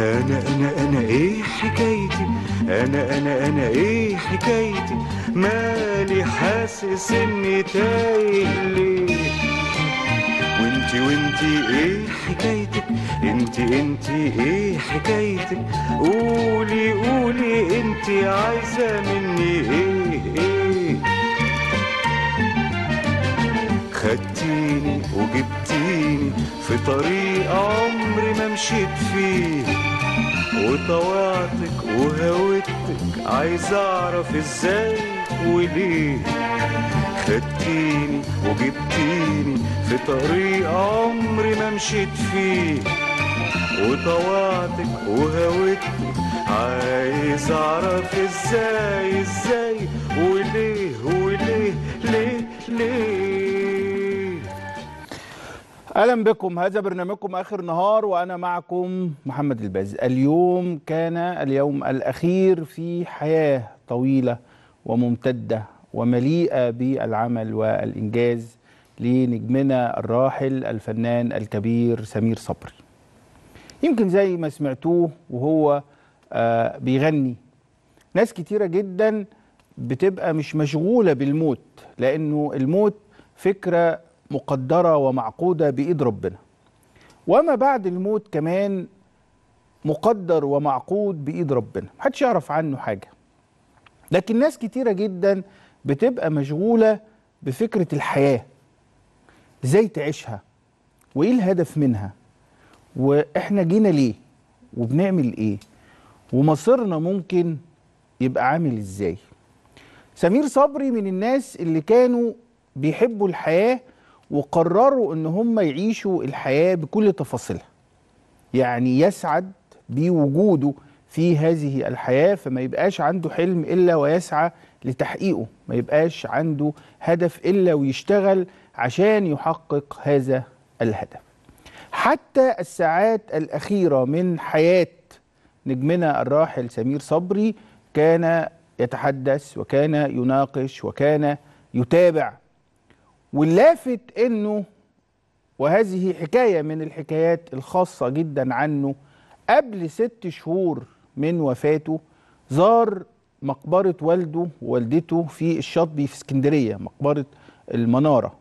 انا انا انا ايه حكايتي انا انا انا ايه حكايتي مالي حاسس اني تايه ليه وانتي وانتي ايه حكايتك انتي انتي ايه حكايتك قولي قولي انتي عايزة مني ايه ايه خدتيني وجبتيني في طريق عمري ما مشيت فيه وطوعتك وهوتك عايز اعرف ازاي وليه خدتيني وجبتيني في طريق عمري ما مشيت فيه وطوعتك وهوتك عايز اعرف ازاي ازاي وليه وليه ليه ليه اهلا بكم هذا برنامجكم اخر نهار وانا معكم محمد الباز اليوم كان اليوم الاخير في حياه طويله وممتده ومليئه بالعمل والانجاز لنجمنا الراحل الفنان الكبير سمير صبري يمكن زي ما سمعتوه وهو آه بيغني ناس كتيره جدا بتبقى مش مشغوله بالموت لانه الموت فكره مقدره ومعقوده بايد ربنا وما بعد الموت كمان مقدر ومعقود بايد ربنا محدش يعرف عنه حاجه لكن ناس كتيره جدا بتبقى مشغوله بفكره الحياه ازاي تعيشها وايه الهدف منها واحنا جينا ليه وبنعمل ايه ومصيرنا ممكن يبقى عامل ازاي سمير صبري من الناس اللي كانوا بيحبوا الحياه وقرروا ان هم يعيشوا الحياه بكل تفاصيلها يعني يسعد بوجوده في هذه الحياه فما يبقاش عنده حلم الا ويسعى لتحقيقه ما يبقاش عنده هدف الا ويشتغل عشان يحقق هذا الهدف حتى الساعات الاخيره من حياه نجمنا الراحل سمير صبري كان يتحدث وكان يناقش وكان يتابع واللافت انه وهذه حكايه من الحكايات الخاصه جدا عنه قبل ست شهور من وفاته زار مقبره والده ووالدته في الشاطبي في اسكندريه مقبره المناره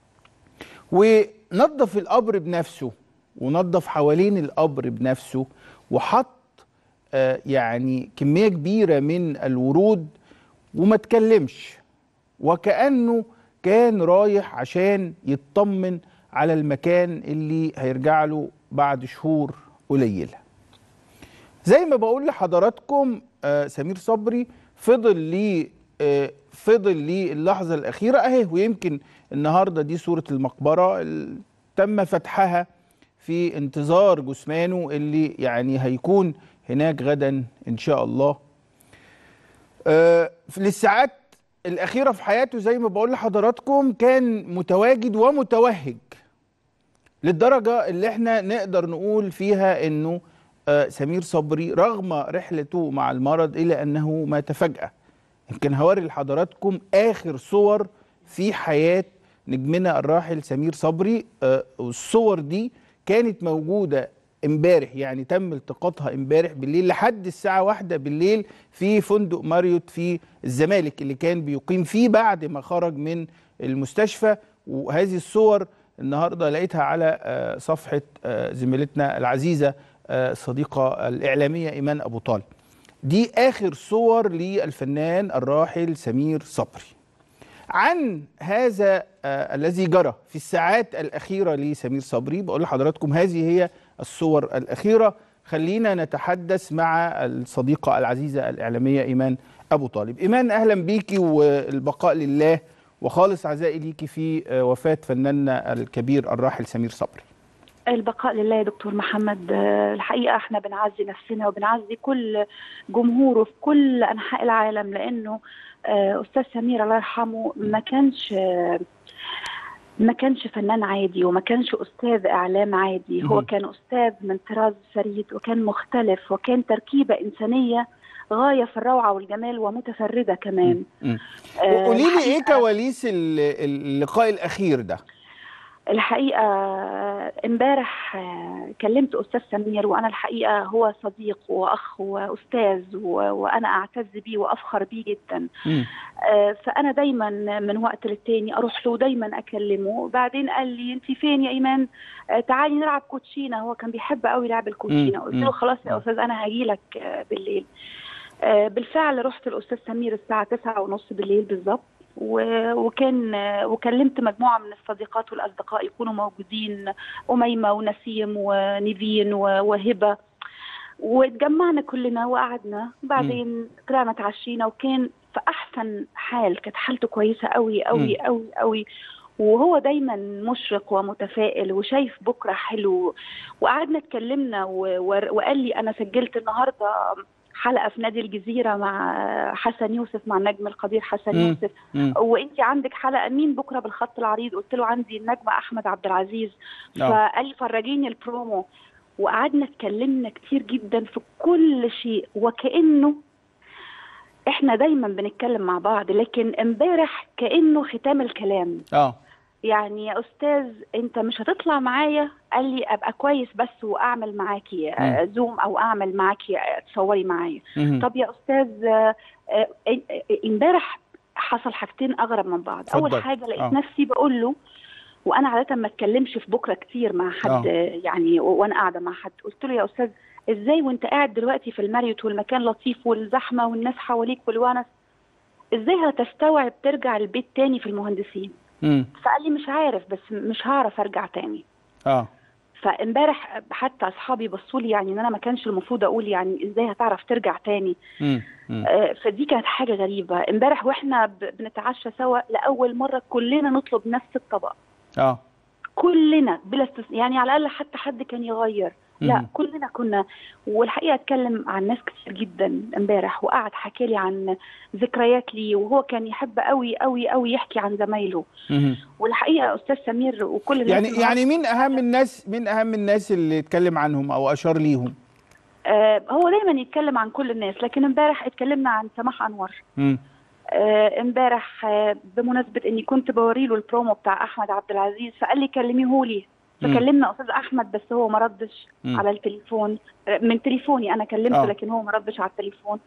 ونظف القبر بنفسه ونظف حوالين القبر بنفسه وحط آه يعني كميه كبيره من الورود وما اتكلمش وكانه كان رايح عشان يطمن على المكان اللي هيرجع له بعد شهور قليله زي ما بقول لحضراتكم آه سمير صبري فضل لي آه فضل لي اللحظه الاخيره اهي ويمكن النهارده دي صوره المقبره تم فتحها في انتظار جثمانه اللي يعني هيكون هناك غدا ان شاء الله آه للساعات الاخيره في حياته زي ما بقول لحضراتكم كان متواجد ومتوهج للدرجه اللي احنا نقدر نقول فيها انه آه سمير صبري رغم رحلته مع المرض الا انه مات فجاه يمكن هوري لحضراتكم اخر صور في حياه نجمنا الراحل سمير صبري آه والصور دي كانت موجوده امبارح يعني تم التقاطها امبارح بالليل لحد الساعه واحدة بالليل في فندق ماريوت في الزمالك اللي كان بيقيم فيه بعد ما خرج من المستشفى وهذه الصور النهارده لقيتها على صفحه زميلتنا العزيزه الصديقه الاعلاميه ايمان ابو طالب دي اخر صور للفنان الراحل سمير صبري عن هذا آه الذي جرى في الساعات الأخيرة لسمير صبري بقول لحضراتكم هذه هي الصور الأخيرة خلينا نتحدث مع الصديقة العزيزة الإعلامية إيمان أبو طالب إيمان أهلا بيكي والبقاء لله وخالص عزائي ليكي في آه وفاة فناننا الكبير الراحل سمير صبري البقاء لله يا دكتور محمد الحقيقة احنا بنعزي نفسنا وبنعزي كل جمهوره في كل أنحاء العالم لأنه استاذ سمير الله يرحمه ما كانش ما كانش فنان عادي وما كانش استاذ اعلام عادي هو كان استاذ من طراز فريد وكان مختلف وكان تركيبه انسانيه غايه في الروعه والجمال ومتفرده كمان قولي لي ايه كواليس اللقاء الاخير ده الحقيقة امبارح آه، كلمت أستاذ سمير وأنا الحقيقة هو صديق وأخ وأستاذ و- وأنا أعتز بيه وأفخر بيه جدا مم. آه، فأنا دايما من وقت للتاني أروح له دايما أكلمه بعدين قال لي أنت فين يا إيمان آه، تعالي نلعب كوتشينة هو كان بيحب قوي لعب الكوتشينة مم. قلت مم. له خلاص يا أستاذ أنا هجيلك آه، بالليل آه، بالفعل رحت الأستاذ سمير الساعة تسعة ونص بالليل بالظبط و- وكان آه، وكلمت مجموعة من الصديقات والأصدقاء يكونوا موجودين أميمة ونسيم ونيفين و- وهبة واتجمعنا كلنا وقعدنا بعدين طلعنا اتعشينا وكان في أحسن حال كانت حالته كويسة قوي قوي قوي قوي وهو دايما مشرق ومتفائل وشايف بكرة حلو وقعدنا اتكلمنا و- و- وقال لي أنا سجلت النهاردة حلقة في نادي الجزيرة مع حسن يوسف مع النجم القدير حسن مم. يوسف مم. وانت عندك حلقه مين بكره بالخط العريض قلت له عندي النجم احمد عبد العزيز آه. فقال لي فرجيني البرومو وقعدنا اتكلمنا كتير جدا في كل شيء وكانه احنا دايما بنتكلم مع بعض لكن امبارح كانه ختام الكلام اه يعني يا استاذ انت مش هتطلع معايا قال لي ابقى كويس بس واعمل معاكي آه، زوم او اعمل معاكي آه، تصوري معايا مم. طب يا استاذ آه، آه، آه، امبارح حصل حاجتين اغرب من بعض اتفضل. اول حاجه لقيت آه. نفسي بقول له وانا عاده ما اتكلمش في بكره كتير مع حد آه. آه. يعني و- وانا قاعده مع حد قلت له يا استاذ ازاي وانت قاعد دلوقتي في الماريوت والمكان لطيف والزحمه والناس حواليك والونس ازاي هتستوعب ترجع البيت تاني في المهندسين مم. فقال لي مش عارف بس مش هعرف ارجع تاني اه فامبارح حتى اصحابي بصوا لي يعني ان انا ما كانش المفروض اقول يعني ازاي هتعرف ترجع تاني مم. مم. آه، فدي كانت حاجه غريبه امبارح واحنا ب- بنتعشى سوا لاول مره كلنا نطلب نفس الطبق اه كلنا بلا استثناء يعني على الاقل حتى حد كان يغير لا مم. كلنا كنا والحقيقه اتكلم عن ناس كتير جدا امبارح وقعد حكى لي عن ذكريات لي وهو كان يحب قوي قوي قوي يحكي عن زمايله مم. والحقيقه استاذ سمير وكل الناس يعني اللي يعني مين اهم الناس مين اهم الناس اللي اتكلم عنهم او اشار ليهم آه هو دايما يتكلم عن كل الناس لكن امبارح اتكلمنا عن سماح انور مم. آه، امبارح آه، بمناسبه اني كنت بوري له البرومو بتاع احمد عبد العزيز فقال لي كلميه لي مم. فكلمنا استاذ احمد بس هو ما ردش مم. على التليفون آه، من تليفوني انا كلمته آه. لكن هو ما ردش على التليفون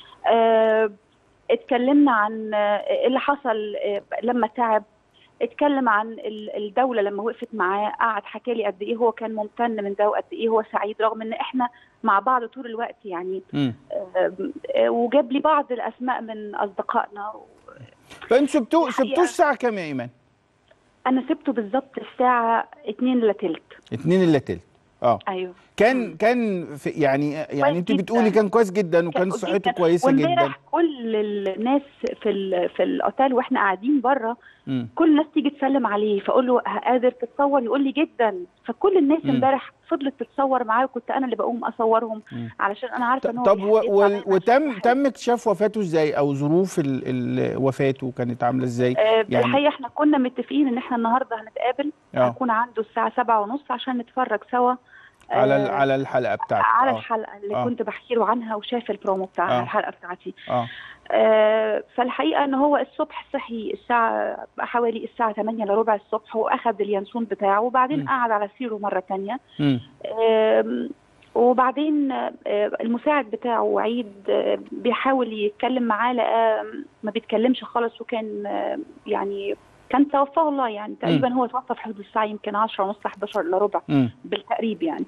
آه، اتكلمنا عن آه، اللي حصل آه، لما تعب اتكلم عن ال- الدوله لما وقفت معاه قعد حكى لي قد ايه هو كان ممتن من ده وقد ايه هو سعيد رغم ان احنا مع بعض طول الوقت يعني مم. آه، آه، وجاب لي بعض الاسماء من اصدقائنا فانتوا سبتوه الحقيقة. سبتوه الساعه كام يا ايمان انا سبته بالظبط الساعه 2 الا تلت اتنين الا تلت اه ايوه كان كان في يعني يعني انت جداً. بتقولي كان كويس جدا وكان كان صحته جداً. كويسه جدا وامبارح كل الناس في ال- في الاوتيل واحنا قاعدين بره مم. كل الناس تيجي تسلم عليه فاقول له قادر تتصور يقول لي جدا فكل الناس مم. امبارح فضلت تتصور معاه وكنت انا اللي بقوم اصورهم مم. علشان انا عارفه ان هو طب و بيحب و يطلع وتم منها تم اكتشاف وفاته ازاي او ظروف ال ال وفاته كانت عامله ازاي آه، يعني- الحقيقه احنا كنا متفقين ان احنا النهارده هنتقابل اه هكون عنده الساعه سبعة ونص عشان نتفرج سوا على ال- آه، على الحلقه بتاعتك على اه الحلقه اللي آه. كنت بحكي له عنها وشاف البرومو بتاع آه. الحلقه بتاعتي اه آه، فالحقيقه ان هو الصبح صحي الساعه حوالي الساعه 8 الا ربع الصبح واخد اليانسون بتاعه وبعدين مم. قعد على سريره مره تانية مم. آم، وبعدين آه، المساعد بتاعه عيد آه، بيحاول يتكلم معاه لقى ما بيتكلمش خالص وكان آه، يعني كان توفاه الله يعني تقريبا هو توفى في حدود الساعه يمكن 10 ونص 11 الا ربع مم. بالتقريب يعني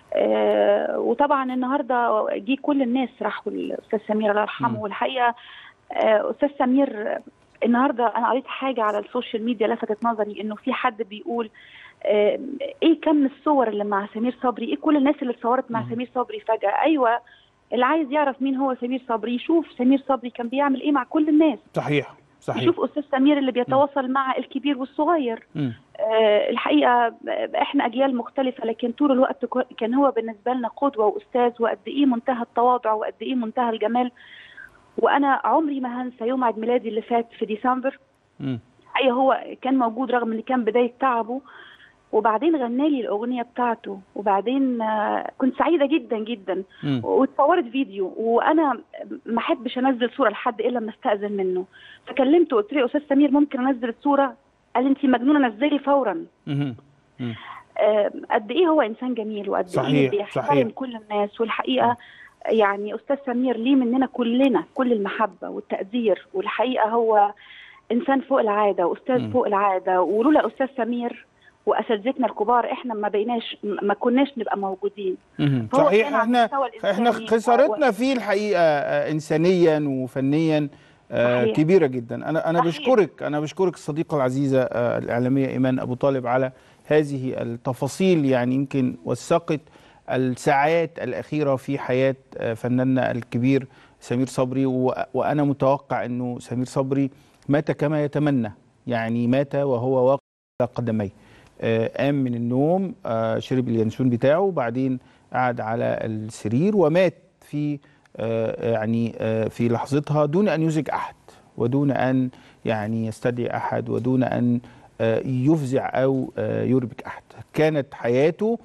آه وطبعا النهارده جه كل الناس راحوا الاستاذ سمير الله مم. يرحمه والحقيقه آه استاذ سمير النهارده انا قريت حاجه على السوشيال ميديا لفتت نظري انه في حد بيقول آه ايه كم الصور اللي مع سمير صبري ايه كل الناس اللي اتصورت مع مم. سمير صبري فجاه ايوه اللي عايز يعرف مين هو سمير صبري يشوف سمير صبري كان بيعمل ايه مع كل الناس صحيح صحيح يشوف استاذ سمير اللي بيتواصل مع الكبير والصغير مم. آه، الحقيقه آه، احنا اجيال مختلفه لكن طول الوقت كو- كان هو بالنسبه لنا قدوه واستاذ وقد ايه منتهى التواضع وقد ايه منتهى الجمال وانا عمري ما هنسى يوم عيد ميلادي اللي فات في ديسمبر مم. الحقيقه هو كان موجود رغم ان كان بدايه تعبه وبعدين غنى لي الاغنيه بتاعته وبعدين آه، كنت سعيده جدا جدا مم. واتصورت فيديو وانا ما احبش انزل صوره لحد الا لما استاذن منه فكلمته قلت له يا استاذ سمير ممكن انزل الصوره قال لي انت مجنونه نزلي فورا مم. مم. آه، قد ايه هو انسان جميل وقد صحيح، ايه بيحترم صحيح. كل الناس والحقيقه يعني استاذ سمير ليه مننا كلنا كل المحبه والتقدير والحقيقه هو انسان فوق العاده واستاذ مم. فوق العاده ولولا استاذ سمير واساتذتنا الكبار احنا ما بقيناش ما كناش نبقى موجودين مهم. فهو صحيح كان على احنا المستوى احنا الإنساني خسارتنا فيه الحقيقه آه، انسانيا وفنيا آه، صحيح. كبيره جدا انا انا صحيح. بشكرك انا بشكرك الصديقه العزيزه آه، الاعلاميه ايمان ابو طالب على هذه التفاصيل يعني يمكن وثقت الساعات الاخيره في حياه آه، فناننا الكبير سمير صبري و- وانا متوقع انه سمير صبري مات كما يتمنى يعني مات وهو واقف على قدميه آه، قام من النوم آه، شرب اليانسون بتاعه وبعدين قعد على السرير ومات في آه، يعني آه، في لحظتها دون ان يزعج احد ودون ان يعني يستدعي احد ودون ان آه، يفزع او آه، يربك احد كانت حياته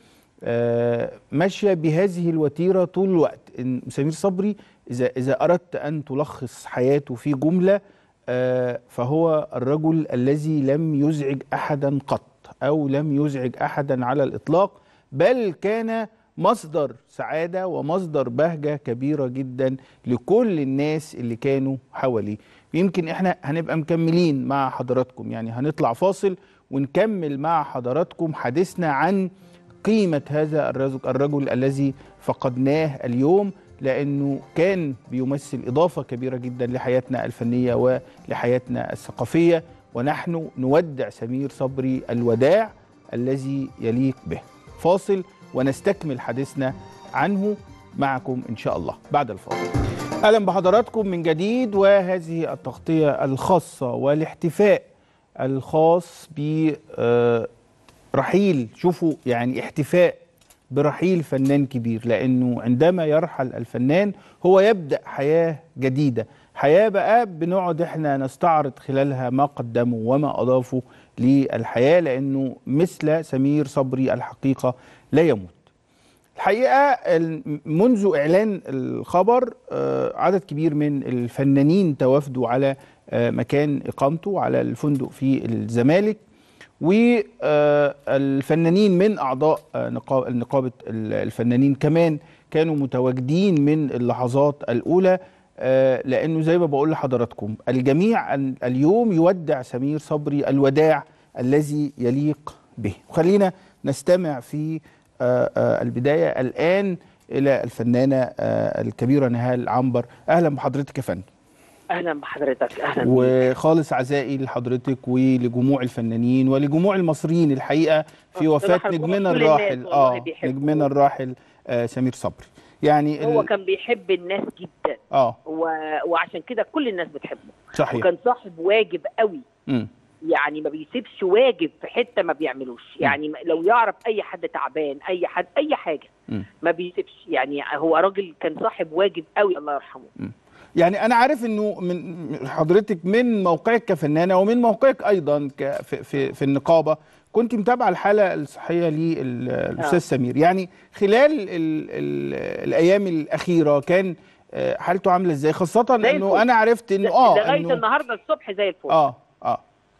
آه، ماشيه بهذه الوتيره طول الوقت ان سمير صبري اذا اذا اردت ان تلخص حياته في جمله آه، فهو الرجل الذي لم يزعج احدا قط او لم يزعج احدا على الاطلاق بل كان مصدر سعاده ومصدر بهجه كبيره جدا لكل الناس اللي كانوا حواليه يمكن احنا هنبقى مكملين مع حضراتكم يعني هنطلع فاصل ونكمل مع حضراتكم حديثنا عن قيمه هذا الرجل, الرجل الذي فقدناه اليوم لانه كان بيمثل اضافه كبيره جدا لحياتنا الفنيه ولحياتنا الثقافيه ونحن نودع سمير صبري الوداع الذي يليق به فاصل ونستكمل حديثنا عنه معكم ان شاء الله بعد الفاصل اهلا بحضراتكم من جديد وهذه التغطيه الخاصه والاحتفاء الخاص ب آه، رحيل شوفوا يعني احتفاء برحيل فنان كبير لانه عندما يرحل الفنان هو يبدا حياه جديده حياه بقى بنقعد احنا نستعرض خلالها ما قدموا وما اضافوا للحياه لانه مثل سمير صبري الحقيقه لا يموت الحقيقه ال- منذ اعلان الخبر آه، عدد كبير من الفنانين توافدوا على آه، مكان اقامته على الفندق في الزمالك والفنانين من اعضاء آه، نقا- نقابه ال- الفنانين كمان كانوا متواجدين من اللحظات الاولى آه، لانه زي ما بقول لحضراتكم الجميع ال- اليوم يودع سمير صبري الوداع الذي يليق به وخلينا نستمع في آه، آه، البدايه الان الى الفنانه آه، الكبيره نهال عنبر اهلا بحضرتك يا فندم اهلا بحضرتك اهلا بيك. وخالص عزائي لحضرتك ولجموع الفنانين ولجموع المصريين الحقيقه في وفاه بصراحة نجمنا كل الناس الراحل والله اه بيحبوه. نجمنا الراحل آه سمير صبري يعني هو ال- كان بيحب الناس جدا اه و... وعشان كده كل الناس بتحبه صحيح وكان صاحب واجب قوي مم. يعني ما بيسيبش واجب في حته ما بيعملوش يعني م- لو يعرف اي حد تعبان اي حد اي حاجه مم. ما بيسيبش يعني هو راجل كان صاحب واجب قوي الله يرحمه يعني انا عارف انه من من حضرتك من موقعك كفنانه ومن موقعك ايضا ك- في, في, في النقابه كنت متابعه الحاله الصحيه للاستاذ آه. سمير يعني خلال ال ال الايام الاخيره كان آه، حالته عامله ازاي خاصه زي انه الفل. انا عرفت انه اه لغايه إنه النهارده الصبح زي الفل اه اه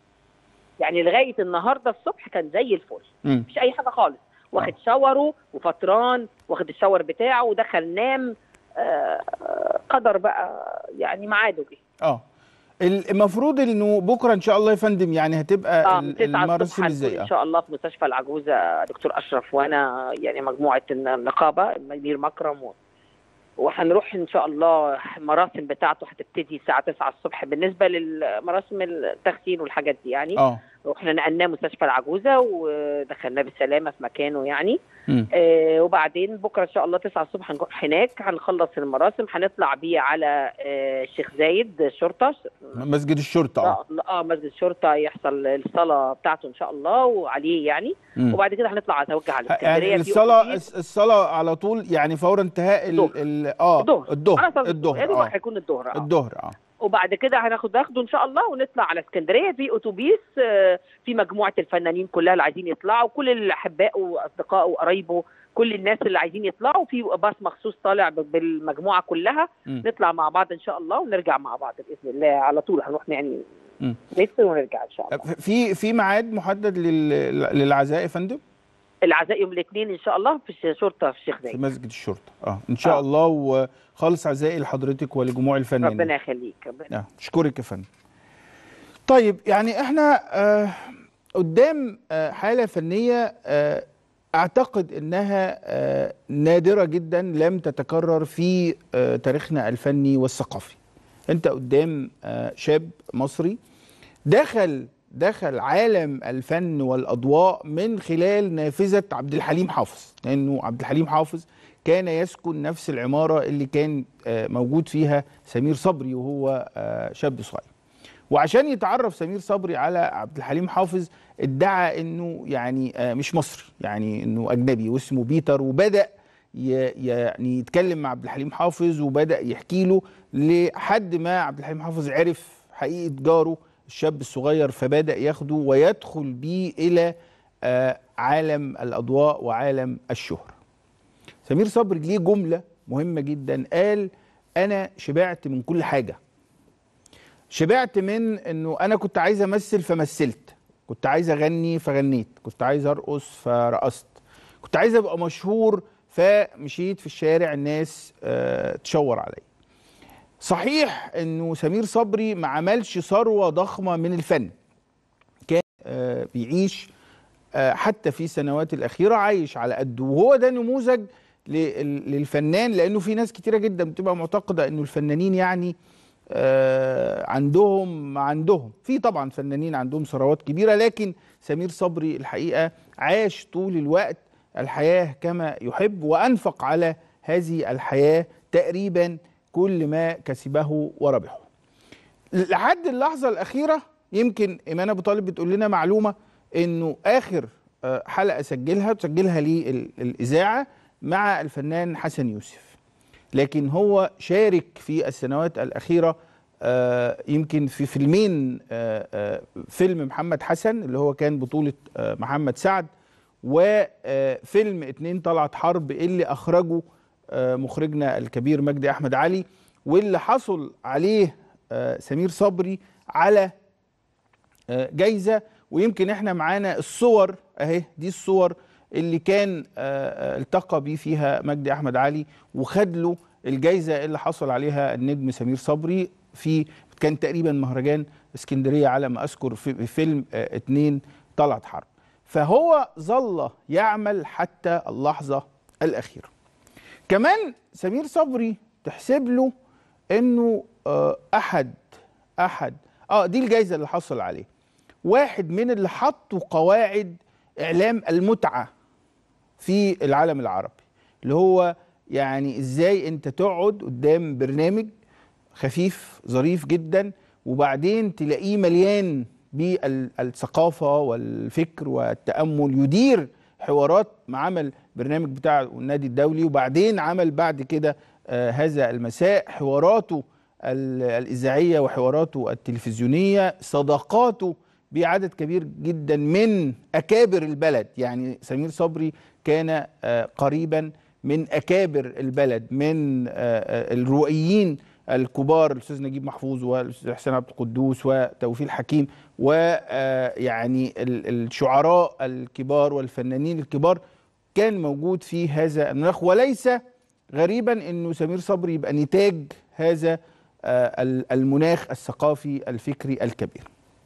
يعني لغايه النهارده الصبح كان زي الفل مم. مفيش اي حاجه خالص واخد شاوره وفطران واخد الشاور بتاعه ودخل نام آه، قدر بقى يعني ميعاده جه اه المفروض انه بكره ان شاء الله يا فندم يعني هتبقى اه ال- من 9 الصبح المراسم هنكون ازاي ان اه شاء الله في مستشفى العجوزه دكتور اشرف وانا يعني مجموعه النقابه مدير مكرم و... وهنروح ان شاء الله المراسم بتاعته هتبتدي الساعه 9 الصبح بالنسبه للمراسم التغسيل والحاجات دي يعني اه واحنا نقلناه مستشفى العجوزه ودخلناه بالسلامه في مكانه يعني مم. آه وبعدين بكره ان شاء الله 9 الصبح هنروح هناك هنخلص المراسم هنطلع بيه على آه الشيخ زايد الشرطه مسجد الشرطه اه اه اه مسجد الشرطه يحصل الصلاه بتاعته ان شاء الله وعليه يعني مم. وبعد كده هنطلع نتوجه على اسكندريه يعني في الصلاة أتوبيس. الصلاة على طول يعني فور انتهاء ال الظهر. ال اه الظهر الظهر على صلاة الظهر يا دوب اه هيكون الظهر اه الظهر اه وبعد كده هناخد ناخده ان شاء الله ونطلع على اسكندريه في اتوبيس آه، في مجموعه الفنانين كلها اللي عايزين يطلعوا كل الاحباء واصدقائه وقرايبه كل الناس اللي عايزين يطلعوا في باص مخصوص طالع ب- بالمجموعه كلها مم. نطلع مع بعض ان شاء الله ونرجع مع بعض باذن الله على طول هنروح يعني مم. نسر ونرجع ان شاء الله في في ميعاد محدد لل- للعزاء يا فندم العزاء يوم الاثنين ان شاء الله في الشرطه في الشيخ في زايد مسجد الشرطه اه ان شاء آه. الله وخالص عزائي لحضرتك ولجموع الفنانين ربنا يخليك ربنا آه، اشكرك يا فندم طيب يعني احنا آه قدام آه حاله فنيه آه اعتقد انها آه نادره جدا لم تتكرر في آه تاريخنا الفني والثقافي انت قدام آه شاب مصري دخل دخل عالم الفن والاضواء من خلال نافذه عبد الحليم حافظ لانه عبد الحليم حافظ كان يسكن نفس العماره اللي كان آه، موجود فيها سمير صبري وهو آه، شاب صغير وعشان يتعرف سمير صبري على عبد الحليم حافظ ادعى انه يعني آه، مش مصري يعني انه اجنبي واسمه بيتر وبدا ي- يعني يتكلم مع عبد الحليم حافظ وبدا يحكي له لحد ما عبد الحليم حافظ عرف حقيقه جاره الشاب الصغير فبدا ياخده ويدخل بيه الى آه، عالم الاضواء وعالم الشهره سمير صبري ليه جمله مهمه جدا قال انا شبعت من كل حاجه شبعت من انه انا كنت عايز امثل فمثلت كنت عايز اغني فغنيت كنت عايز ارقص فرقصت كنت عايز ابقى مشهور فمشيت في الشارع الناس آه تشاور عليا صحيح انه سمير صبري ما عملش ثروه ضخمه من الفن كان آه بيعيش آه حتى في السنوات الاخيره عايش على قده وهو ده نموذج لل- للفنان لانه في ناس كتيره جدا بتبقى معتقده انه الفنانين يعني آه، عندهم عندهم في طبعا فنانين عندهم ثروات كبيره لكن سمير صبري الحقيقه عاش طول الوقت الحياه كما يحب وانفق على هذه الحياه تقريبا كل ما كسبه وربحه. لحد اللحظه الاخيره يمكن ايمان ابو طالب بتقول لنا معلومه انه اخر آه، حلقه سجلها تسجلها للاذاعه مع الفنان حسن يوسف. لكن هو شارك في السنوات الأخيرة آه، يمكن في فيلمين آه، آه، فيلم محمد حسن اللي هو كان بطولة آه، محمد سعد وفيلم اتنين طلعت حرب اللي أخرجه آه، مخرجنا الكبير مجدي أحمد علي واللي حصل عليه آه، سمير صبري على آه، جايزه ويمكن احنا معانا الصور اهي دي الصور اللي كان آه، آه، التقى بيه فيها مجدي احمد علي وخد له الجايزه اللي حصل عليها النجم سمير صبري في كان تقريبا مهرجان اسكندريه على ما اذكر في في فيلم آه، اتنين طلعت حرب فهو ظل يعمل حتى اللحظه الاخيره كمان سمير صبري تحسب له انه آه، احد احد اه دي الجايزه اللي حصل عليه واحد من اللي حطوا قواعد اعلام المتعه في العالم العربي اللي هو يعني ازاي انت تقعد قدام برنامج خفيف ظريف جدا وبعدين تلاقيه مليان بالثقافه والفكر والتامل يدير حوارات ما عمل برنامج بتاع النادي الدولي وبعدين عمل بعد كده آه هذا المساء حواراته ال- الاذاعيه وحواراته التلفزيونيه صداقاته بعدد كبير جدا من اكابر البلد يعني سمير صبري كان آه قريبا من اكابر البلد من آه آه الروائيين الكبار الاستاذ نجيب محفوظ والاستاذ حسين عبد القدوس وتوفيق حكيم ويعني الشعراء الكبار والفنانين الكبار كان موجود في هذا المناخ وليس غريبا انه سمير صبري يبقى نتاج هذا آه، ال- المناخ الثقافي الفكري الكبير.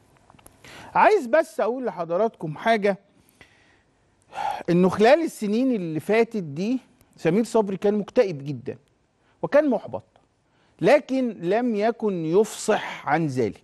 عايز بس اقول لحضراتكم حاجه انه خلال السنين اللي فاتت دي سمير صبري كان مكتئب جدا وكان محبط لكن لم يكن يفصح عن ذلك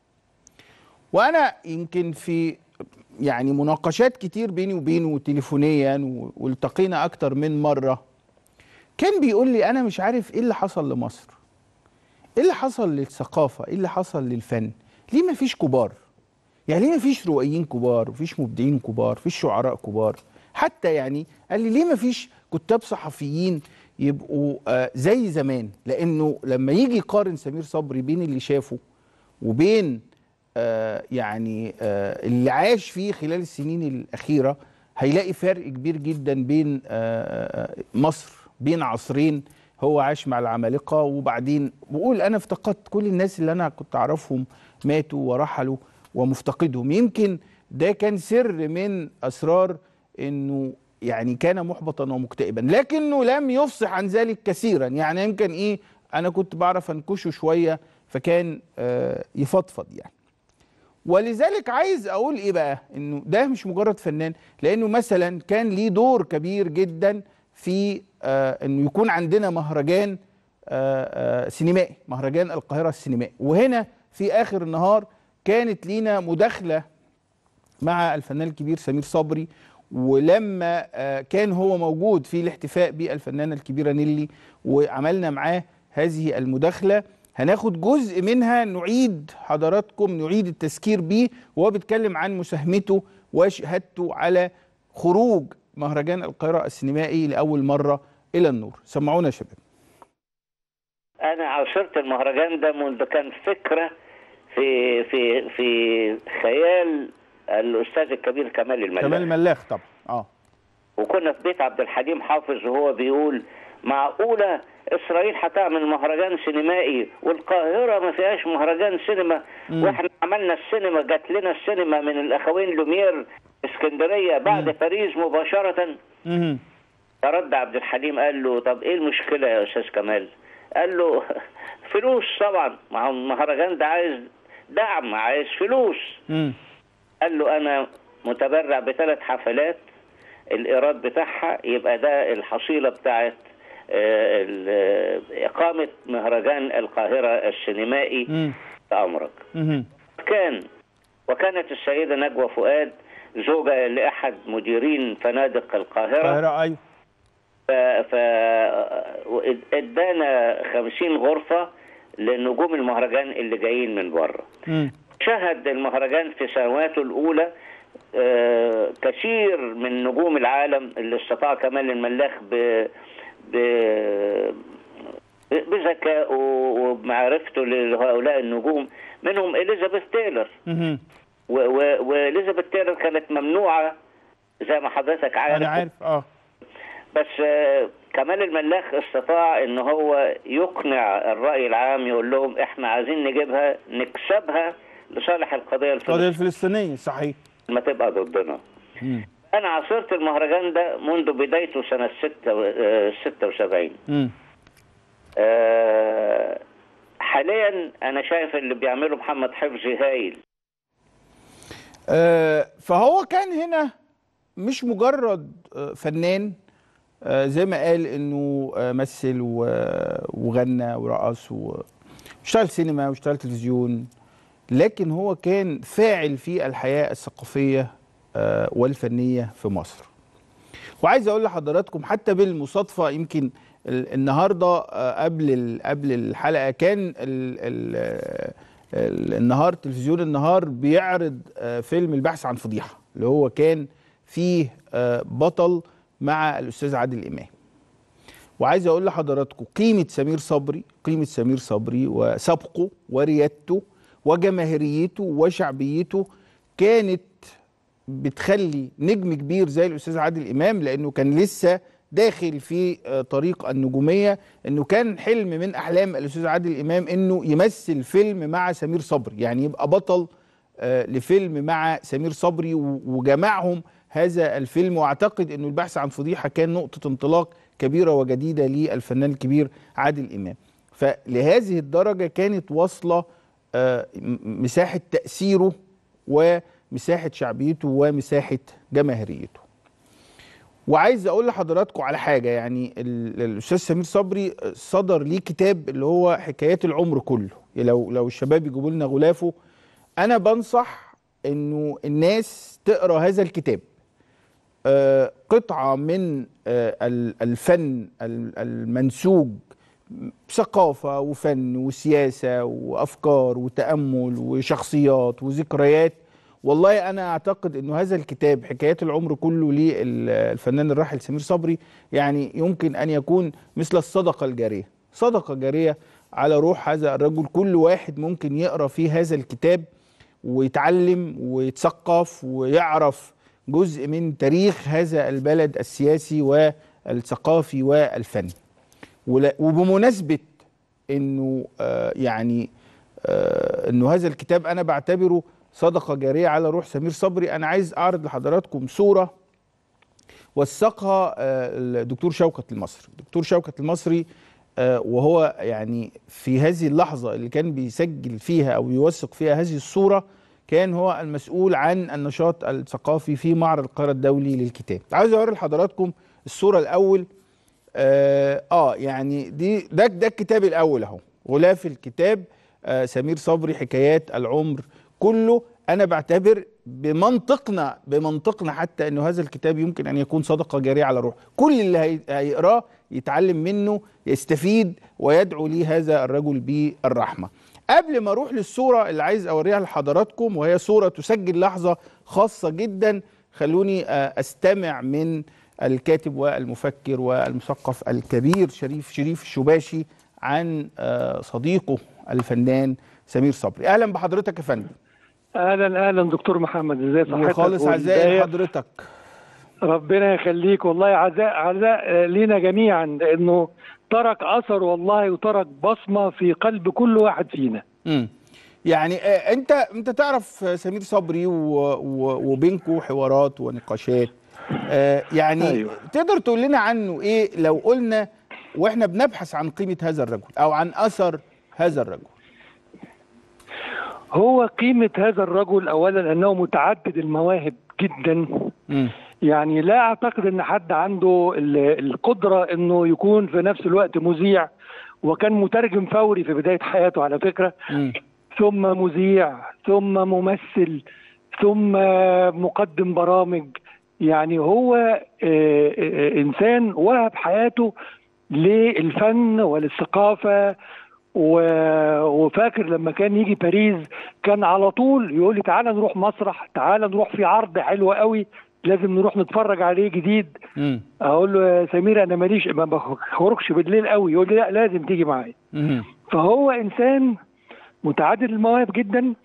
وانا يمكن في يعني مناقشات كتير بيني وبينه تليفونيا و- والتقينا اكتر من مره كان بيقول لي انا مش عارف ايه اللي حصل لمصر ايه اللي حصل للثقافه ايه اللي حصل للفن ليه ما فيش كبار يعني ليه ما فيش روائيين كبار مفيش مبدعين كبار مفيش شعراء كبار حتى يعني قال لي ليه ما فيش كتاب صحفيين يبقوا آه زي زمان لانه لما يجي يقارن سمير صبري بين اللي شافه وبين آه يعني آه اللي عاش فيه خلال السنين الاخيره هيلاقي فرق كبير جدا بين آه آه، مصر بين عصرين هو عاش مع العمالقه وبعدين بقول انا افتقدت كل الناس اللي انا كنت اعرفهم ماتوا ورحلوا ومفتقدهم يمكن ده كان سر من اسرار انه يعني كان محبطا ومكتئبا لكنه لم يفصح عن ذلك كثيرا يعني يمكن ايه انا كنت بعرف انكشه شويه فكان آه يفضفض يعني ولذلك عايز اقول ايه بقى انه ده مش مجرد فنان لانه مثلا كان ليه دور كبير جدا في آه انه يكون عندنا مهرجان آه آه سينمائي مهرجان القاهره السينمائي وهنا في اخر النهار كانت لينا مداخله مع الفنان الكبير سمير صبري ولما آه كان هو موجود في الاحتفاء بالفنانه الكبيره نيلي وعملنا معاه هذه المداخله هناخد جزء منها نعيد حضراتكم نعيد التذكير بيه وهو بيتكلم عن مساهمته وشهادته على خروج مهرجان القاهرة السينمائي لأول مرة إلى النور سمعونا يا شباب انا عاصرت المهرجان ده منذ كان فكره في في في خيال الاستاذ الكبير كمال الملاك كمال الملاخ طبعا اه وكنا في بيت عبد الحليم حافظ وهو بيقول معقوله اسرائيل هتعمل مهرجان سينمائي والقاهره ما فيهاش مهرجان سينما مم. واحنا عملنا السينما جات لنا السينما من الاخوين لومير اسكندريه بعد مم. باريس مباشره مهم. فرد عبد الحليم قال له طب ايه المشكله يا استاذ كمال قال له فلوس طبعا ما هو المهرجان ده عايز دعم عايز فلوس مم. قال له انا متبرع بثلاث حفلات الايراد بتاعها يبقى ده الحصيله بتاعت آه، ال- آه، اقامه مهرجان القاهره السينمائي مم. لامرك مهم. كان وكانت السيده نجوى فؤاد زوجة لأحد مديرين فنادق القاهرة القاهرة أيوه ف... ف... ادانا خمسين غرفة لنجوم المهرجان اللي جايين من بره مم. شهد المهرجان في سنواته الأولى آه، كثير من نجوم العالم اللي استطاع كمال الملاخ ب... ب... بذكائه وبمعرفته لهؤلاء النجوم منهم إليزابيث تايلر مهم. و... و... وإليزابيث تايلر كانت ممنوعة زي ما حضرتك عارف أنا عارف أه بس آه، كمال الملاخ استطاع ان هو يقنع الرأي العام يقول لهم احنا عايزين نجيبها نكسبها لصالح القضية القضية الفلسطينية الفلسطينية صحيح ما تبقى ضدنا مم. انا عاصرت المهرجان ده منذ بدايته سنة ستة و- آه، 76 مم. آه، حاليا انا شايف اللي بيعمله محمد حفظي هايل آه، فهو كان هنا مش مجرد آه، فنان آه، زي ما قال انه آه، مثل و- وغنى ورقص واشتغل سينما واشتغل تلفزيون لكن هو كان فاعل في الحياة الثقافية آه، والفنية في مصر وعايز اقول لحضراتكم حتى بالمصادفه يمكن ال- النهارده آه، قبل ال- قبل الحلقه كان ال ال ال النهار تلفزيون النهار بيعرض آه، فيلم البحث عن فضيحه اللي هو كان فيه آه، بطل مع الاستاذ عادل امام وعايز اقول لحضراتكم قيمه سمير صبري قيمه سمير صبري وسبقه وريادته وجماهيريته وشعبيته كانت بتخلي نجم كبير زي الاستاذ عادل امام لانه كان لسه داخل في آه، طريق النجوميه انه كان حلم من احلام الاستاذ عادل امام انه يمثل فيلم مع سمير صبري يعني يبقى بطل آه، لفيلم مع سمير صبري و- وجمعهم هذا الفيلم واعتقد انه البحث عن فضيحه كان نقطه انطلاق كبيره وجديده للفنان الكبير عادل امام فلهذه الدرجه كانت واصله آه، م- مساحه تاثيره ومساحه شعبيته ومساحه جماهيريته وعايز اقول لحضراتكم على حاجه يعني ال- الاستاذ سمير صبري صدر ليه كتاب اللي هو حكايات العمر كله لو لو الشباب يجيبوا لنا غلافه انا بنصح انه الناس تقرا هذا الكتاب آه، قطعه من آه، ال- الفن ال- المنسوج ثقافه وفن وسياسه وافكار وتامل وشخصيات وذكريات والله انا اعتقد انه هذا الكتاب حكايات العمر كله للفنان الراحل سمير صبري يعني يمكن ان يكون مثل الصدقه الجاريه صدقه جاريه على روح هذا الرجل كل واحد ممكن يقرا فيه هذا الكتاب ويتعلم ويتثقف ويعرف جزء من تاريخ هذا البلد السياسي والثقافي والفني ولا- وبمناسبه انه آه يعني آه انه هذا الكتاب انا بعتبره صدقه جاريه على روح سمير صبري انا عايز اعرض لحضراتكم صوره وثقها آه، الدكتور شوكت المصري الدكتور شوكت المصري آه، وهو يعني في هذه اللحظة اللي كان بيسجل فيها أو يوثق فيها هذه الصورة كان هو المسؤول عن النشاط الثقافي في معرض القاهرة الدولي للكتاب عاوز أوري لحضراتكم الصورة الأول آه, آه يعني دي ده ده الكتاب الأول أهو غلاف الكتاب آه سمير صبري حكايات العمر كله أنا بعتبر بمنطقنا بمنطقنا حتى انه هذا الكتاب يمكن ان يكون صدقه جاريه على روح كل اللي هي- هيقراه يتعلم منه يستفيد ويدعو لي هذا الرجل بالرحمه قبل ما اروح للصوره اللي عايز اوريها لحضراتكم وهي صوره تسجل لحظه خاصه جدا خلوني آه، استمع من الكاتب والمفكر والمثقف الكبير شريف شريف الشباشي عن آه، صديقه الفنان سمير صبري اهلا بحضرتك يا فندم اهلا اهلا دكتور محمد ازي صحتك وخالص عزائي والبداية لحضرتك ربنا يخليك والله عزاء عزاء آه، لينا جميعا لانه ترك اثر والله وترك بصمه في قلب كل واحد فينا امم يعني آه، انت انت تعرف آه، سمير صبري و- و- وبينكوا حوارات ونقاشات آه، يعني أيوة. تقدر تقول لنا عنه ايه لو قلنا واحنا بنبحث عن قيمه هذا الرجل او عن اثر هذا الرجل هو قيمه هذا الرجل اولا انه متعدد المواهب جدا امم يعني لا اعتقد ان حد عنده ال- القدره انه يكون في نفس الوقت مذيع وكان مترجم فوري في بدايه حياته على فكره امم ثم مذيع ثم ممثل ثم مقدم برامج يعني هو آه، آه، انسان وهب حياته للفن وللثقافه و- وفاكر لما كان يجي باريس كان على طول يقول لي تعالى نروح مسرح تعالى نروح في عرض حلو قوي لازم نروح نتفرج عليه جديد امم اقول له يا سمير انا ماليش ما بخرجش بالليل قوي يقول لي لا لازم تيجي معايا امم فهو انسان متعدد المواهب جدا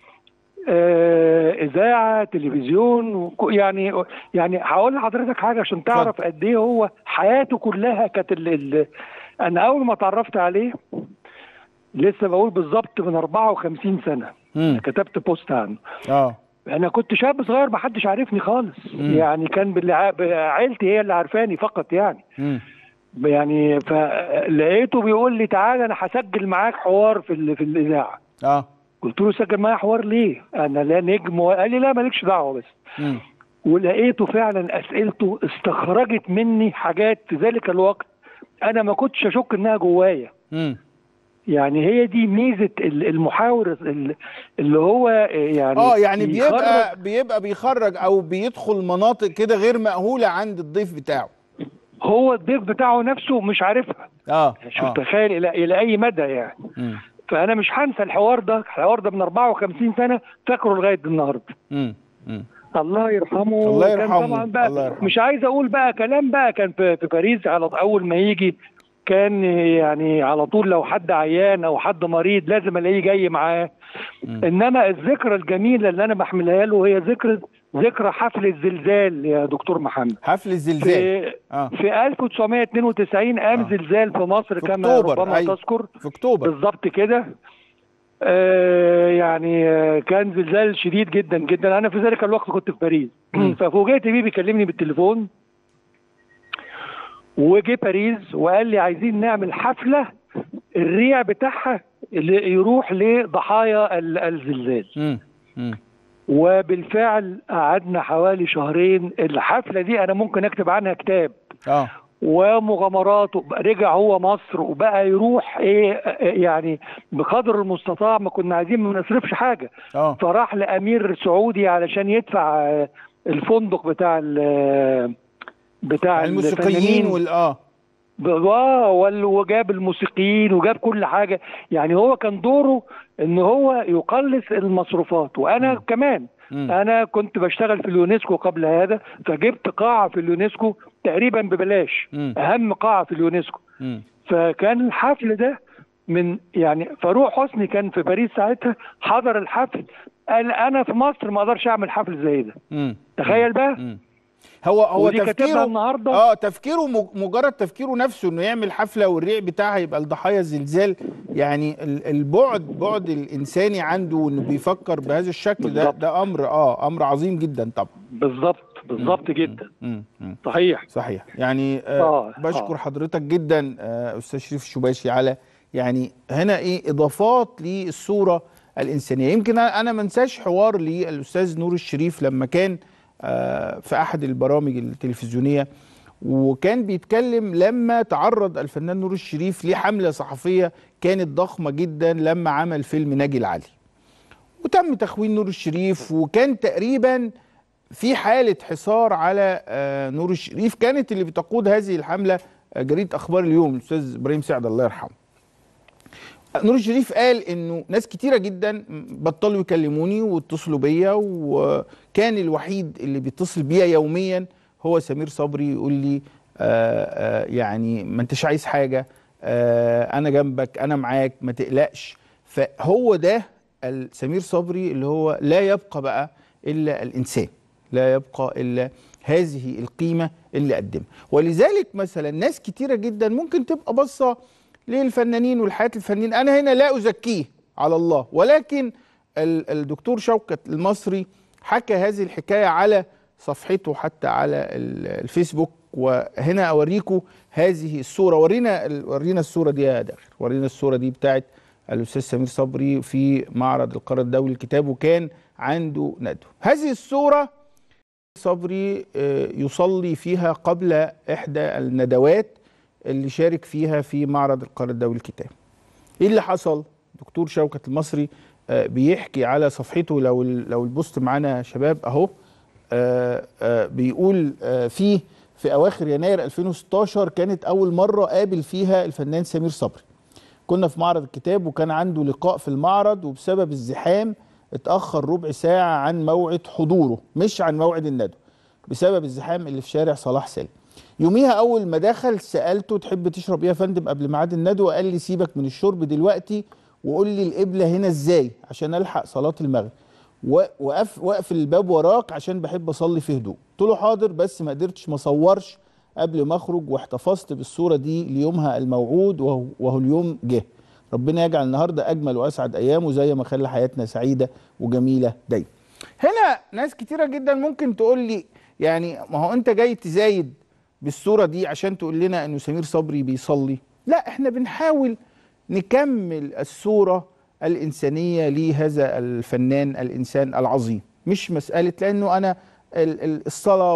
آه، اذاعه تلفزيون وك- يعني يعني هقول لحضرتك حاجه عشان تعرف قد ايه هو حياته كلها كانت ال... ال... انا اول ما اتعرفت عليه لسه بقول بالظبط من 54 سنه امم كتبت بوست عنه اه انا كنت شاب صغير ما حدش عارفني خالص مم. يعني كان بالع... عيلتي هي اللي عارفاني فقط يعني امم يعني فلقيته بيقول لي تعالى انا هسجل معاك حوار في ال... في الاذاعه اه قلت له سجل معايا حوار ليه؟ انا لا نجم ولا- قال لي لا مالكش دعوه بس امم ولقيته فعلا اسئلته استخرجت مني حاجات في ذلك الوقت انا ما كنتش اشك انها جوايا امم يعني هي دي ميزه ال- المحاور ال- اللي هو يعني اه يعني يخرج- بيبقى بيبقى بيخرج او بيدخل مناطق كده غير مأهولة عند الضيف بتاعه هو الضيف بتاعه نفسه مش عارفها اه شوف اه تخيل الى الى اي مدى يعني امم فانا مش هنسى الحوار ده الحوار ده من 54 سنه فاكره لغايه النهارده امم امم الله يرحمه الله كان يرحمه، طبعا بقى الله يرحمه. مش عايز اقول بقى كلام بقى كان في, في باريس على اول ما يجي كان يعني على طول لو حد عيان او حد مريض لازم الاقيه جاي معاه مم. انما الذكرى الجميله اللي انا بحملها له هي ذكرى ذكرى حفل الزلزال يا دكتور محمد حفل الزلزال في اه في 1992 قام آه. زلزال في مصر في كما أكتوبر، ربما أيوة. تذكر في اكتوبر بالظبط كده آه يعني آه كان زلزال شديد جدا جدا انا في ذلك الوقت كنت في باريس مم. ففوجئت بيه بيكلمني بالتليفون وجه باريس وقال لي عايزين نعمل حفله الريع بتاعها اللي يروح لضحايا ال- الزلزال امم امم وبالفعل قعدنا حوالي شهرين الحفله دي انا ممكن اكتب عنها كتاب اه ومغامراته رجع هو مصر وبقى يروح ايه يعني بقدر المستطاع ما كنا عايزين ما نصرفش حاجه اه فراح لامير سعودي علشان يدفع آه، الفندق بتاع ال- بتاع الموسيقيين الفنانين. وال اه ب- اه وال- وجاب الموسيقيين وجاب كل حاجه يعني هو كان دوره ان هو يقلص المصروفات وانا مم. كمان مم. انا كنت بشتغل في اليونسكو قبل هذا فجبت قاعه في اليونسكو تقريبا ببلاش مم. اهم قاعه في اليونسكو مم. فكان الحفل ده من يعني فاروق حسني كان في باريس ساعتها حضر الحفل قال انا في مصر ما اقدرش اعمل حفل زي ده مم. تخيل بقى مم. هو هو ودي كاتبها تفكيره النهارده اه تفكيره مج- مجرد تفكيره نفسه انه يعمل حفله والريع بتاعها يبقى لضحايا الزلزال يعني ال- البعد بعد الانساني عنده انه بيفكر بهذا الشكل ده بالظبط. ده امر اه امر عظيم جدا طبعا بالظبط بالظبط جدا مم. مم. صحيح صحيح يعني آه آه، بشكر آه. حضرتك جدا آه استاذ شريف الشباشي على يعني هنا ايه اضافات للصوره الانسانيه يمكن انا أنا ما انساش حوار للاستاذ نور الشريف لما كان آه في احد البرامج التلفزيونيه وكان بيتكلم لما تعرض الفنان نور الشريف لحمله صحفيه كانت ضخمه جدا لما عمل فيلم ناجي العلي وتم تخوين نور الشريف وكان تقريبا في حالة حصار على آه، نور الشريف كانت اللي بتقود هذه الحملة آه، جريدة أخبار اليوم الأستاذ إبراهيم سعد الله يرحمه نور الشريف قال انه ناس كتيره جدا بطلوا يكلموني واتصلوا بيا وكان الوحيد اللي بيتصل بيا يوميا هو سمير صبري يقول لي آه آه يعني ما انتش عايز حاجه آه انا جنبك انا معاك ما تقلقش فهو ده ال- سمير صبري اللي هو لا يبقى بقى الا الانسان لا يبقى الا هذه القيمه اللي قدمها ولذلك مثلا ناس كتيره جدا ممكن تبقى باصه للفنانين والحياه الفنانين انا هنا لا ازكيه على الله ولكن ال- الدكتور شوكت المصري حكى هذه الحكايه على صفحته حتى على ال- الفيسبوك وهنا اوريكم هذه الصوره ورينا ال- ورينا الصوره دي يا داخل ورينا الصوره دي بتاعت الاستاذ سمير صبري في معرض القرار الدولي للكتاب وكان عنده ندوه هذه الصوره صبري آه، يصلي فيها قبل احدى الندوات اللي شارك فيها في معرض القرار الدولي للكتاب ايه اللي حصل دكتور شوكت المصري آه، بيحكي على صفحته لو ال- لو البوست معانا يا شباب اهو آه، آه، بيقول آه، فيه في اواخر يناير 2016 كانت اول مره قابل فيها الفنان سمير صبري كنا في معرض الكتاب وكان عنده لقاء في المعرض وبسبب الزحام اتاخر ربع ساعه عن موعد حضوره مش عن موعد الندوه بسبب الزحام اللي في شارع صلاح سالم يوميها اول ما دخل سالته تحب تشرب ايه يا فندم قبل ميعاد الندوه قال لي سيبك من الشرب دلوقتي وقول لي القبله هنا ازاي عشان الحق صلاه المغرب و- وقف واقفل الباب وراك عشان بحب اصلي في هدوء قلت له حاضر بس ما قدرتش ما اصورش قبل ما اخرج واحتفظت بالصوره دي ليومها الموعود وهو, وهو اليوم جه ربنا يجعل النهارده اجمل واسعد ايامه زي ما خلى حياتنا سعيده وجميله دايما هنا ناس كتيره جدا ممكن تقول لي يعني ما هو انت جاي تزايد بالصوره دي عشان تقول لنا انه سمير صبري بيصلي لا احنا بنحاول نكمل الصوره الانسانيه لهذا الفنان الانسان العظيم مش مساله لانه انا ال- ال- الصلاه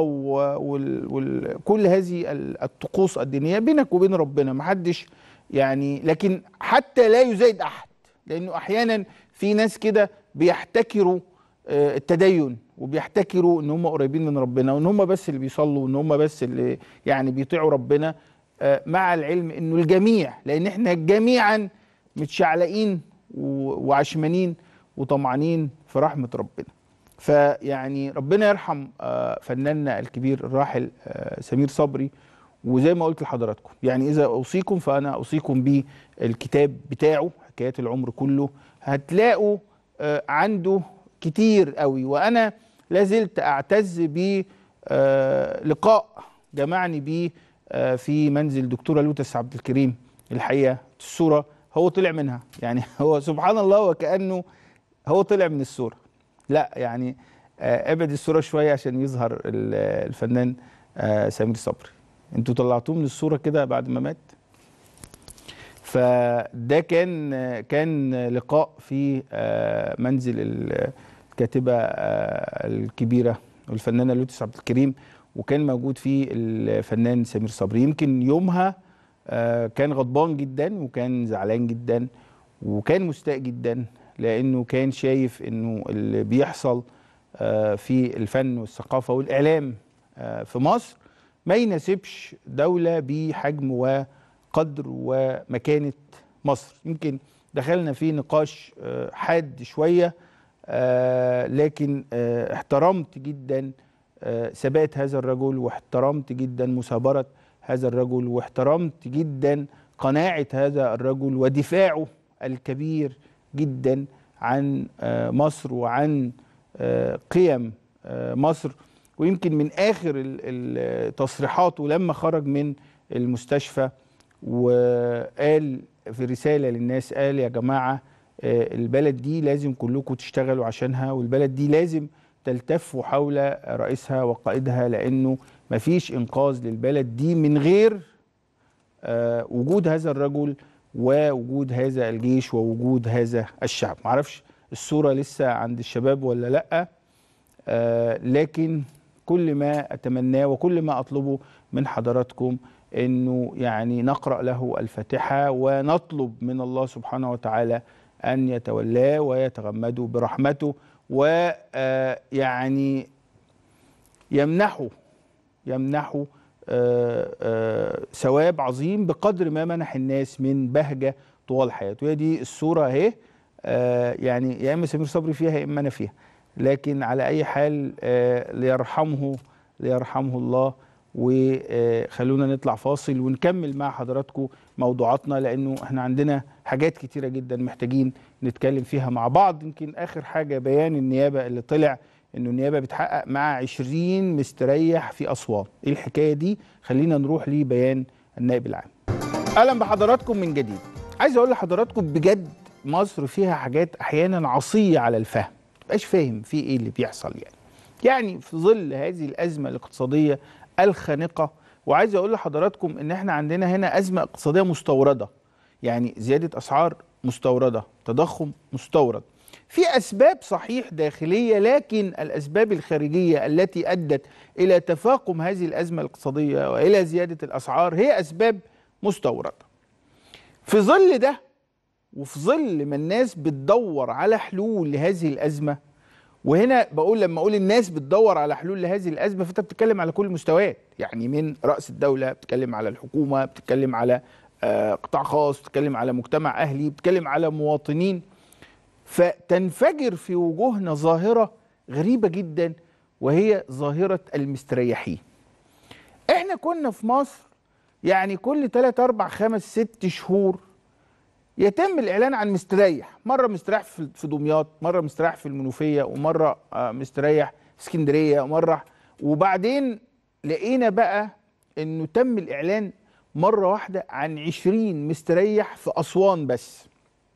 وكل هذه ال- الطقوس الدينيه بينك وبين ربنا محدش يعني لكن حتى لا يزايد احد لانه احيانا في ناس كده بيحتكروا آه، التدين وبيحتكروا ان هم قريبين من ربنا وان هم بس اللي بيصلوا وان هم بس اللي يعني بيطيعوا ربنا آه، مع العلم انه الجميع لان احنا جميعا متشعلقين و- وعشمانين وطمعانين في رحمه ربنا فيعني ربنا يرحم آه، فناننا الكبير الراحل آه، سمير صبري وزي ما قلت لحضراتكم يعني اذا اوصيكم فانا اوصيكم بالكتاب بتاعه حكايات العمر كله هتلاقوا آه، عنده كتير قوي وانا لازلت اعتز بلقاء جمعني بيه آه، في منزل دكتوره لوتس عبد الكريم الحقيقه الصوره هو طلع منها يعني هو سبحان الله وكانه هو طلع من الصوره لا يعني آه، ابعد الصوره شويه عشان يظهر ال- الفنان آه، سمير صبري انتوا طلعتوه من الصوره كده بعد ما مات فده كان كان لقاء في آه، منزل الكاتبه آه، الكبيره والفنانه لوتس عبد الكريم وكان موجود فيه الفنان سمير صبري يمكن يومها آه، كان غضبان جدا وكان زعلان جدا وكان مستاء جدا لانه كان شايف انه اللي بيحصل آه، في الفن والثقافه والاعلام آه، في مصر ما يناسبش دوله بحجم وقدر ومكانه مصر يمكن دخلنا في نقاش آه، حاد شويه آه، لكن آه، احترمت جدا آه، ثبات هذا الرجل واحترمت جدا مثابره هذا الرجل واحترمت جدا قناعه هذا الرجل ودفاعه الكبير جدا عن آه، مصر وعن آه، قيم آه، مصر ويمكن من اخر ال- ال- تصريحاته لما خرج من المستشفى وقال في رساله للناس قال يا جماعه آه، البلد دي لازم كلكم تشتغلوا عشانها والبلد دي لازم تلتفوا حول رئيسها وقائدها لانه مفيش انقاذ للبلد دي من غير آه، وجود هذا الرجل ووجود هذا الجيش ووجود هذا الشعب معرفش الصورة لسه عند الشباب ولا لأ آه، لكن كل ما أتمناه وكل ما أطلبه من حضراتكم أنه يعني نقرأ له الفاتحة ونطلب من الله سبحانه وتعالى أن يتولاه ويتغمده برحمته ويعني يمنحه يمنحه آه، آه، ثواب عظيم بقدر ما منح الناس من بهجة طوال حياته هي دي الصورة اهي آه، يعني يا اما سمير صبري فيها يا اما انا فيها لكن على اي حال آه، ليرحمه ليرحمه الله وخلونا نطلع فاصل ونكمل مع حضراتكم موضوعاتنا لانه احنا عندنا حاجات كتيره جدا محتاجين نتكلم فيها مع بعض يمكن اخر حاجه بيان النيابه اللي طلع انه النيابه بتحقق مع 20 مستريح في اسوان ايه الحكايه دي خلينا نروح لبيان النائب العام اهلا بحضراتكم من جديد عايز اقول لحضراتكم بجد مصر فيها حاجات احيانا عصيه على الفهم متبقاش فاهم في ايه اللي بيحصل يعني يعني في ظل هذه الازمه الاقتصاديه الخانقه وعايز اقول لحضراتكم ان احنا عندنا هنا ازمه اقتصاديه مستورده يعني زياده اسعار مستورده تضخم مستورد في اسباب صحيح داخليه لكن الاسباب الخارجيه التي ادت الى تفاقم هذه الازمه الاقتصاديه والى زياده الاسعار هي اسباب مستورده في ظل ده وفي ظل ما الناس بتدور على حلول لهذه الازمه وهنا بقول لما اقول الناس بتدور على حلول لهذه الازمه فانت بتتكلم على كل المستويات يعني من راس الدوله بتتكلم على الحكومه بتتكلم على آه، قطاع خاص بتتكلم على مجتمع اهلي بتتكلم على مواطنين فتنفجر في وجوهنا ظاهره غريبه جدا وهي ظاهره المستريحين احنا كنا في مصر يعني كل 3 4 5 6 شهور يتم الاعلان عن مستريح مره مستريح في في دمياط مره مستريح في المنوفيه ومره آه، مستريح في اسكندريه ومره وبعدين لقينا بقى انه تم الاعلان مره واحده عن 20 مستريح في اسوان بس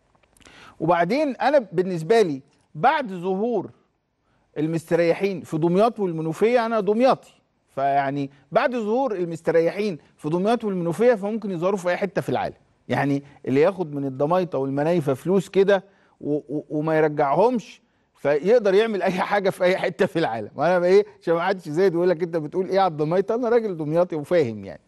وبعدين انا بالنسبه لي بعد ظهور المستريحين في دمياط والمنوفيه انا دمياطي فيعني بعد ظهور المستريحين في دمياط والمنوفيه فممكن يظهروا في اي حته في العالم يعني اللي ياخد من الضمايطه والمنايفه فلوس كده و- و- وما يرجعهمش فيقدر يعمل اي حاجه في اي حته في العالم وانا بقى ايه عشان ما حدش زايد يقول لك انت بتقول ايه على الضمايطه انا راجل دمياطي وفاهم يعني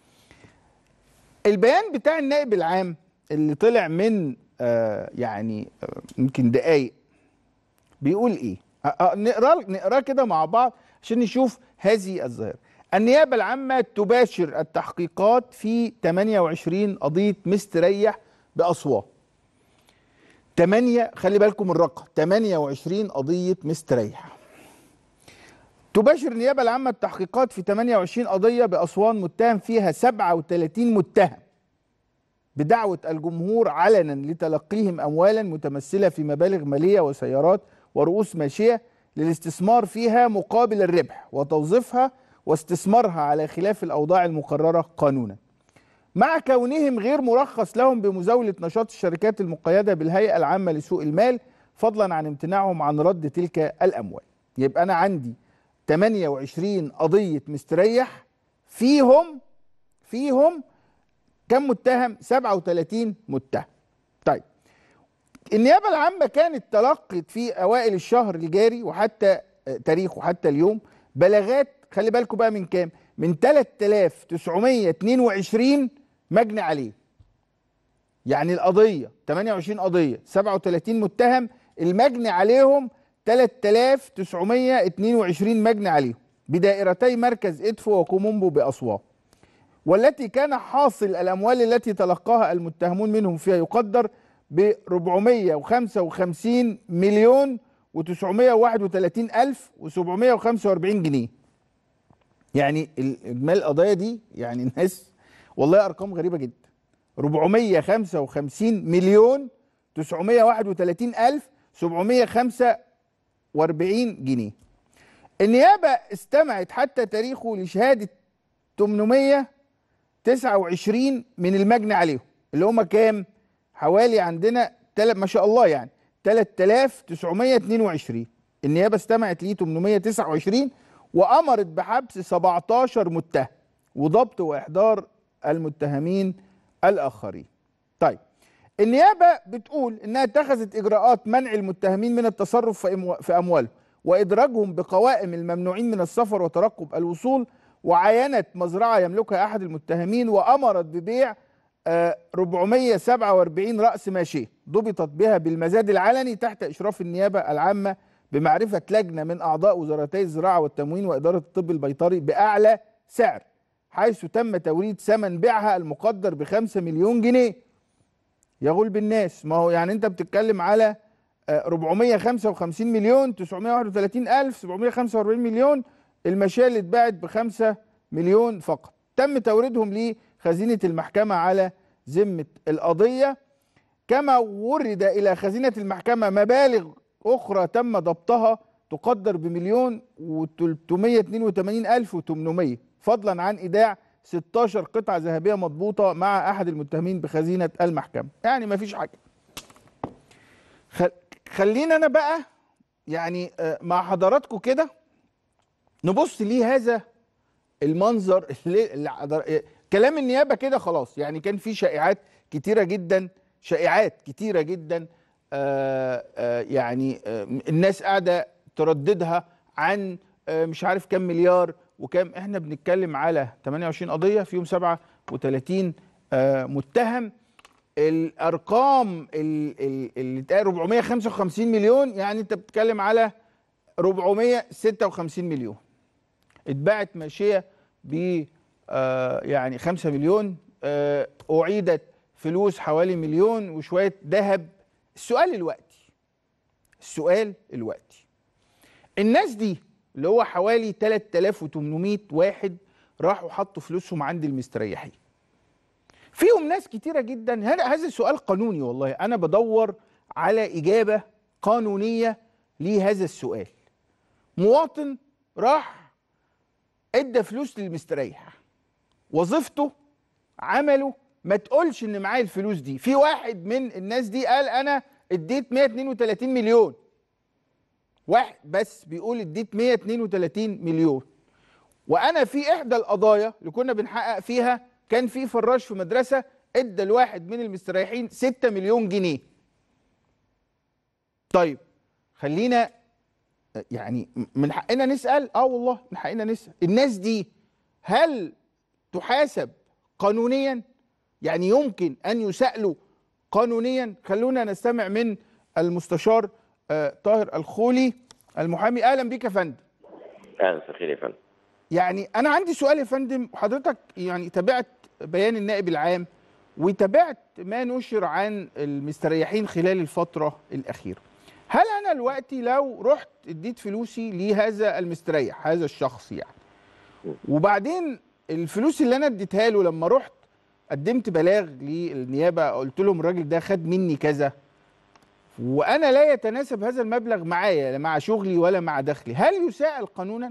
البيان بتاع النائب العام اللي طلع من آه يعني آه، يمكن دقايق بيقول ايه آه، آه، نقراه نقراه كده مع بعض عشان نشوف هذه الظاهره النيابه العامه تباشر التحقيقات في 28 قضيه مستريح باسوان 8 خلي بالكم الرقم 28 قضيه مستريح تباشر النيابه العامه التحقيقات في 28 قضيه باسوان متهم فيها 37 متهم بدعوة الجمهور علنا لتلقيهم أموالا متمثلة في مبالغ مالية وسيارات ورؤوس ماشية للاستثمار فيها مقابل الربح وتوظيفها واستثمارها على خلاف الأوضاع المقررة قانونا مع كونهم غير مرخص لهم بمزاولة نشاط الشركات المقيدة بالهيئة العامة لسوق المال فضلا عن امتناعهم عن رد تلك الأموال يبقى أنا عندي 28 قضية مستريح فيهم فيهم كم متهم 37 متهم طيب النيابه العامه كانت تلقت في اوائل الشهر الجاري وحتى آه، تاريخه حتى اليوم بلاغات خلي بالكم بقى من كام من 3922 مجني عليه يعني القضيه 28 قضيه 37 متهم المجني عليهم 3922 مجني عليهم بدائرتي مركز ادفو وكومومبو باسوان والتي كان حاصل الأموال التي تلقاها المتهمون منهم فيها يقدر ب 455 مليون و931 ألف و745 جنيه يعني إجمالي القضايا دي يعني الناس والله أرقام غريبة جدا 455 مليون 931 ألف 745 جنيه النيابه استمعت حتى تاريخه لشهاده 829 من المجني عليهم اللي هم كام حوالي عندنا تل... ما شاء الله يعني 3922 النيابه استمعت ليه 829 وامرت بحبس 17 متهم وضبط واحضار المتهمين الاخرين طيب النيابه بتقول انها اتخذت اجراءات منع المتهمين من التصرف في أمو- في اموالهم وادراجهم بقوائم الممنوعين من السفر وترقب الوصول وعاينت مزرعه يملكها احد المتهمين وامرت ببيع آه، 447 راس ماشيه ضبطت بها بالمزاد العلني تحت اشراف النيابه العامه بمعرفه لجنه من اعضاء وزارتي الزراعه والتموين واداره الطب البيطري باعلى سعر حيث تم توريد ثمن بيعها المقدر ب 5 مليون جنيه يغول بالناس ما هو يعني انت بتتكلم على آه، 455 مليون 931 الف 745 مليون المشاة اللي اتباعت ب 5 مليون فقط تم توريدهم لخزينة المحكمة على ذمة القضية كما ورد إلى خزينة المحكمة مبالغ أخرى تم ضبطها تقدر بمليون و382 ألف و800 فضلا عن إيداع 16 قطعة ذهبية مضبوطة مع أحد المتهمين بخزينة المحكمة يعني ما فيش حاجة خل... خلينا أنا بقى يعني آه، مع حضراتكم كده نبص ليه هذا المنظر اللي, اللي حضر... آه، كلام النيابة كده خلاص يعني كان في شائعات كتيرة جدا شائعات كتيرة جدا آه آه يعني آه الناس قاعدة ترددها عن آه مش عارف كام مليار وكام احنا بنتكلم على 28 قضية فيهم 37 آه متهم الارقام ال- ال- اللي اتقال 455 مليون يعني انت بتتكلم على 456 مليون اتباعت ماشيه ب آه يعني 5 مليون آه اعيدت فلوس حوالي مليون وشويه ذهب السؤال الوقتي السؤال الوقتي الناس دي اللي هو حوالي 3800 واحد راحوا حطوا فلوسهم عند المستريحين فيهم ناس كتيره جدا هذا هذا سؤال قانوني والله انا بدور على اجابه قانونيه لهذا السؤال مواطن راح ادى فلوس للمستريح وظيفته عمله ما تقولش ان معايا الفلوس دي في واحد من الناس دي قال انا اديت 132 مليون واحد بس بيقول اديت 132 مليون وانا في احدى القضايا اللي كنا بنحقق فيها كان في فراش في مدرسه ادى الواحد من المستريحين 6 مليون جنيه طيب خلينا يعني من حقنا نسال اه والله من حقنا نسال الناس دي هل تحاسب قانونيا يعني يمكن ان يسالوا قانونيا خلونا نستمع من المستشار آه طاهر الخولي المحامي اهلا بيك يا فندم اهلا مساء الخير يا فندم يعني انا عندي سؤال يا فندم حضرتك يعني تابعت بيان النائب العام وتابعت ما نشر عن المستريحين خلال الفترة الأخيرة هل أنا دلوقتي لو رحت اديت فلوسي لهذا المستريح هذا الشخص يعني وبعدين الفلوس اللي أنا اديتها له لما رحت قدمت بلاغ للنيابة قلت لهم الراجل ده خد مني كذا وأنا لا يتناسب هذا المبلغ معايا لا مع شغلي ولا مع دخلي هل يساءل قانونا؟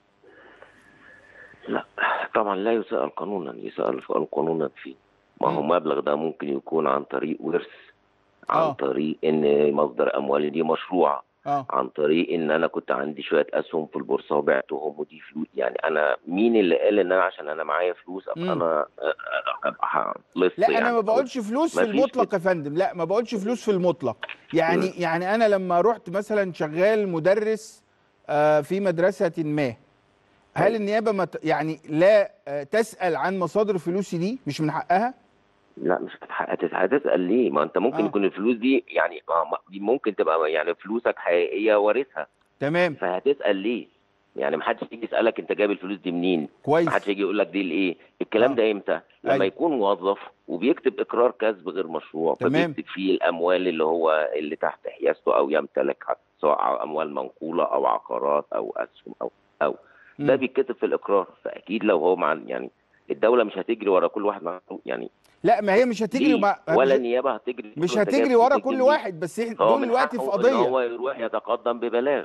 لا طبعا لا يسأل قانونا يسأل قانونا فيه ما هو المبلغ ده ممكن يكون عن طريق ورث عن آه. طريق ان مصدر اموالي دي مشروعه اه عن طريق ان انا كنت عندي شويه اسهم في البورصه وبعتهم ودي فلوس يعني انا مين اللي قال ان انا عشان انا معايا فلوس ابقى مم. انا ابقى لص لا يعني انا ما بقولش فلوس في مفيش المطلق كده. يا فندم لا ما بقولش فلوس في المطلق يعني يعني انا لما رحت مثلا شغال مدرس آه، في مدرسه ما هل النيابه ما ت- يعني لا آه، تسال عن مصادر فلوسي دي مش من حقها لا مش هتتح- هتت- هتسال ليه ما انت ممكن آه. يكون الفلوس دي يعني آه، ما- دي ممكن تبقى يعني فلوسك حقيقيه وارثها تمام فهتسال ليه يعني محدش يجي يسالك انت جايب الفلوس دي منين كويس محدش يجي يقول لك دي لايه الكلام آه. ده امتى لما أيوة. يكون موظف وبيكتب اقرار كسب غير مشروع تمام. فبيكتب فيه الاموال اللي هو اللي تحت حيازته او يمتلكها سواء اموال منقوله او عقارات او اسهم او او ده مم. بيتكتب في الاقرار فاكيد لو هو مع يعني الدوله مش هتجري ورا كل واحد مع يعني لا ما هي مش هتجري ليه؟ مع ولا مش, النيابه هتجري مش تقول أنت جايب هتجري ورا فلوسك كل منين؟ واحد بس إحنا هو دول من دلوقتي في حقه ان هو قضيه يروح يتقدم ببلاغ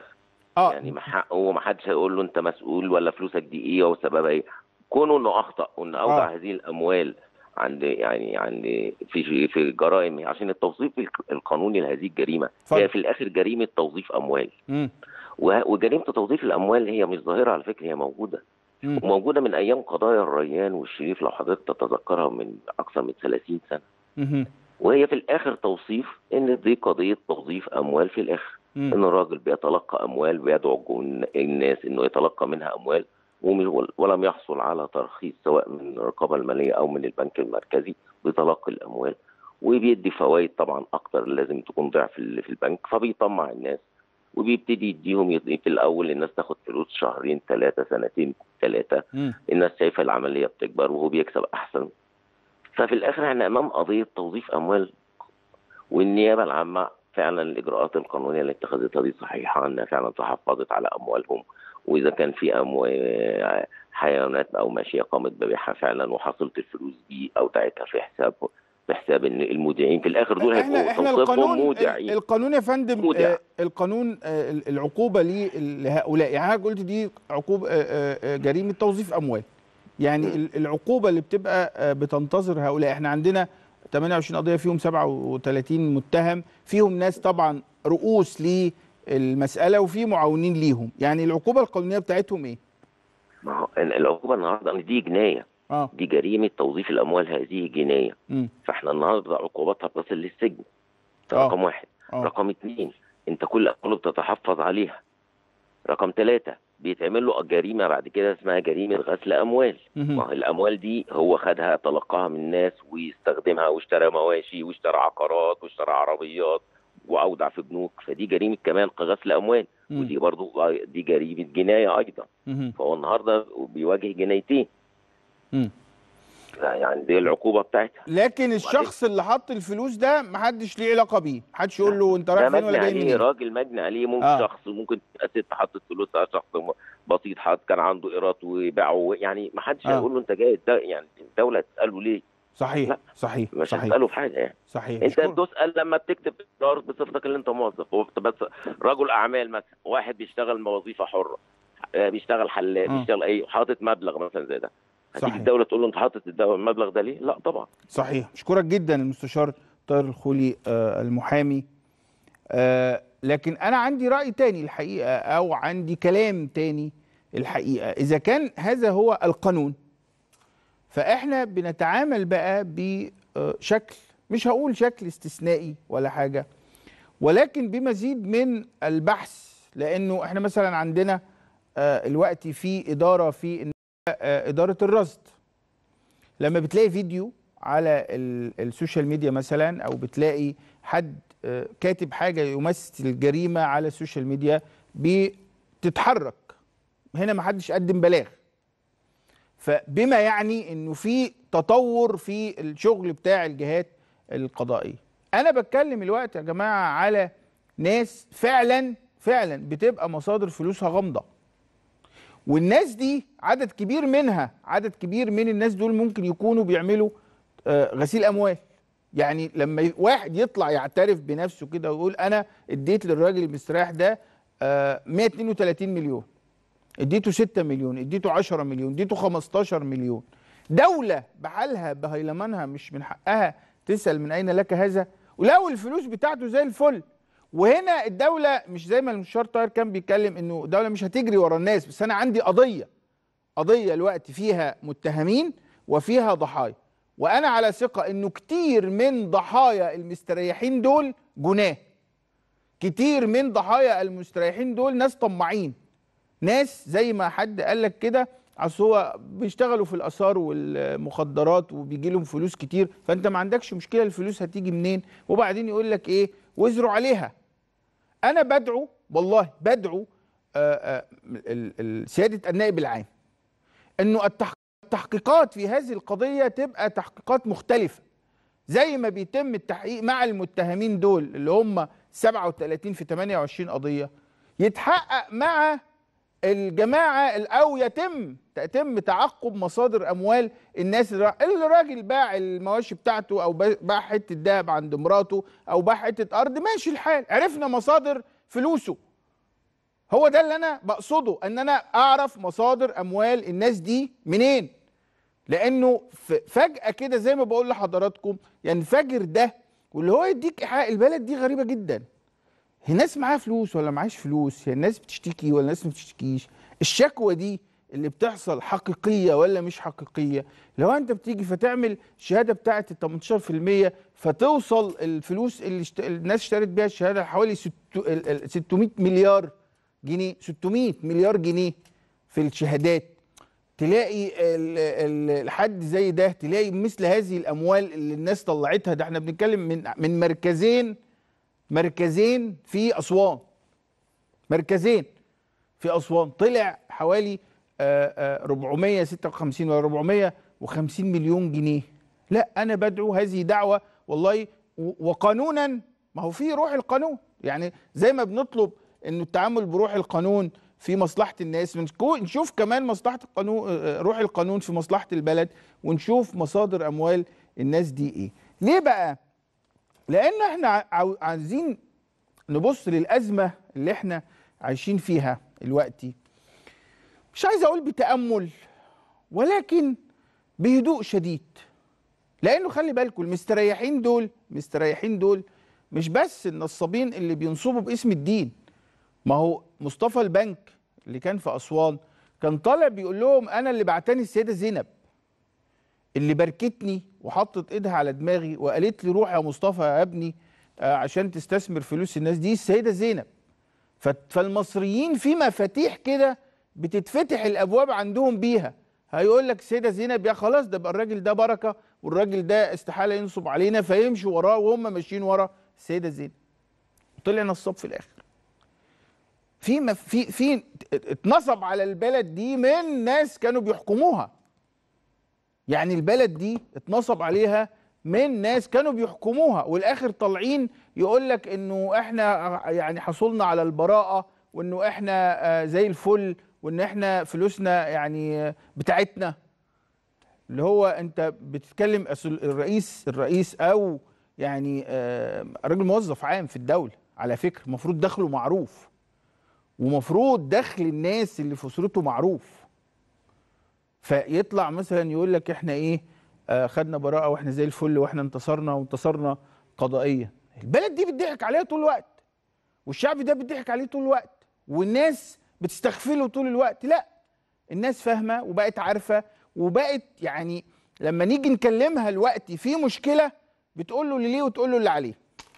اه يعني ما حقه وما حدش هيقول له انت مسؤول ولا فلوسك دي ايه وسببها ايه كونه انه اخطا وانه اودع آه. هذه الاموال عند يعني عند في في جرائم عشان التوظيف الق- القانوني لهذه الجريمه اتفضل. هي في الاخر جريمه توظيف اموال مم. وه- وجريمه توظيف الاموال هي مش ظاهره على فكره هي موجوده مم. وموجوده من ايام قضايا الريان والشريف لو حضرتك تتذكرها من اكثر من 30 سنه مهم. وهي في الاخر توصيف ان دي قضيه توظيف اموال في الاخر مم. ان الراجل بيتلقى اموال ويدعو الجن- الناس انه يتلقى منها اموال وم- ولم يحصل على ترخيص سواء من الرقابه الماليه او من البنك المركزي بتلقي الاموال وبيدي فوائد طبعا اكتر لازم تكون ضعف اللي في البنك فبيطمع الناس وبيبتدي يديهم يد- في الاول الناس تاخد فلوس شهرين ثلاثه سنتين ثلاثه مم. الناس شايفه العمليه بتكبر وهو بيكسب احسن ففي الاخر احنا امام قضيه توظيف اموال والنيابه العامه فعلا الاجراءات القانونيه اللي اتخذتها دي صحيحه انها فعلا تحفظت على اموالهم واذا كان في اموال حيوانات او ماشيه قامت ببيعها فعلا وحصلت الفلوس دي اودعتها في حساب في حساب ان المودعين في الاخر دول احنا هيبقوا احنا توصيفهم القانون مودعين القانون يا فندم مودع. آه، القانون آه، العقوبه ليه- لهؤلاء يعني حضرتك قلت دي عقوبه آه، آه، آه، جريمه توظيف اموال يعني مم. ال- العقوبه اللي بتبقى آه، بتنتظر هؤلاء احنا عندنا 28 قضيه فيهم 37 متهم فيهم ناس طبعا رؤوس للمساله وفي معاونين ليهم يعني العقوبه القانونيه بتاعتهم ايه ما هو العقوبه النهارده إن دي جنايه اه دي جريمه توظيف الاموال هذه جنايه امم فاحنا النهارده عقوباتها بتصل للسجن ده آه. رقم واحد اه رقم اثنين انت كل امواله بتتحفظ عليها رقم ثلاثة بيتعمل له جريمة بعد كده اسمها جريمة غسل أموال مهم. ما هو الأموال دي هو خدها تلقاها من الناس ويستخدمها واشترى مواشي واشترى عقارات واشترى عربيات وأودع في بنوك فدي جريمة كمان غسل أموال مم. ودي برضو دي جريمة جناية أيضا مهم. فهو النهاردة بيواجه جنايتين مم. يعني دي العقوبة بتاعتها لكن الشخص اللي حط الفلوس ده محدش ليه علاقه بيه محدش يقول له انت رايح ده فين ولا مجني جاي عليه منين راجل مجني عليه ممكن آه. آه. شخص ممكن تبقى ست حطت فلوس على شخص م- بسيط حط كان عنده ايراد وباعه يعني ما حدش آه. هيقول له انت جاي الد- يعني الدوله تساله ليه؟ صحيح لا. صحيح مش صحيح هتساله في حاجه يعني صحيح انت أشكرك. تسال لما بتكتب اقرار بصفتك اللي انت موظف هو بس رجل اعمال مثلا واحد بيشتغل وظيفه حره آه، بيشتغل حلاق آه. بيشتغل ايه حاطط مبلغ مثلا زي ده هتيجي صحيح. الدوله تقول له انت حاطط الدو- المبلغ ده ليه؟ لا طبعا صحيح اشكرك جدا المستشار طاهر الخولي آه، المحامي آه، لكن انا عندي راي تاني الحقيقه او عندي كلام تاني الحقيقه اذا كان هذا هو القانون فاحنا بنتعامل بقى بشكل مش هقول شكل استثنائي ولا حاجه ولكن بمزيد من البحث لانه احنا مثلا عندنا آه، الوقت في اداره في آه، اداره الرصد لما بتلاقي فيديو على ال- السوشيال ميديا مثلا او بتلاقي حد آه، كاتب حاجه يمثل الجريمه على السوشيال ميديا بتتحرك هنا ما حدش قدم بلاغ فبما يعني انه في تطور في الشغل بتاع الجهات القضائيه انا بتكلم الوقت يا جماعه على ناس فعلا فعلا بتبقى مصادر فلوسها غامضه والناس دي عدد كبير منها عدد كبير من الناس دول ممكن يكونوا بيعملوا آه، غسيل اموال يعني لما ي- واحد يطلع يعترف بنفسه كده ويقول انا اديت للراجل المستريح ده آه، 132 مليون اديته 6 مليون اديته 10 مليون اديته 15 مليون دولة بحالها بهيلمانها مش من حقها تسأل من أين لك هذا ولو الفلوس بتاعته زي الفل وهنا الدولة مش زي ما المستشار طاهر كان بيتكلم انه الدولة مش هتجري ورا الناس بس انا عندي قضية قضية الوقت فيها متهمين وفيها ضحايا وانا على ثقة انه كتير من ضحايا المستريحين دول جناه كتير من ضحايا المستريحين دول ناس طماعين ناس زي ما حد قال لك كده اصل هو بيشتغلوا في الاثار والمخدرات وبيجي لهم فلوس كتير فانت ما عندكش مشكله الفلوس هتيجي منين وبعدين يقول لك ايه وزروا عليها انا بدعو والله بدعو آه، آه، ال- ال- سياده النائب العام انه التحق- التحقيقات في هذه القضيه تبقى تحقيقات مختلفه زي ما بيتم التحقيق مع المتهمين دول اللي هم 37 في 28 قضيه يتحقق مع الجماعه ال- او يتم يتم تعقب مصادر اموال الناس اللي را- اللي الراجل باع المواشي بتاعته او با- باع حته دهب عند مراته او باع حته ارض ماشي الحال عرفنا مصادر فلوسه هو ده اللي انا بقصده ان انا اعرف مصادر اموال الناس دي منين لانه ف- فجاه كده زي ما بقول لحضراتكم ينفجر ده واللي هو يديك ايحاء البلد دي غريبه جدا هي الناس معاها فلوس ولا معاش فلوس هي الناس بتشتكي ولا الناس ما بتشتكيش الشكوى دي اللي بتحصل حقيقيه ولا مش حقيقيه لو انت بتيجي فتعمل شهاده بتاعه ال 18% فتوصل الفلوس اللي اشت... الناس اشترت بيها الشهاده حوالي ست... ال- ال- 600 مليار جنيه 600 مليار جنيه في الشهادات تلاقي ال- ال- الحد زي ده تلاقي مثل هذه الاموال اللي الناس طلعتها ده احنا بنتكلم من من مركزين مركزين في اسوان مركزين في اسوان طلع حوالي آه، آه، 456 ولا 450 مليون جنيه لا انا بدعو هذه دعوه والله و- وقانونا ما هو في روح القانون يعني زي ما بنطلب انه التعامل بروح القانون في مصلحه الناس بنكو- نشوف كمان مصلحه القانون آه، روح القانون في مصلحه البلد ونشوف مصادر اموال الناس دي ايه ليه بقى لان احنا عاو- عايزين نبص للازمه اللي احنا عايشين فيها دلوقتي مش عايز اقول بتامل ولكن بهدوء شديد لانه خلي بالكم المستريحين دول مستريحين دول مش بس النصابين اللي بينصبوا باسم الدين ما هو مصطفى البنك اللي كان في اسوان كان طالع بيقول لهم انا اللي بعتني السيده زينب اللي باركتني وحطت ايدها على دماغي وقالت لي روح يا مصطفى يا ابني آه، عشان تستثمر فلوس الناس دي السيده زينب ف- فالمصريين في مفاتيح كده بتتفتح الابواب عندهم بيها هيقول لك السيده زينب يا خلاص ده بقى الراجل ده بركه والراجل ده استحاله ينصب علينا فيمشوا وراه وهم ماشيين ورا السيده زينب طلع نصاب في الاخر في مف- في في اتنصب على البلد دي من ناس كانوا بيحكموها يعني البلد دي اتنصب عليها من ناس كانوا بيحكموها والاخر طالعين يقول لك انه احنا يعني حصلنا على البراءه وانه احنا آه، زي الفل وان احنا فلوسنا يعني آه، بتاعتنا اللي هو انت بتتكلم أصل الرئيس الرئيس او يعني آه، راجل موظف عام في الدوله على فكره المفروض دخله معروف ومفروض دخل الناس اللي في اسرته معروف فيطلع مثلا يقول لك احنا ايه آه خدنا براءه واحنا زي الفل واحنا انتصرنا وانتصرنا قضائيا البلد دي بتضحك عليها طول الوقت والشعب ده بيضحك عليه طول الوقت والناس بتستغفله طول الوقت لا الناس فاهمه وبقت عارفه وبقت يعني لما نيجي نكلمها الوقت في مشكله بتقول له اللي ليه وتقول له اللي عليه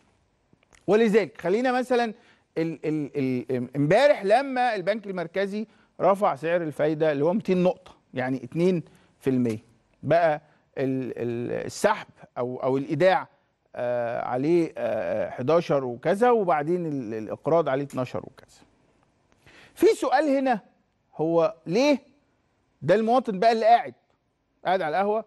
ولذلك خلينا مثلا ال- ال- ال- امبارح لما البنك المركزي رفع سعر الفايده اللي هو 200 نقطه يعني 2% بقى ال- ال- السحب او او الايداع آه عليه آه 11 وكذا وبعدين ال- الاقراض عليه 12 وكذا في سؤال هنا هو ليه ده المواطن بقى اللي قاعد قاعد على القهوه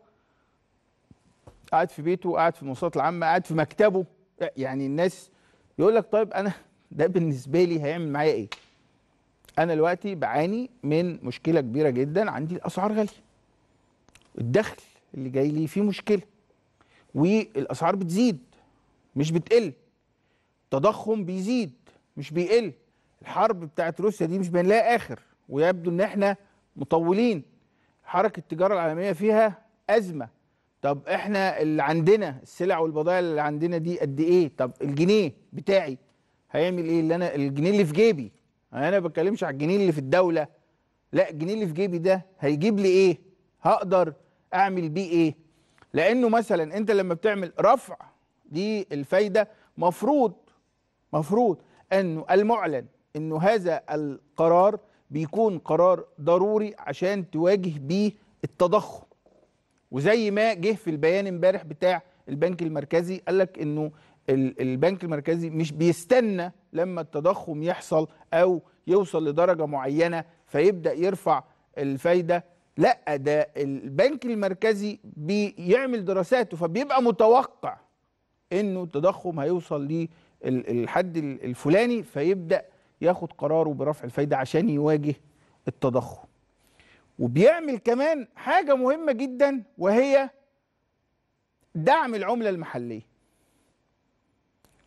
قاعد في بيته قاعد في المواصلات العامه قاعد في مكتبه يعني الناس يقول لك طيب انا ده بالنسبه لي هيعمل معايا ايه انا دلوقتي بعاني من مشكله كبيره جدا عندي الاسعار غاليه الدخل اللي جاي لي فيه مشكله والاسعار بتزيد مش بتقل التضخم بيزيد مش بيقل الحرب بتاعت روسيا دي مش بنلاقي اخر ويبدو ان احنا مطولين حركه التجاره العالميه فيها ازمه طب احنا اللي عندنا السلع والبضائع اللي عندنا دي قد ايه طب الجنيه بتاعي هيعمل ايه اللي انا الجنيه اللي في جيبي انا ما بتكلمش على الجنيه اللي في الدوله لا الجنيه اللي في جيبي ده هيجيب لي ايه هقدر اعمل بيه ايه لانه مثلا انت لما بتعمل رفع دي الفايده مفروض مفروض انه المعلن انه هذا القرار بيكون قرار ضروري عشان تواجه بيه التضخم وزي ما جه في البيان امبارح بتاع البنك المركزي قال لك انه ال- البنك المركزي مش بيستنى لما التضخم يحصل او يوصل لدرجه معينه فيبدا يرفع الفايده لا ده البنك المركزي بيعمل دراساته فبيبقى متوقع انه التضخم هيوصل للحد الفلاني فيبدا ياخد قراره برفع الفايده عشان يواجه التضخم وبيعمل كمان حاجه مهمه جدا وهي دعم العمله المحليه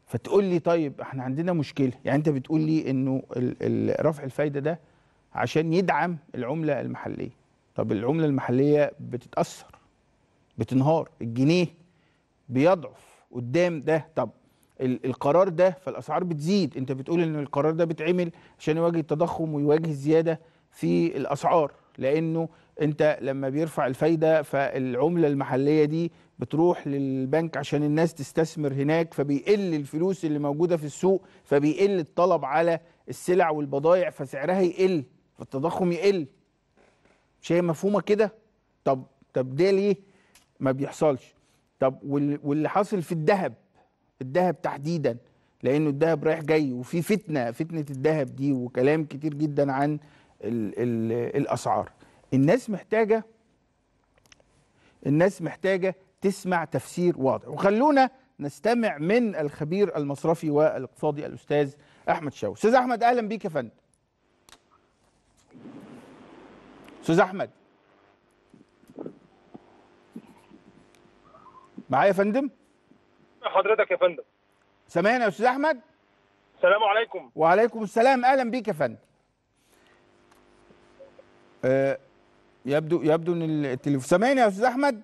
فتقول لي طيب احنا عندنا مشكله يعني انت بتقول لي انه ال- ال- رفع الفايده ده عشان يدعم العمله المحليه طب العمله المحليه بتتاثر بتنهار الجنيه بيضعف قدام ده طب ال- القرار ده فالاسعار بتزيد انت بتقول ان القرار ده بيتعمل عشان يواجه التضخم ويواجه الزياده في الاسعار لانه انت لما بيرفع الفايده فالعمله المحليه دي بتروح للبنك عشان الناس تستثمر هناك فبيقل الفلوس اللي موجوده في السوق فبيقل الطلب على السلع والبضائع فسعرها يقل فالتضخم يقل مش هي مفهومه كده طب طب ده ليه ما بيحصلش طب وال- واللي حاصل في الذهب الذهب تحديدا لانه الذهب رايح جاي وفي فتنه فتنه الذهب دي وكلام كتير جدا عن ال ال الاسعار الناس محتاجه الناس محتاجه تسمع تفسير واضح وخلونا نستمع من الخبير المصرفي والاقتصادي الاستاذ احمد شاوي استاذ احمد اهلا بيك يا فندم استاذ احمد معايا يا فندم حضرتك يا فندم سامعني يا استاذ احمد السلام عليكم وعليكم السلام اهلا بيك يا فندم آه يبدو يبدو ان التليفون سامعني يا استاذ احمد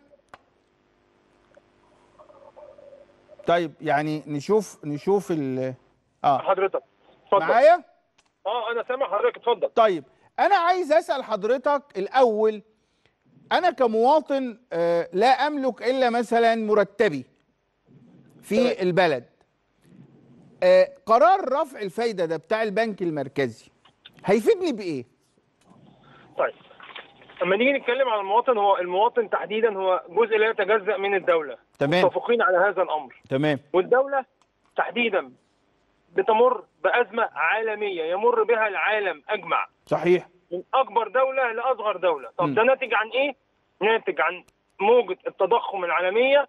طيب يعني نشوف نشوف ال اه حضرتك اتفضل معايا اه انا سامع حضرتك اتفضل طيب انا عايز اسال حضرتك الاول انا كمواطن آه لا املك الا مثلا مرتبي في البلد آه قرار رفع الفايده ده بتاع البنك المركزي هيفيدني بايه طيب لما نيجي نتكلم عن المواطن هو المواطن تحديدا هو جزء لا يتجزأ من الدولة تمام متفقين على هذا الامر تمام والدولة تحديدا بتمر بأزمة عالمية يمر بها العالم أجمع صحيح من أكبر دولة لأصغر دولة م. طب ده ناتج عن إيه؟ ناتج عن موجة التضخم العالمية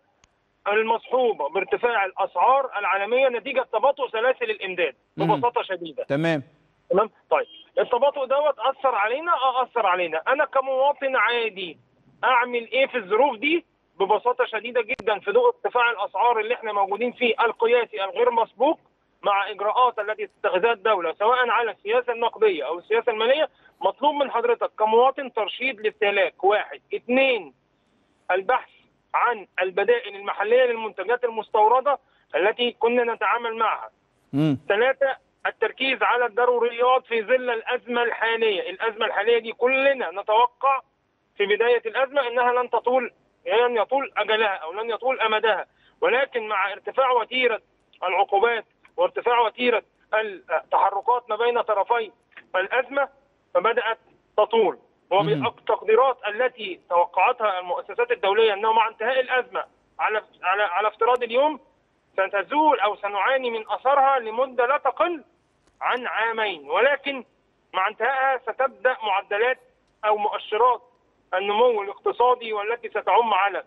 المصحوبة بارتفاع الأسعار العالمية نتيجة تباطؤ سلاسل الإمداد م. ببساطة شديدة تمام تمام طيب التباطؤ دوت اثر علينا اه اثر علينا انا كمواطن عادي اعمل ايه في الظروف دي ببساطه شديده جدا في ضوء ارتفاع الاسعار اللي احنا موجودين فيه القياسي الغير مسبوق مع اجراءات التي تتخذها الدوله سواء على السياسه النقديه او السياسه الماليه مطلوب من حضرتك كمواطن ترشيد الاستهلاك واحد اثنين البحث عن البدائل المحليه للمنتجات المستورده التي كنا نتعامل معها امم ثلاثة التركيز على الضروريات في ظل الأزمة الحالية الأزمة الحالية دي كلنا نتوقع في بداية الأزمة أنها لن تطول لن يطول أجلها أو لن يطول أمدها ولكن مع ارتفاع وتيرة العقوبات وارتفاع وتيرة التحركات ما بين طرفي الأزمة فبدأت تطول وبالتقديرات التي توقعتها المؤسسات الدولية أنه مع انتهاء الأزمة على على على افتراض اليوم ستزول او سنعاني من اثرها لمده لا تقل عن عامين ولكن مع انتهائها ستبدا معدلات او مؤشرات النمو الاقتصادي والتي ستعم على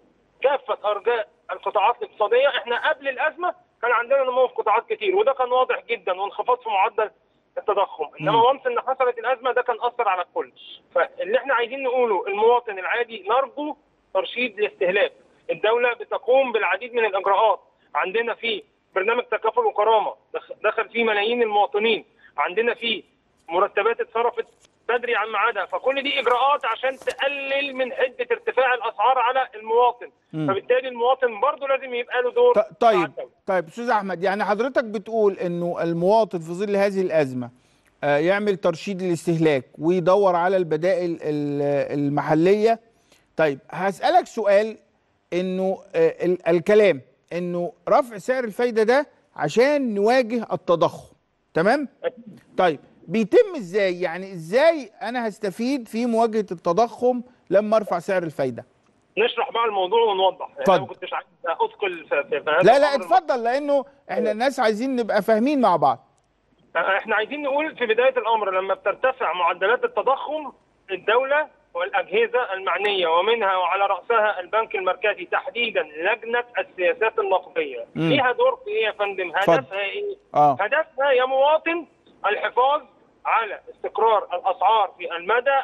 كافه ارجاء القطاعات الاقتصاديه احنا قبل الازمه كان عندنا نمو في قطاعات كتير وده كان واضح جدا وانخفاض في معدل التضخم انما وانس ان حصلت الازمه ده كان اثر على الكل فاللي احنا عايزين نقوله المواطن العادي نرجو ترشيد الاستهلاك الدوله بتقوم بالعديد من الاجراءات عندنا في برنامج تكافل وكرامه دخ- دخل فيه ملايين المواطنين عندنا فيه مرتبات اتصرفت بدري عن ميعادها فكل دي اجراءات عشان تقلل من حده ارتفاع الاسعار على المواطن مم. فبالتالي المواطن برضه لازم يبقى له دور ط- مع طيب الدولة. طيب استاذ احمد يعني حضرتك بتقول انه المواطن في ظل هذه الازمه آه، يعمل ترشيد للاستهلاك ويدور على البدائل ال- المحليه طيب هسالك سؤال انه آه، ال- الكلام انه رفع سعر الفايده ده عشان نواجه التضخم تمام طيب بيتم ازاي يعني ازاي انا هستفيد في مواجهه التضخم لما ارفع سعر الفايده نشرح بقى الموضوع ونوضح يعني اتفضل. انا ما كنتش عايز اثقل في, في, في هذا لا لا الأمر. اتفضل لانه احنا الناس عايزين نبقى فاهمين مع بعض احنا عايزين نقول في بدايه الامر لما بترتفع معدلات التضخم الدوله والاجهزه المعنيه ومنها وعلى راسها البنك المركزي تحديدا لجنه السياسات النقديه مم. ليها دور في ايه يا فندم؟ اتفضل. هدفها ايه؟ اه هدفها يا مواطن الحفاظ على استقرار الاسعار في المدى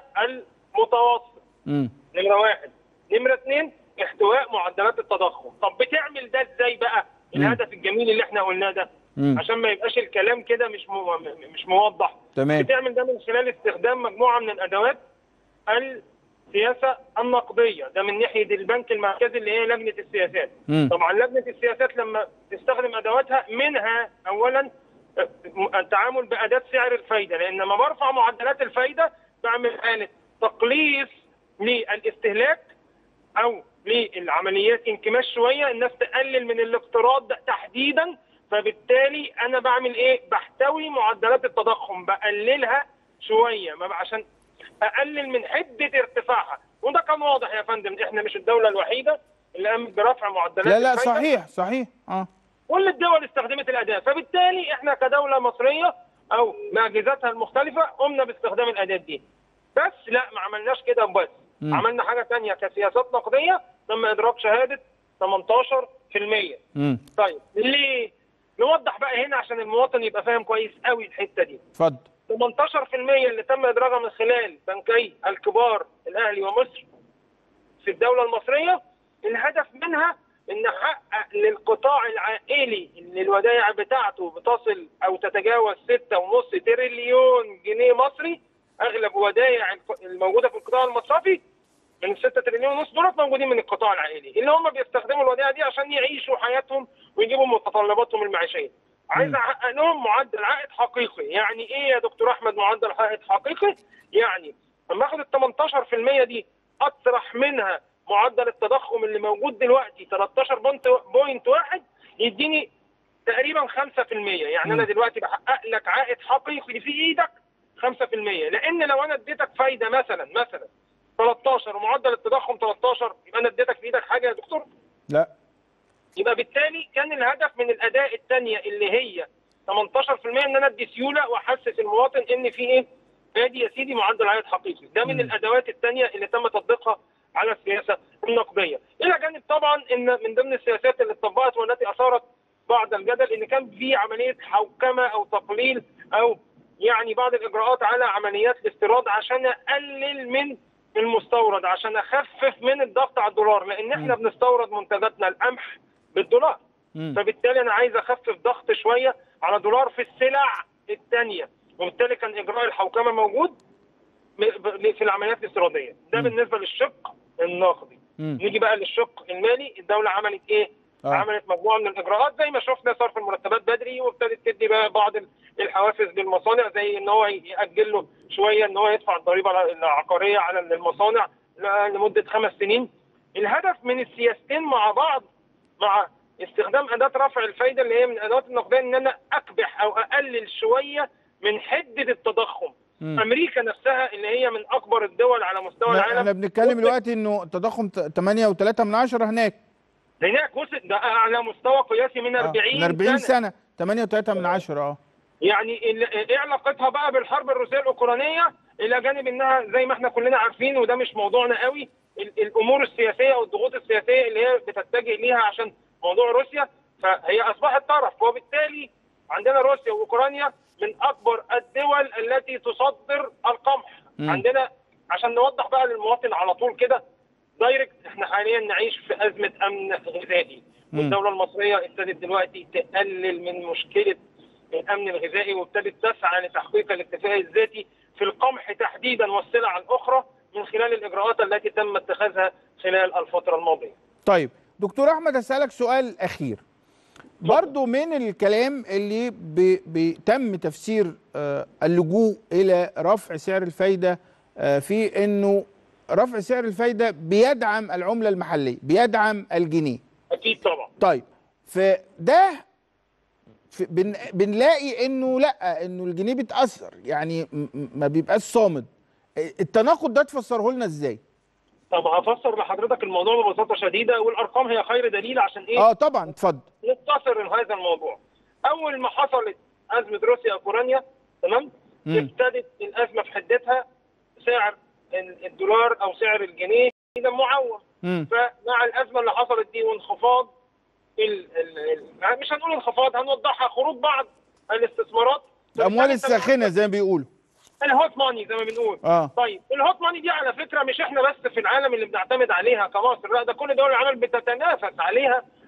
المتوسط امم نمره واحد نمره اثنين احتواء معدلات التضخم طب بتعمل ده ازاي بقى الهدف الجميل اللي احنا قلناه ده مم. عشان ما يبقاش الكلام كده مش مو... مش موضح تمام بتعمل ده من خلال استخدام مجموعه من الادوات السياسه النقديه ده من ناحيه البنك المركزي اللي هي لجنه السياسات مم. طبعا لجنه السياسات لما تستخدم ادواتها منها اولا التعامل باداه سعر الفايده لان لما برفع معدلات الفايده بعمل حاله تقليص للاستهلاك او للعمليات انكماش شويه الناس تقلل من الاقتراض ده تحديدا فبالتالي انا بعمل ايه بحتوي معدلات التضخم بقللها شويه ما بقى- عشان اقلل من حده ارتفاعها وده كان واضح يا فندم احنا مش الدوله الوحيده اللي قامت برفع معدلات لا لا الفايدة. صحيح صحيح اه كل الدول استخدمت الاداه فبالتالي احنا كدوله مصريه او باجهزتها المختلفه قمنا باستخدام الاداه دي بس لا ما عملناش كده بس مم. عملنا حاجه ثانيه كسياسات نقديه تم ادراك شهاده 18% امم طيب ليه نوضح بقى هنا عشان المواطن يبقى فاهم كويس قوي الحته دي اتفضل 18% اللي تم ادراجها من خلال بنكي الكبار الاهلي ومصر في الدوله المصريه الهدف منها ان احقق للقطاع العائلي اللي الودائع بتاعته بتصل او تتجاوز 6.5 تريليون جنيه مصري اغلب ودائع الق- الموجوده في القطاع المصرفي من 6 تريليون ونص دولت موجودين من القطاع العائلي اللي هم بيستخدموا الودائع دي عشان يعيشوا حياتهم ويجيبوا متطلباتهم المعيشيه. عايز احقق لهم معدل عائد حقيقي، يعني ايه يا دكتور احمد معدل عائد حقيقي؟ يعني لما اخد ال 18% دي اطرح منها معدل التضخم اللي موجود دلوقتي 13 بونت بوينت واحد يديني تقريبا 5% يعني انا دلوقتي بحقق لك عائد حقيقي في ايدك 5% لان لو انا اديتك فايده مثلا مثلا 13 ومعدل التضخم 13 يبقى انا اديتك في ايدك حاجه يا دكتور لا يبقى بالتالي كان الهدف من الاداء الثانيه اللي هي 18% ان انا ادي سيوله واحسس المواطن ان في ايه؟ ادي يا سيدي معدل عائد حقيقي، ده من الادوات الثانيه اللي تم تطبيقها على السياسه النقديه، الى جانب طبعا ان من ضمن السياسات اللي اتطبقت والتي اثارت بعض الجدل ان كان في عمليه حوكمه او تقليل او يعني بعض الاجراءات على عمليات الاستيراد عشان اقلل من المستورد عشان اخفف من الضغط على الدولار لان احنا بنستورد منتجاتنا القمح بالدولار مم. فبالتالي انا عايز اخفف ضغط شويه على دولار في السلع الثانيه وبالتالي كان اجراء الحوكمه موجود م- ب- في العمليات الاستيراديه ده بالنسبه للشق النقدي مم. نيجي بقى للشق المالي الدوله عملت ايه آه. عملت مجموعه من الاجراءات زي ما شفنا صرف المرتبات بدري وابتدت تدي بقى بعض ال- الحوافز للمصانع زي ان هو ياجل له شويه ان هو يدفع الضريبه الع- العقاريه على المصانع ل- لمده خمس سنين الهدف من السياستين مع بعض مع استخدام اداه رفع الفايده اللي هي من الادوات النقديه ان انا اكبح او اقلل شويه من حده التضخم مم. امريكا نفسها اللي هي من اكبر الدول على مستوى لا، العالم احنا بنتكلم وصلت- دلوقتي انه التضخم 8 و3 من عشرة هناك هناك وصل ده اعلى مستوى قياسي من آه، 40 من 40 سنه سنه 8 و3 من عشرة اه يعني ال- ايه علاقتها بقى بالحرب الروسيه الاوكرانيه الى جانب انها زي ما احنا كلنا عارفين وده مش موضوعنا قوي ال- الامور السياسيه والضغوط السياسيه اللي هي بتتجه ليها عشان موضوع روسيا فهي اصبحت طرف وبالتالي عندنا روسيا واوكرانيا من اكبر الدول التي تصدر القمح مم. عندنا عشان نوضح بقى للمواطن على طول كده دايركت احنا حاليا نعيش في ازمه امن غذائي مم. والدوله المصريه ابتدت دلوقتي تقلل من مشكله الامن الغذائي وابتدت تسعى لتحقيق الاكتفاء الذاتي في القمح تحديدا والسلع الاخرى من خلال الاجراءات التي تم اتخاذها خلال الفتره الماضيه. طيب دكتور احمد اسالك سؤال اخير برضو من الكلام اللي بي بي تم تفسير آه، اللجوء الى رفع سعر الفايده آه، في انه رفع سعر الفايده بيدعم العمله المحليه بيدعم الجنيه اكيد طبعا. طيب فده في بن بنلاقي انه لا انه الجنيه بيتاثر يعني م- م- ما بيبقاش صامد التناقض ده تفسره لنا ازاي طب هفسر لحضرتك الموضوع ببساطه شديده والارقام هي خير دليل عشان ايه؟ اه طبعا اتفضل نختصر هذا الموضوع. اول ما حصلت ازمه روسيا اوكرانيا تمام؟ مم. ابتدت الازمه في حدتها سعر ال- الدولار او سعر الجنيه ده معوم مم. فمع الازمه اللي حصلت دي وانخفاض ال ال ال مش هنقول انخفاض هنوضحها خروج بعض الاستثمارات الاموال الساخنه زي ما بيقولوا الهوت ماني زي ما بنقول اه طيب الهوت ماني دي على فكره مش احنا بس في العالم اللي بنعتمد عليها كمصر لا ده كل دول العالم بتتنافس عليها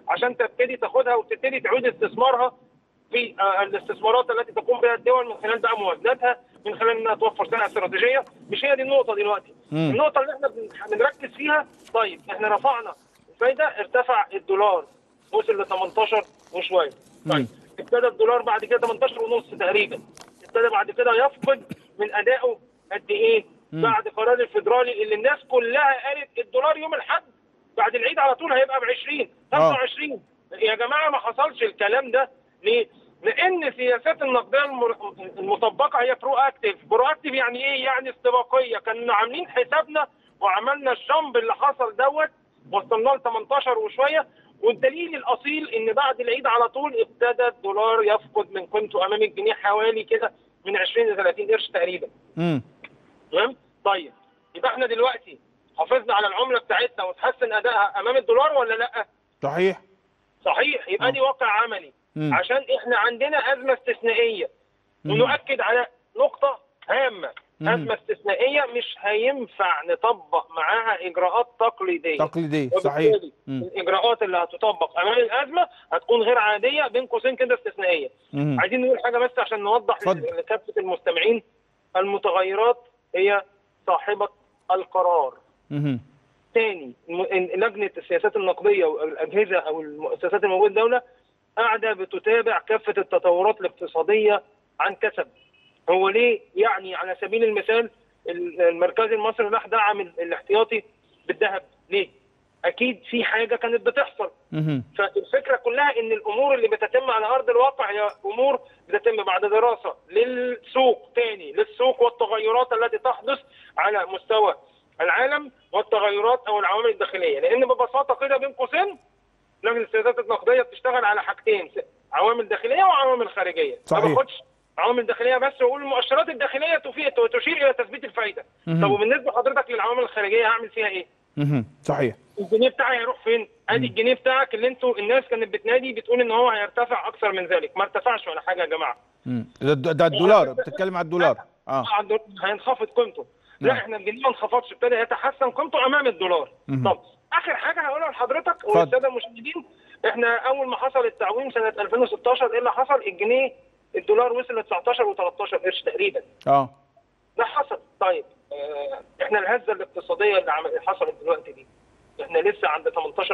عشان تبتدي تاخدها وتبتدي تعيد استثمارها في آه، الاستثمارات التي تقوم بها الدول من خلال بقى موازناتها من خلال انها توفر سلع استراتيجيه مش هي دي النقطه دلوقتي مم. النقطه اللي احنا بن- بنركز فيها طيب احنا رفعنا الفايده ارتفع الدولار وصل ل 18 وشويه طيب ابتدى الدولار بعد كده 18 ونص تقريبا ابتدى بعد كده يفقد من ادائه قد ايه بعد قرار الفيدرالي اللي الناس كلها قالت الدولار يوم الاحد بعد العيد على طول هيبقى ب 20 25 يا جماعه ما حصلش الكلام ده ليه؟ لان السياسات النقديه المر- المطبقه هي برو اكتيف، برو اكتيف يعني ايه؟ يعني استباقيه، كنا عاملين حسابنا وعملنا الجامب اللي حصل دوت وصلنا ل 18 وشويه والدليل الاصيل ان بعد العيد على طول ابتدى الدولار يفقد من قيمته امام الجنيه حوالي كده من 20 ل 30 قرش تقريبا. مم. تمام؟ طيب يبقى احنا دلوقتي حافظنا على العمله بتاعتنا وتحسن ادائها امام الدولار ولا لا؟ صحيح صحيح يبقى دي واقع عملي مم. عشان احنا عندنا ازمه استثنائيه مم. ونؤكد على نقطه هامه مم. ازمه استثنائيه مش هينفع نطبق معاها اجراءات تقليديه تقليديه صحيح وبالتالي مم. الاجراءات اللي هتطبق امام الازمه هتكون غير عاديه بين قوسين كده استثنائيه مم. عايزين نقول حاجه بس عشان نوضح اتفضل. لكافه المستمعين المتغيرات هي صاحبه القرار مم. تاني الم- إن لجنه السياسات النقديه والاجهزه او المؤسسات الموجوده الدوله قاعده بتتابع كافه التطورات الاقتصاديه عن كسب. هو ليه؟ يعني على سبيل المثال ال- المركز المصري راح دعم ال- الاحتياطي بالذهب، ليه؟ اكيد في حاجه كانت بتحصل، مم. فالفكره كلها ان الامور اللي بتتم على ارض الواقع هي امور بتتم بعد دراسه للسوق تاني للسوق والتغيرات التي تحدث على مستوى العالم والتغيرات او العوامل الداخليه لان ببساطه كده بين قوسين لجنه السياسات النقديه بتشتغل على حاجتين عوامل داخليه وعوامل خارجيه صحيح. ما باخدش عوامل داخليه بس واقول المؤشرات الداخليه تفيد تشير الى تثبيت الفايده مهم. طب وبالنسبه لحضرتك للعوامل الخارجيه هعمل فيها ايه؟ مم. صحيح الجنيه بتاعي هيروح فين؟ ادي الجنيه بتاعك اللي انتوا الناس كانت بتنادي بتقول ان هو هيرتفع اكثر من ذلك، ما ارتفعش ولا حاجه يا جماعه. مم. ده, ده ده الدولار بتتكلم على الدولار اه عنده- هينخفض قيمته. لا نعم. احنا الجنيه ما انخفضش ابتدى يتحسن قيمته امام الدولار. مهم. طب اخر حاجه هقولها لحضرتك اتفضل. وللساده المشاهدين احنا اول ما حصل التعويم سنه 2016 ايه اللي حصل؟ الجنيه الدولار وصل ل 19 و13 قرش تقريبا. اه ده حصل طيب اه احنا الهزه الاقتصاديه اللي عم- حصلت دلوقتي دي احنا لسه عند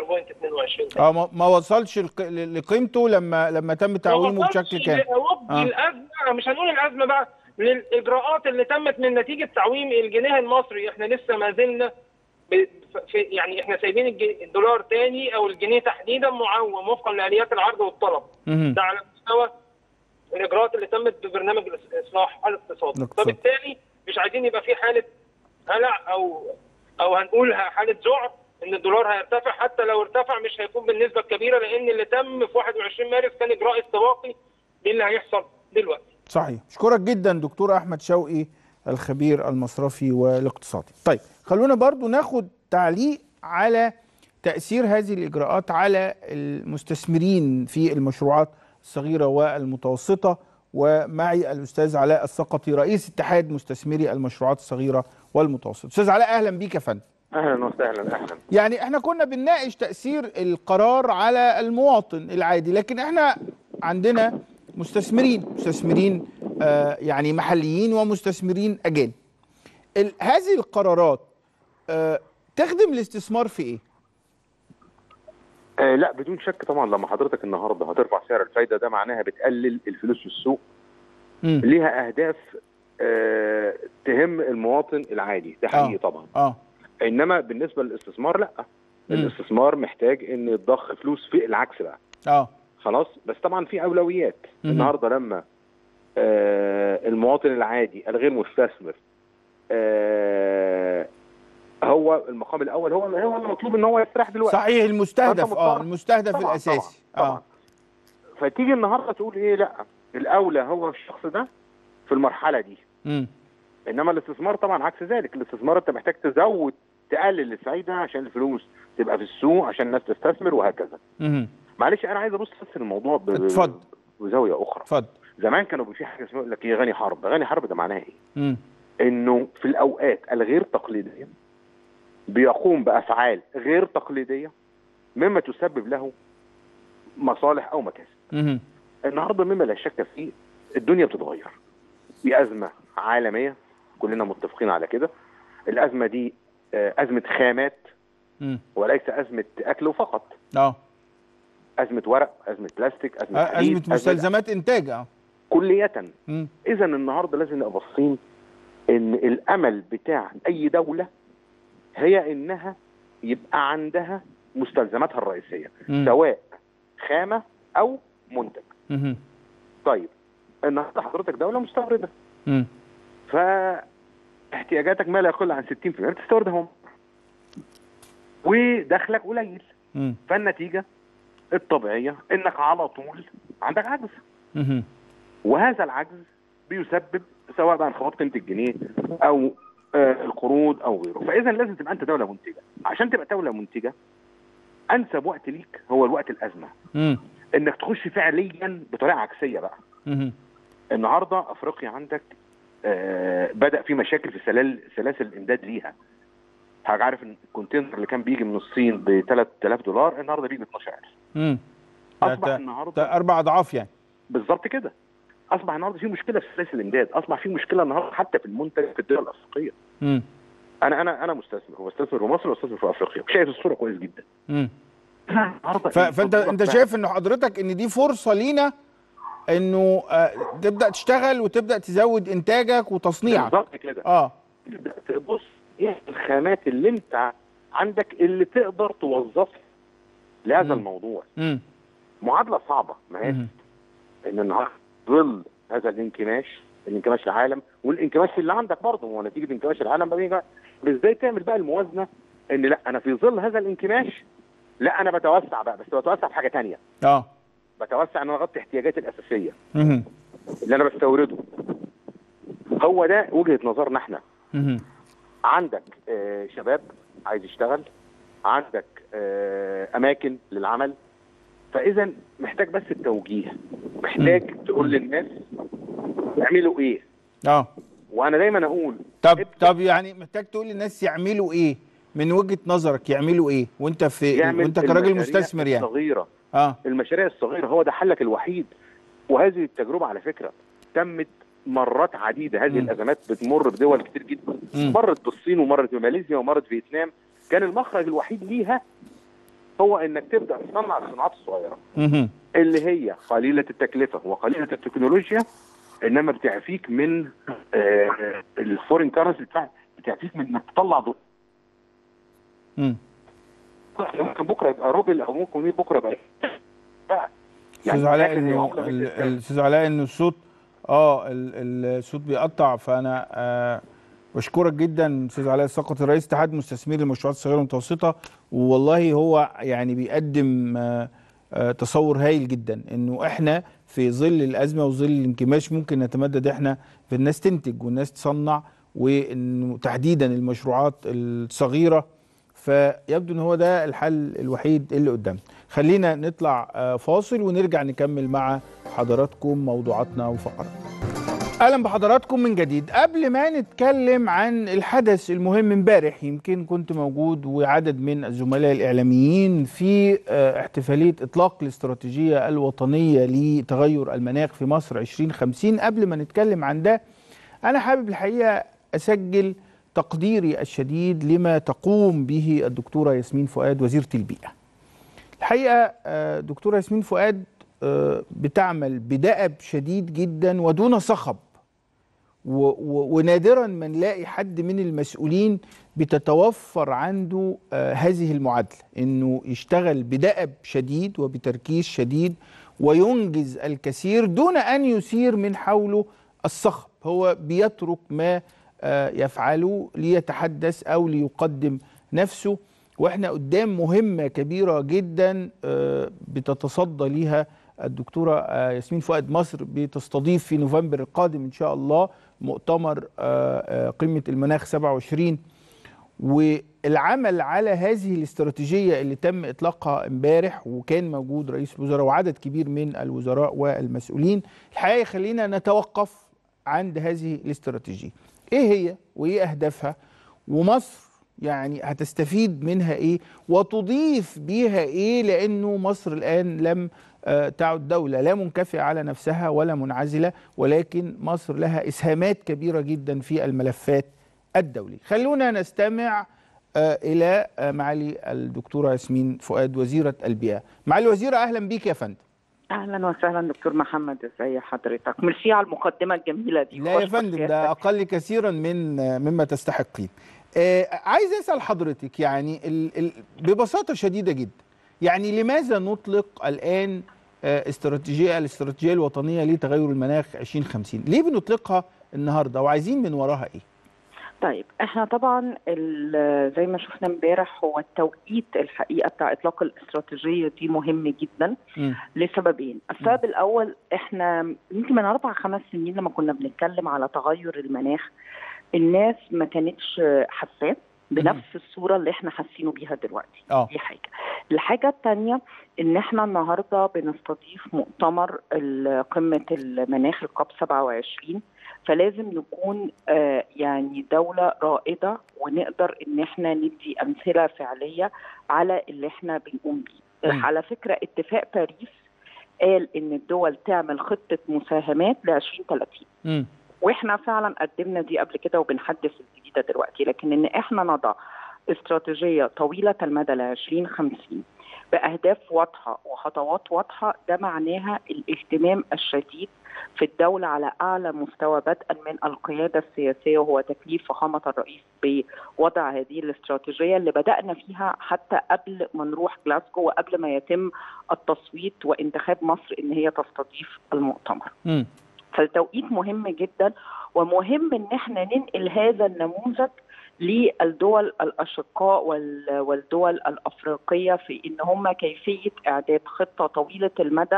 18.22 اه ما- ما وصلش لق- لقيمته لما لما تم تعويمه بشكل كامل كامل آه. الازمه مش هنقول الازمه بقى للاجراءات اللي تمت من نتيجه تعويم الجنيه المصري احنا لسه ما زلنا ب- في يعني احنا سايبين الج- الدولار تاني او الجنيه تحديدا معوم وفقا لاليات العرض والطلب مهم. ده على مستوى الاجراءات اللي تمت ببرنامج الاصلاح الاقتصادي الاقتصاد. فبالتالي مش عايزين يبقى في حاله هلع او او هنقول حاله ذعر ان الدولار هيرتفع حتى لو ارتفع مش هيكون بالنسبه الكبيره لان اللي تم في 21 مارس كان اجراء استباقي للي هيحصل دلوقتي صحيح اشكرك جدا دكتور احمد شوقي الخبير المصرفي والاقتصادي طيب خلونا برضو ناخد تعليق على تأثير هذه الإجراءات على المستثمرين في المشروعات الصغيرة والمتوسطة ومعي الأستاذ علاء السقطي رئيس اتحاد مستثمري المشروعات الصغيرة والمتوسطة أستاذ علاء أهلا بيك يا فندم اهلا وسهلا اهلا يعني احنا كنا بنناقش تأثير القرار على المواطن العادي لكن احنا عندنا مستثمرين مستثمرين آه يعني محليين ومستثمرين أجانب ال- هذه القرارات آه تخدم الاستثمار في ايه؟ آه لا بدون شك طبعا لما حضرتك النهارده هترفع سعر الفايده ده معناها بتقلل الفلوس في السوق مم. ليها اهداف آه تهم المواطن العادي ده حقيقي آه. طبعا اه انما بالنسبه للاستثمار لا مم. الاستثمار محتاج ان يتضخ فلوس في العكس بقى اه خلاص بس طبعا في اولويات مهم. النهارده لما آه المواطن العادي الغير مستثمر آه هو المقام الاول هو هو المطلوب ان هو يستريح دلوقتي صحيح المستهدف فأنت اه مضطر. المستهدف طبعاً، الاساسي طبعاً، اه طبعاً. فتيجي النهارده تقول ايه لا الاولى هو الشخص ده في المرحله دي مم. انما الاستثمار طبعا عكس ذلك الاستثمار انت محتاج تزود تقلل الفايده عشان الفلوس تبقى في السوق عشان الناس تستثمر وهكذا مم. معلش انا عايز ابص بس الموضوع ب... اتفضل. بزاويه اخرى اتفضل زمان كانوا في حاجه اسمها يقول لك ايه غني حرب غني حرب ده معناها ايه مم. انه في الاوقات الغير تقليديه بيقوم بافعال غير تقليديه مما تسبب له مصالح او مكاسب مهم. النهارده مما لا شك فيه الدنيا بتتغير في ازمه عالميه كلنا متفقين على كده الازمه دي آه، ازمه خامات مم. وليس ازمه اكل فقط اه ازمه ورق ازمه بلاستيك ازمه آه، حديد ازمه مستلزمات انتاج اه كليه مم. اذا النهارده لازم نبقى باصين ان الامل بتاع اي دوله هي انها يبقى عندها مستلزماتها الرئيسيه مم. سواء خامه او منتج مهم. طيب النهارده حضرتك دوله مستورده مم. فاحتياجاتك ما لا يقل عن 60% بتستوردها هم ودخلك قليل مم. فالنتيجه الطبيعيه انك على طول عندك عجز مهم. وهذا العجز بيسبب سواء بقى انخفاض قيمه الجنيه او آه، القروض او غيره فاذا لازم تبقى انت دوله منتجه عشان تبقى دوله منتجه انسب وقت ليك هو الوقت الازمه مم. انك تخش فعليا بطريقه عكسيه بقى مهم. النهارده افريقيا عندك آه، بدا في مشاكل في سلال سلاسل الامداد ليها حضرتك عارف ان الكونتينر اللي كان بيجي من الصين ب 3000 دولار النهارده بيجي ب 12000 مم. ده- اصبح ده- النهارده ده اربع اضعاف يعني بالظبط كده اصبح النهارده في مشكله في سلاسل الامداد اصبح في مشكله النهارده حتى في المنتج في الدول الافريقيه مم. انا انا انا مستثمر وبستثمر في مصر وبستثمر في افريقيا شايف الصوره كويس جدا مم. النهارده ف- فانت انت شايف انه حضرتك ان دي فرصه لينا انه آه، تبدا تشتغل وتبدا تزود انتاجك وتصنيعك بالظبط كده اه تبدا تبص ايه الخامات اللي انت عندك اللي تقدر توظفها لهذا مم. الموضوع مم. معادله صعبه ما هي مم. ان النهارده ظل هذا الانكماش الانكماش العالم والانكماش اللي عندك برضه هو نتيجه انكماش العالم بقى بيجي- ازاي تعمل بقى الموازنه ان لا انا في ظل هذا الانكماش لا انا بتوسع بقى بس بتوسع في حاجه تانية اه بتوسع ان انا اغطي احتياجاتي الاساسيه مهم. اللي انا بستورده هو ده وجهه نظرنا احنا مهم. عندك آه، شباب عايز يشتغل عندك آه، اماكن للعمل فاذا محتاج بس التوجيه محتاج تقول للناس اعملوا ايه اه وانا دايما اقول طب ابدأ. طب يعني محتاج تقول للناس يعملوا ايه من وجهه نظرك يعملوا ايه وانت في يعمل وانت كراجل المشاريع مستثمر يعني الصغيره اه المشاريع الصغيره هو ده حلك الوحيد وهذه التجربه على فكره تمت مرات عديده هذه مم. الازمات بتمر بدول كتير جدا مم. مرت بالصين ومرت بماليزيا ومرت فيتنام كان المخرج الوحيد ليها هو انك تبدا تصنع الصناعات الصغيره مهم. اللي هي قليله التكلفه وقليله التكنولوجيا انما بتعفيك من آه، الفورين كارنسي بتعفيك من انك تطلع ضوء مم. ممكن بكره يبقى روبل او ممكن بكره يبقى بقى. استاذ علاء لكن انه العملة ال- بتتكلم. الاستاذ علاء انه الصوت اه ال- الصوت بيقطع فانا آه بشكرك جدا استاذ علاء السقط رئيس اتحاد مستثمري المشروعات الصغيره والمتوسطه والله هو يعني بيقدم آه آه تصور هايل جدا انه احنا في ظل الازمه وظل الانكماش ممكن نتمدد احنا في الناس تنتج والناس تصنع وانه تحديدا المشروعات الصغيره فيبدو ان هو ده الحل الوحيد اللي قدامنا خلينا نطلع آه، فاصل ونرجع نكمل مع حضراتكم موضوعاتنا وفقراتنا اهلا بحضراتكم من جديد قبل ما نتكلم عن الحدث المهم امبارح يمكن كنت موجود وعدد من الزملاء الاعلاميين في آه، احتفاليه اطلاق الاستراتيجيه الوطنيه لتغير المناخ في مصر 2050 قبل ما نتكلم عن ده انا حابب الحقيقه اسجل تقديري الشديد لما تقوم به الدكتوره ياسمين فؤاد وزيره البيئه الحقيقه آه، دكتوره ياسمين فؤاد آه، بتعمل بدأب شديد جدا ودون صخب و- و- ونادرا ما نلاقي حد من المسؤولين بتتوفر عنده آه، هذه المعادله انه يشتغل بدأب شديد وبتركيز شديد وينجز الكثير دون ان يثير من حوله الصخب هو بيترك ما آه، يفعله ليتحدث او ليقدم نفسه واحنا قدام مهمه كبيره جدا آه، بتتصدى ليها الدكتوره آه، ياسمين فؤاد مصر بتستضيف في نوفمبر القادم ان شاء الله مؤتمر آه، آه، قمه المناخ 27 والعمل على هذه الاستراتيجيه اللي تم اطلاقها امبارح وكان موجود رئيس الوزراء وعدد كبير من الوزراء والمسؤولين الحقيقه خلينا نتوقف عند هذه الاستراتيجيه ايه هي وايه اهدافها ومصر يعني هتستفيد منها ايه وتضيف بيها ايه لانه مصر الان لم آه، تعد دولة لا منكفئة على نفسها ولا منعزلة ولكن مصر لها إسهامات كبيرة جدا في الملفات الدولي خلونا نستمع آه، إلى آه، معالي الدكتورة ياسمين فؤاد وزيرة البيئة معالي الوزيرة أهلا بيك يا فندم اهلا وسهلا دكتور محمد ازي حضرتك ميرسي على المقدمه الجميله دي لا يا وبشكر فندم ده سيادتك. أقل كثيرا من آه، مما تستحقين آه، عايز أسأل حضرتك يعني ال ال ببساطة شديدة جدا يعني لماذا نطلق الآن آه، استراتيجية الاستراتيجية الوطنية لتغير المناخ 2050 ليه بنطلقها النهاردة وعايزين من وراها إيه طيب احنا طبعا ال- زي ما شفنا امبارح هو التوقيت الحقيقه بتاع اطلاق الاستراتيجيه دي مهم جدا مم. لسببين السبب الاول احنا يمكن من اربع خمس سنين لما كنا بنتكلم على تغير المناخ الناس ما كانتش حاساه بنفس الصوره اللي احنا حاسينه بيها دلوقتي اه دي حاجه الحاجه الثانيه ان احنا النهارده بنستضيف مؤتمر ال- قمه المناخ الكاب 27 فلازم نكون آه، يعني دوله رائده ونقدر ان احنا ندي امثله فعليه على اللي احنا بنقوم بيه مم. على فكره اتفاق باريس قال ان الدول تعمل خطه مساهمات ل 2030 مم. واحنا فعلا قدمنا دي قبل كده وبنحدث الجديده دلوقتي لكن ان احنا نضع استراتيجيه طويله المدى ل 2050 باهداف واضحه وخطوات واضحه ده معناها الاهتمام الشديد في الدوله على اعلى مستوى بدءا من القياده السياسيه وهو تكليف فخامه الرئيس بوضع هذه الاستراتيجيه اللي بدانا فيها حتى قبل ما نروح جلاسكو وقبل ما يتم التصويت وانتخاب مصر ان هي تستضيف المؤتمر. مم. فالتوقيت مهم جدا ومهم ان احنا ننقل هذا النموذج للدول الاشقاء وال- والدول الافريقيه في ان هم كيفيه اعداد خطه طويله المدى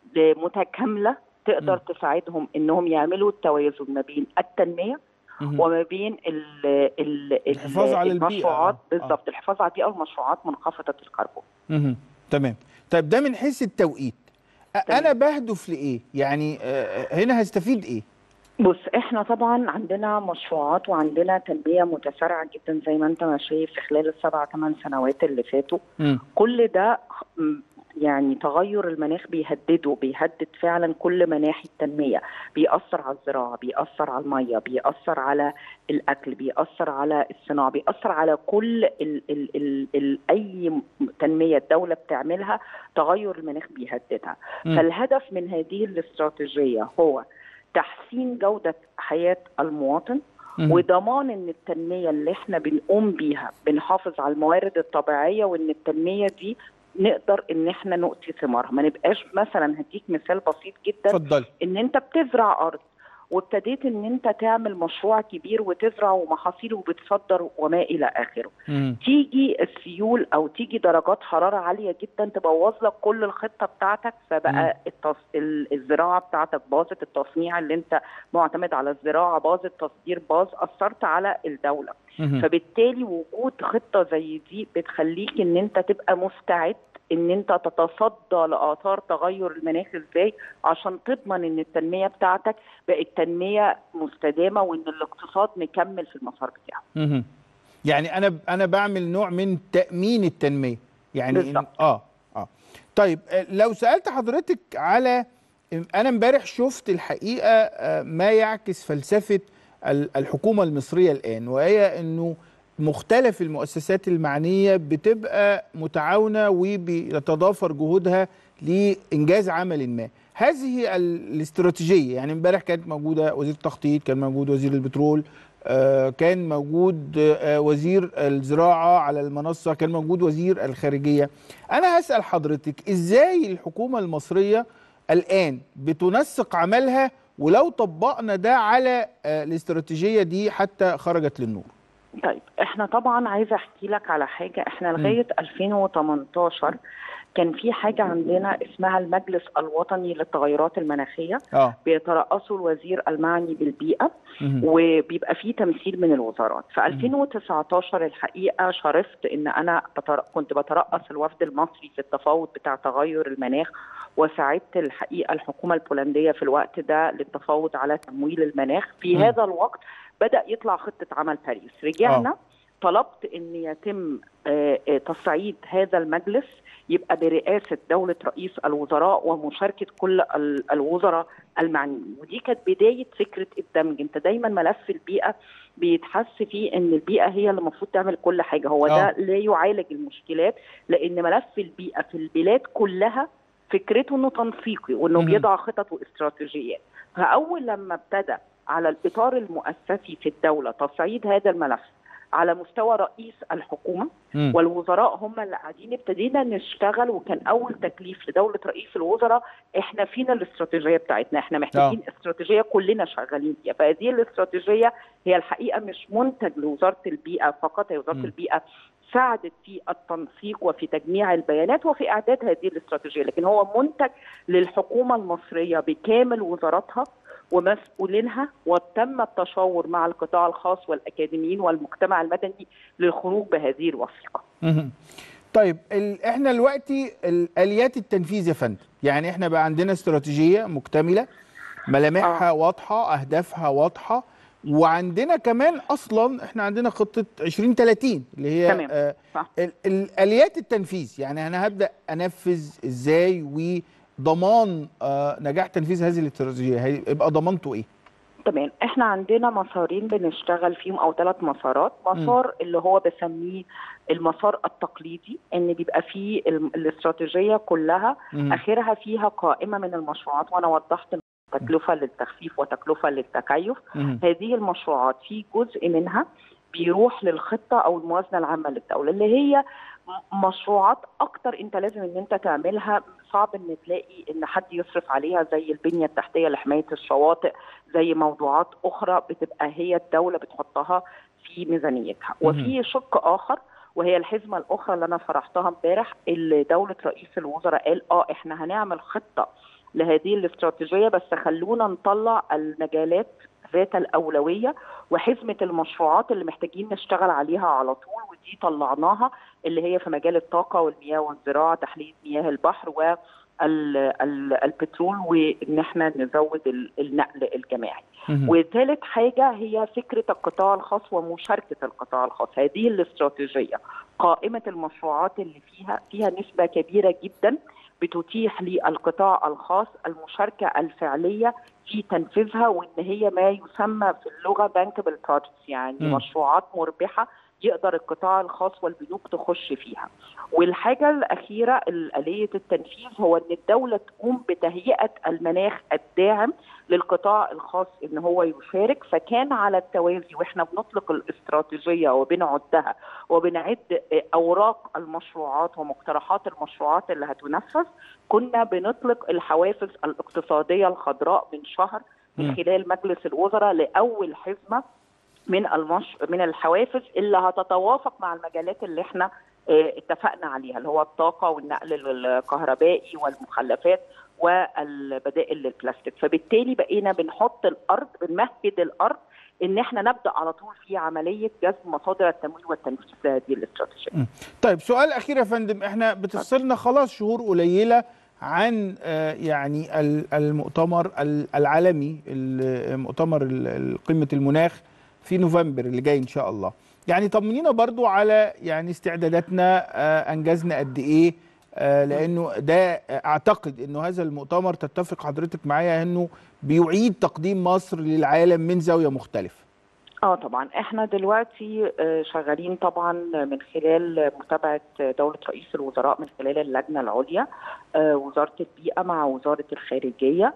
متكامله تقدر م. تساعدهم انهم يعملوا التوازن ما بين التنميه مم. وما بين ال ال ال الحفاظ على البيئة. المشروعات آه. بالظبط الحفاظ على البيئه والمشروعات منخفضه الكربون مهم. تمام طيب ده من حيث التوقيت أ- تمام. انا بهدف لايه يعني آه، هنا هستفيد ايه بص احنا طبعا عندنا مشروعات وعندنا تنميه متسارعه جدا زي ما انت ما شايف في خلال السبع ثمان سنوات اللي فاتوا مم. كل ده م- يعني تغير المناخ بيهدده بيهدد فعلا كل مناحي التنميه بيأثر على الزراعه بيأثر على الميه بيأثر على الاكل بيأثر على الصناعه بيأثر على كل ال ال ال ال اي م- تنميه الدوله بتعملها تغير المناخ بيهددها مم. فالهدف من هذه الاستراتيجيه هو تحسين جوده حياه المواطن مم. وضمان ان التنميه اللي احنا بنقوم بيها بنحافظ على الموارد الطبيعيه وان التنميه دي نقدر ان احنا نؤتي ثمارها ما نبقاش مثلا هديك مثال بسيط جدا اتفضل ان انت بتزرع ارض وابتديت ان انت تعمل مشروع كبير وتزرع ومحاصيل وبتصدر وما الى اخره مم. تيجي السيول او تيجي درجات حراره عاليه جدا تبوظ لك كل الخطه بتاعتك مم. فبقى التص... ال- الزراعه بتاعتك باظت التصنيع اللي انت معتمد على الزراعه باظ التصدير باظ اثرت على الدوله مهم. فبالتالي وجود خطه زي دي بتخليك ان انت تبقى مستعد ان انت تتصدى لاثار تغير المناخ ازاي عشان تضمن ان التنميه بتاعتك بقت تنميه مستدامه وان الاقتصاد مكمل في المسار بتاعه مهم. يعني انا انا بعمل نوع من تامين التنميه يعني إن- بالظبط. اه اه طيب آه، لو سالت حضرتك على انا امبارح شفت الحقيقه آه، ما يعكس فلسفه ال- الحكومه المصريه الان وهي انه مختلف المؤسسات المعنيه بتبقى متعاونه وبيتضافر جهودها لانجاز عمل ما هذه ال- الاستراتيجيه يعني امبارح كانت موجوده وزير التخطيط كان موجود وزير البترول آه، كان موجود آه، وزير الزراعه على المنصه كان موجود وزير الخارجيه انا هسال حضرتك ازاي الحكومه المصريه الان بتنسق عملها ولو طبقنا ده على آه، الاستراتيجيه دي حتى خرجت للنور طيب احنا طبعا عايزه احكي لك على حاجه احنا لغايه 2018 كان في حاجه عندنا اسمها المجلس الوطني للتغيرات المناخيه اه بيترأسه الوزير المعني بالبيئه مهم. وبيبقى فيه تمثيل من الوزارات في 2019 الحقيقه شرفت ان انا بتر... كنت بترأس الوفد المصري في التفاوض بتاع تغير المناخ وساعدت الحقيقه الحكومه البولنديه في الوقت ده للتفاوض على تمويل المناخ في مم. هذا الوقت بدأ يطلع خطه عمل باريس رجعنا طلبت ان يتم آه، آه، تصعيد هذا المجلس يبقى برئاسه دوله رئيس الوزراء ومشاركه كل ال- الوزراء المعنيين ودي كانت بدايه فكره الدمج انت دايما ملف البيئه بيتحس فيه ان البيئه هي اللي المفروض تعمل كل حاجه هو ده آه. لا يعالج المشكلات لان ملف البيئه في البلاد كلها فكرته انه تنسيقي وانه مهم. بيضع خطط واستراتيجيات فاول لما ابتدى على الاطار المؤسسي في الدوله تصعيد هذا الملف على مستوى رئيس الحكومه مم. والوزراء هم اللي قاعدين ابتدينا نشتغل وكان اول تكليف لدوله رئيس الوزراء احنا فينا الاستراتيجيه بتاعتنا احنا محتاجين استراتيجيه كلنا شغالين فيها فهذه الاستراتيجيه هي الحقيقه مش منتج لوزاره البيئه فقط هي وزاره م. البيئه ساعدت في التنسيق وفي تجميع البيانات وفي اعداد هذه الاستراتيجيه لكن هو منتج للحكومه المصريه بكامل وزاراتها ومسؤولينها وتم التشاور مع القطاع الخاص والاكاديميين والمجتمع المدني للخروج بهذه الوثيقه. مهم. طيب ال... احنا دلوقتي الاليات التنفيذ يا فندم يعني احنا بقى عندنا استراتيجيه مكتمله ملامحها آه. واضحه اهدافها واضحه وعندنا كمان اصلا احنا عندنا خطه 2030 اللي هي تمام. آه صح. ال... الاليات التنفيذ يعني انا هبدا انفذ ازاي وضمان آه نجاح تنفيذ هذه الاستراتيجيه هيبقى ضمانته ايه تمام احنا عندنا مسارين بنشتغل فيهم او ثلاث مسارات مسار اللي هو بسميه المسار التقليدي ان بيبقى فيه ال- الاستراتيجيه كلها مم. اخرها فيها قائمه من المشروعات وانا وضحت إن تكلفه للتخفيف وتكلفه للتكيف مهم. هذه المشروعات في جزء منها بيروح للخطه او الموازنه العامه للدوله اللي هي م- مشروعات اكتر انت لازم ان انت تعملها صعب ان تلاقي ان حد يصرف عليها زي البنيه التحتيه لحمايه الشواطئ زي موضوعات اخرى بتبقى هي الدوله بتحطها في ميزانيتها مهم. وفي شق اخر وهي الحزمه الاخرى اللي انا شرحتها امبارح اللي دوله رئيس الوزراء قال اه احنا هنعمل خطه لهذه الاستراتيجيه بس خلونا نطلع المجالات ذات الاولويه وحزمه المشروعات اللي محتاجين نشتغل عليها على طول ودي طلعناها اللي هي في مجال الطاقه والمياه والزراعه تحليه مياه البحر و ال- ال- البترول وان احنا نزود ال- النقل الجماعي. مهم. وثالث حاجه هي فكره القطاع الخاص ومشاركه القطاع الخاص، هذه الاستراتيجيه قائمه المشروعات اللي فيها فيها نسبه كبيره جدا بتتيح للقطاع الخاص المشاركه الفعليه في تنفيذها وان هي ما يسمى في اللغه بانكبل بروجكتس يعني مم. مشروعات مربحه يقدر القطاع الخاص والبنوك تخش فيها. والحاجه الاخيره الاليه التنفيذ هو ان الدوله تقوم بتهيئه المناخ الداعم للقطاع الخاص ان هو يشارك فكان على التوازي واحنا بنطلق الاستراتيجيه وبنعدها وبنعد اوراق المشروعات ومقترحات المشروعات اللي هتنفذ كنا بنطلق الحوافز الاقتصاديه الخضراء من شهر مم. من خلال مجلس الوزراء لاول حزمه من المش... من الحوافز اللي هتتوافق مع المجالات اللي احنا اه اتفقنا عليها اللي هو الطاقه والنقل الكهربائي والمخلفات والبدائل للبلاستيك فبالتالي بقينا بنحط الارض بنمهد الارض ان احنا نبدا على طول في عمليه جذب مصادر التمويل والتنفيذ لهذه الاستراتيجيه. مم. طيب سؤال اخير يا فندم احنا بتفصلنا خلاص شهور قليله عن آه، يعني ال- المؤتمر ال- العالمي ال- مؤتمر ال- ال- قمه المناخ في نوفمبر اللي جاي ان شاء الله يعني طمنينا برضو على يعني استعداداتنا آه، انجزنا قد ايه آه، لانه ده اعتقد انه هذا المؤتمر تتفق حضرتك معايا انه بيعيد تقديم مصر للعالم من زاويه مختلفه اه طبعا احنا دلوقتي آه، شغالين طبعا من خلال متابعه دوله رئيس الوزراء من خلال اللجنه العليا آه، وزاره البيئه مع وزاره الخارجيه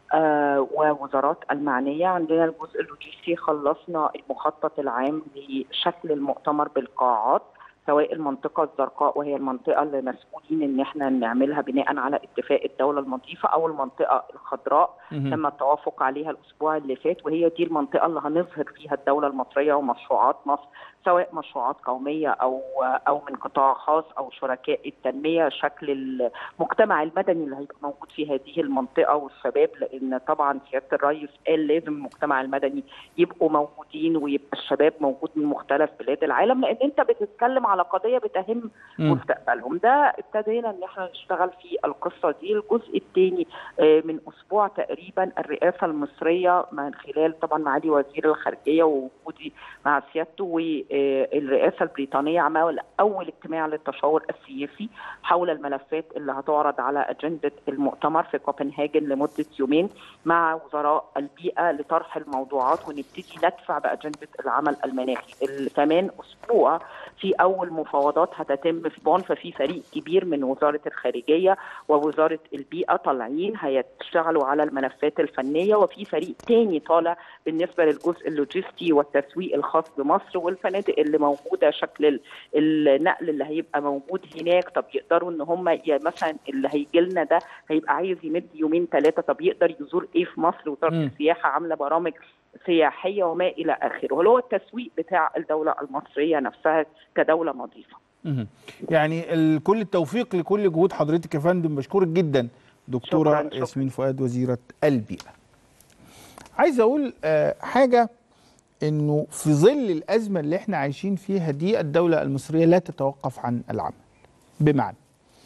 آه، ووزارات المعنيه عندنا الجزء اللوجستي خلصنا المخطط العام لشكل المؤتمر بالقاعات سواء المنطقه الزرقاء وهي المنطقه اللي مسؤولين ان احنا نعملها بناء على اتفاق الدوله المضيفه او المنطقه الخضراء مهم. تم التوافق عليها الاسبوع اللي فات وهي دي المنطقه اللي هنظهر فيها الدوله المصريه ومشروعات مصر سواء مشروعات قوميه او او من قطاع خاص او شركاء التنميه شكل المجتمع المدني اللي هيبقى موجود في هذه المنطقه والشباب لان طبعا سياده الرئيس قال لازم المجتمع المدني يبقوا موجودين ويبقى الشباب موجود من مختلف بلاد العالم لان انت بتتكلم على على قضيه بتهم مم. مستقبلهم ده ابتدينا ان احنا نشتغل في القصه دي الجزء الثاني من اسبوع تقريبا الرئاسه المصريه من خلال طبعا معالي وزير الخارجيه ووجودي مع سيادته والرئاسه البريطانيه عمل اول اجتماع للتشاور السياسي حول الملفات اللي هتعرض على اجنده المؤتمر في كوبنهاجن لمده يومين مع وزراء البيئه لطرح الموضوعات ونبتدي ندفع باجنده العمل المناخي كمان اسبوع في اول مفاوضات هتتم في بون ففي فريق كبير من وزاره الخارجيه ووزاره البيئه طالعين هيشتغلوا على الملفات الفنيه وفي فريق تاني طالع بالنسبه للجزء اللوجستي والتسويق الخاص بمصر والفنادق اللي موجوده شكل النقل اللي هيبقى موجود هناك طب يقدروا ان هم مثلا اللي هيجي لنا ده هيبقى عايز يمد يومين ثلاثه طب يقدر يزور ايه في مصر وزاره السياحه عامله برامج سياحيه وما الى اخره هو التسويق بتاع الدوله المصريه نفسها كدوله نظيفه يعني ال- كل التوفيق لكل جهود حضرتك يا فندم بشكرك جدا دكتوره شكراً، شكراً. ياسمين فؤاد وزيره البيئه عايز اقول آه، حاجه انه في ظل الازمه اللي احنا عايشين فيها دي الدوله المصريه لا تتوقف عن العمل بمعنى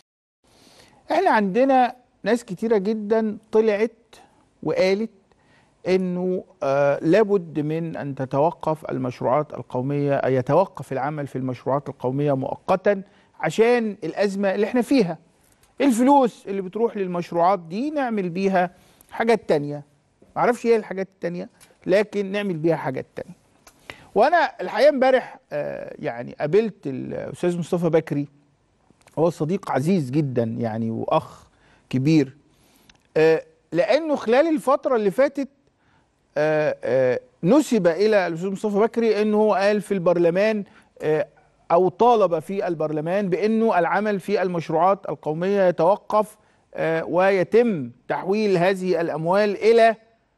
احنا عندنا ناس كتيره جدا طلعت وقالت انه آه لابد من ان تتوقف المشروعات القوميه أي يتوقف العمل في المشروعات القوميه مؤقتا عشان الازمه اللي احنا فيها الفلوس اللي بتروح للمشروعات دي نعمل بيها حاجات تانية معرفش ايه الحاجات التانية لكن نعمل بيها حاجات تانية وانا الحقيقه امبارح آه يعني قابلت الاستاذ مصطفى بكري هو صديق عزيز جدا يعني واخ كبير آه لانه خلال الفتره اللي فاتت آه آه نسب الى الاستاذ مصطفى بكري انه هو قال في البرلمان آه او طالب في البرلمان بانه العمل في المشروعات القوميه يتوقف آه ويتم تحويل هذه الاموال الى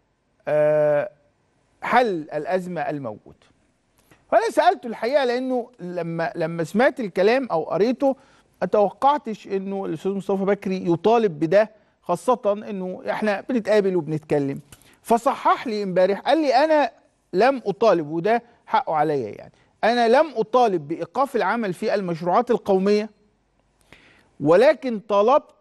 آه حل الازمه الموجوده. فانا سالته الحقيقه لانه لما لما سمعت الكلام او قريته ما توقعتش انه الاستاذ مصطفى بكري يطالب بده خاصه انه احنا بنتقابل وبنتكلم. فصحح لي امبارح قال لي انا لم اطالب وده حقه عليا يعني انا لم اطالب بايقاف العمل في المشروعات القوميه ولكن طلبت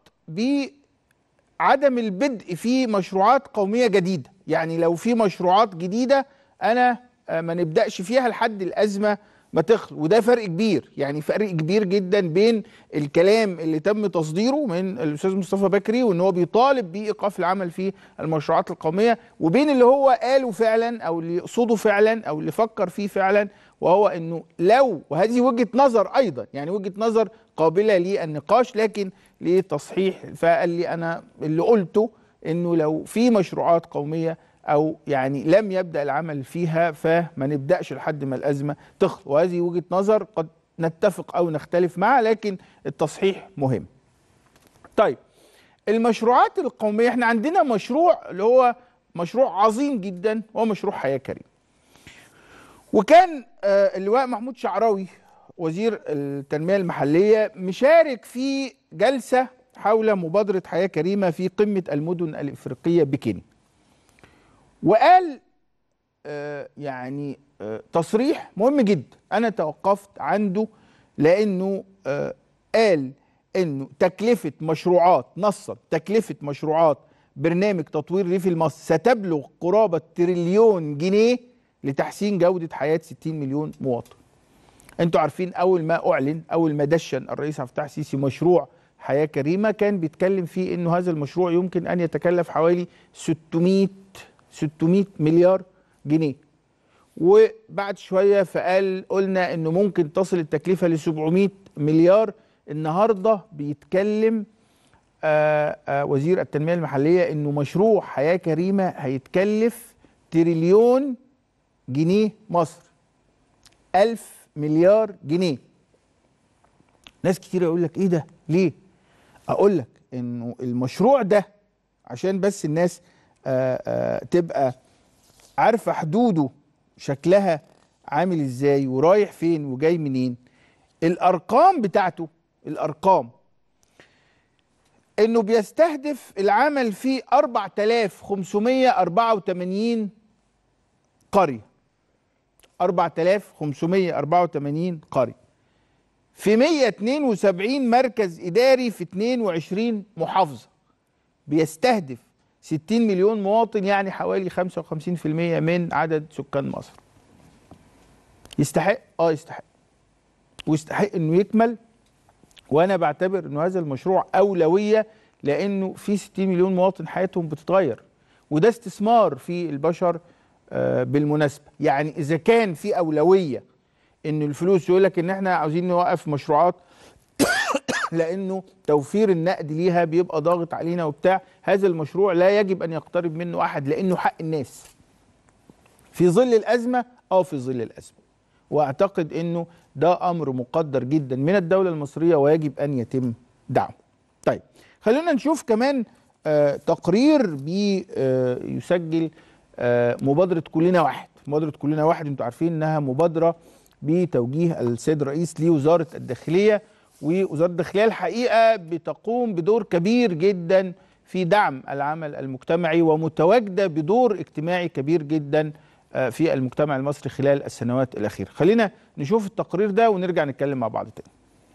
بعدم البدء في مشروعات قوميه جديده يعني لو في مشروعات جديده انا آه، ما نبداش فيها لحد الازمه ما تخلص وده فرق كبير يعني فرق كبير جدا بين الكلام اللي تم تصديره من الاستاذ مصطفى بكري وان هو بيطالب بايقاف العمل في المشروعات القوميه وبين اللي هو قاله فعلا او اللي يقصده فعلا او اللي فكر فيه فعلا وهو انه لو وهذه وجهه نظر ايضا يعني وجهه نظر قابله للنقاش لكن لتصحيح فقال لي انا اللي قلته انه لو في مشروعات قوميه او يعني لم يبدا العمل فيها فما نبداش لحد ما الازمه تخلص وهذه وجهه نظر قد نتفق او نختلف معها لكن التصحيح مهم. طيب المشروعات القوميه احنا عندنا مشروع اللي هو مشروع عظيم جدا هو مشروع حياه كريم. وكان آه، اللواء محمود شعراوي وزير التنميه المحليه مشارك في جلسه حول مبادره حياه كريمه في قمه المدن الافريقيه بكينيا. وقال آه، يعني آه، تصريح مهم جدا انا توقفت عنده لانه آه، قال انه تكلفه مشروعات نصا تكلفه مشروعات برنامج تطوير ريف المصر ستبلغ قرابه تريليون جنيه لتحسين جوده حياه 60 مليون مواطن. انتوا عارفين اول ما اعلن اول ما دشن الرئيس عبد الفتاح السيسي مشروع حياه كريمه كان بيتكلم فيه انه هذا المشروع يمكن ان يتكلف حوالي 600 600 مليار جنيه وبعد شويه فقال قلنا انه ممكن تصل التكلفه ل 700 مليار النهارده بيتكلم آآ آآ وزير التنميه المحليه انه مشروع حياه كريمه هيتكلف تريليون جنيه مصر ألف مليار جنيه ناس كتير يقول لك ايه ده ليه اقول لك انه المشروع ده عشان بس الناس آآ آآ تبقى عارفه حدوده شكلها عامل ازاي ورايح فين وجاي منين الارقام بتاعته الارقام انه بيستهدف العمل في 4584 قريه 4584 قريه في 172 مركز اداري في 22 محافظه بيستهدف 60 مليون مواطن يعني حوالي 55% من عدد سكان مصر يستحق اه يستحق ويستحق انه يكمل وانا بعتبر انه هذا المشروع اولويه لانه في 60 مليون مواطن حياتهم بتتغير وده استثمار في البشر آه، بالمناسبه يعني اذا كان في اولويه ان الفلوس يقول لك ان احنا عاوزين نوقف مشروعات لانه توفير النقد ليها بيبقى ضاغط علينا وبتاع هذا المشروع لا يجب ان يقترب منه احد لانه حق الناس في ظل الازمه او في ظل الازمه واعتقد انه ده امر مقدر جدا من الدوله المصريه ويجب ان يتم دعمه طيب خلينا نشوف كمان آه تقرير بيسجل آه مبادره كلنا واحد مبادره كلنا واحد انتوا عارفين انها مبادره بتوجيه السيد الرئيس لوزاره الداخليه ووزاره الداخليه الحقيقه بتقوم بدور كبير جدا في دعم العمل المجتمعي ومتواجده بدور اجتماعي كبير جدا آه، في المجتمع المصري خلال السنوات الاخيره خلينا نشوف التقرير ده ونرجع نتكلم مع بعض تاني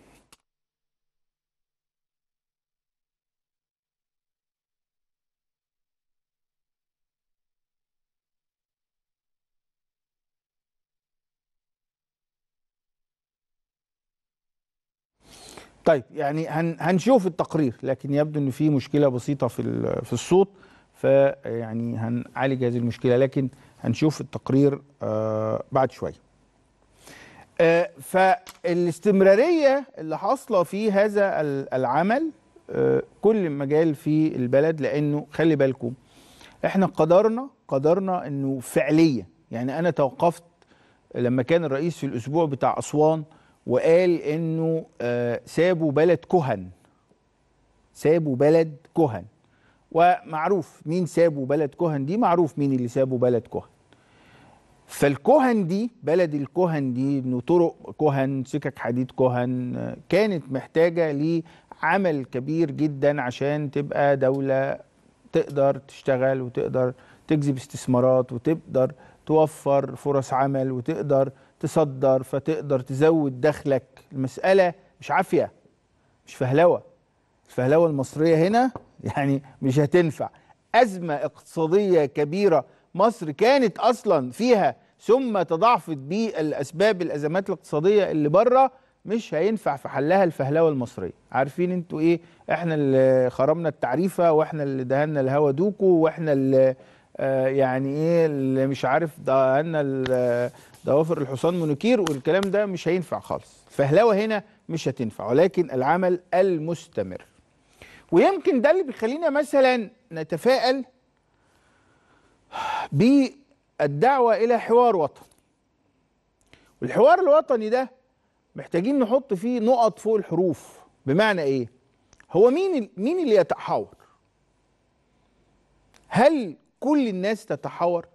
طيب يعني هن هنشوف التقرير لكن يبدو ان في مشكله بسيطه في ال- في الصوت فيعني هنعالج هذه المشكله لكن هنشوف التقرير آه بعد شويه. آه فالاستمراريه اللي حاصله في هذا ال- العمل آه كل مجال في البلد لانه خلي بالكم احنا قدرنا قدرنا انه فعليا يعني انا توقفت لما كان الرئيس في الاسبوع بتاع اسوان وقال انه آه سابوا بلد كهن سابوا بلد كهن ومعروف مين سابوا بلد كهن دي معروف مين اللي سابوا بلد كهن فالكهن دي بلد الكهن دي انه طرق كهن سكك حديد كهن آه، كانت محتاجه لعمل كبير جدا عشان تبقى دوله تقدر تشتغل وتقدر تجذب استثمارات وتقدر توفر فرص عمل وتقدر تصدر فتقدر تزود دخلك المسألة مش عافية مش فهلوة الفهلوة المصرية هنا يعني مش هتنفع أزمة اقتصادية كبيرة مصر كانت أصلا فيها ثم تضاعفت بالأسباب الأزمات الاقتصادية اللي بره مش هينفع في حلها الفهلوه المصريه عارفين انتوا ايه احنا اللي خرمنا التعريفه واحنا اللي دهنا الهوا دوكو واحنا اللي آه يعني ايه اللي مش عارف دهنا ال- ضوافر الحصان منوكير والكلام ده مش هينفع خالص الفهلوه هنا مش هتنفع ولكن العمل المستمر ويمكن ده اللي بيخلينا مثلا نتفائل بالدعوه الى حوار وطني والحوار الوطني ده محتاجين نحط فيه نقط فوق الحروف بمعنى ايه هو مين ال- مين اللي يتحاور هل كل الناس تتحاور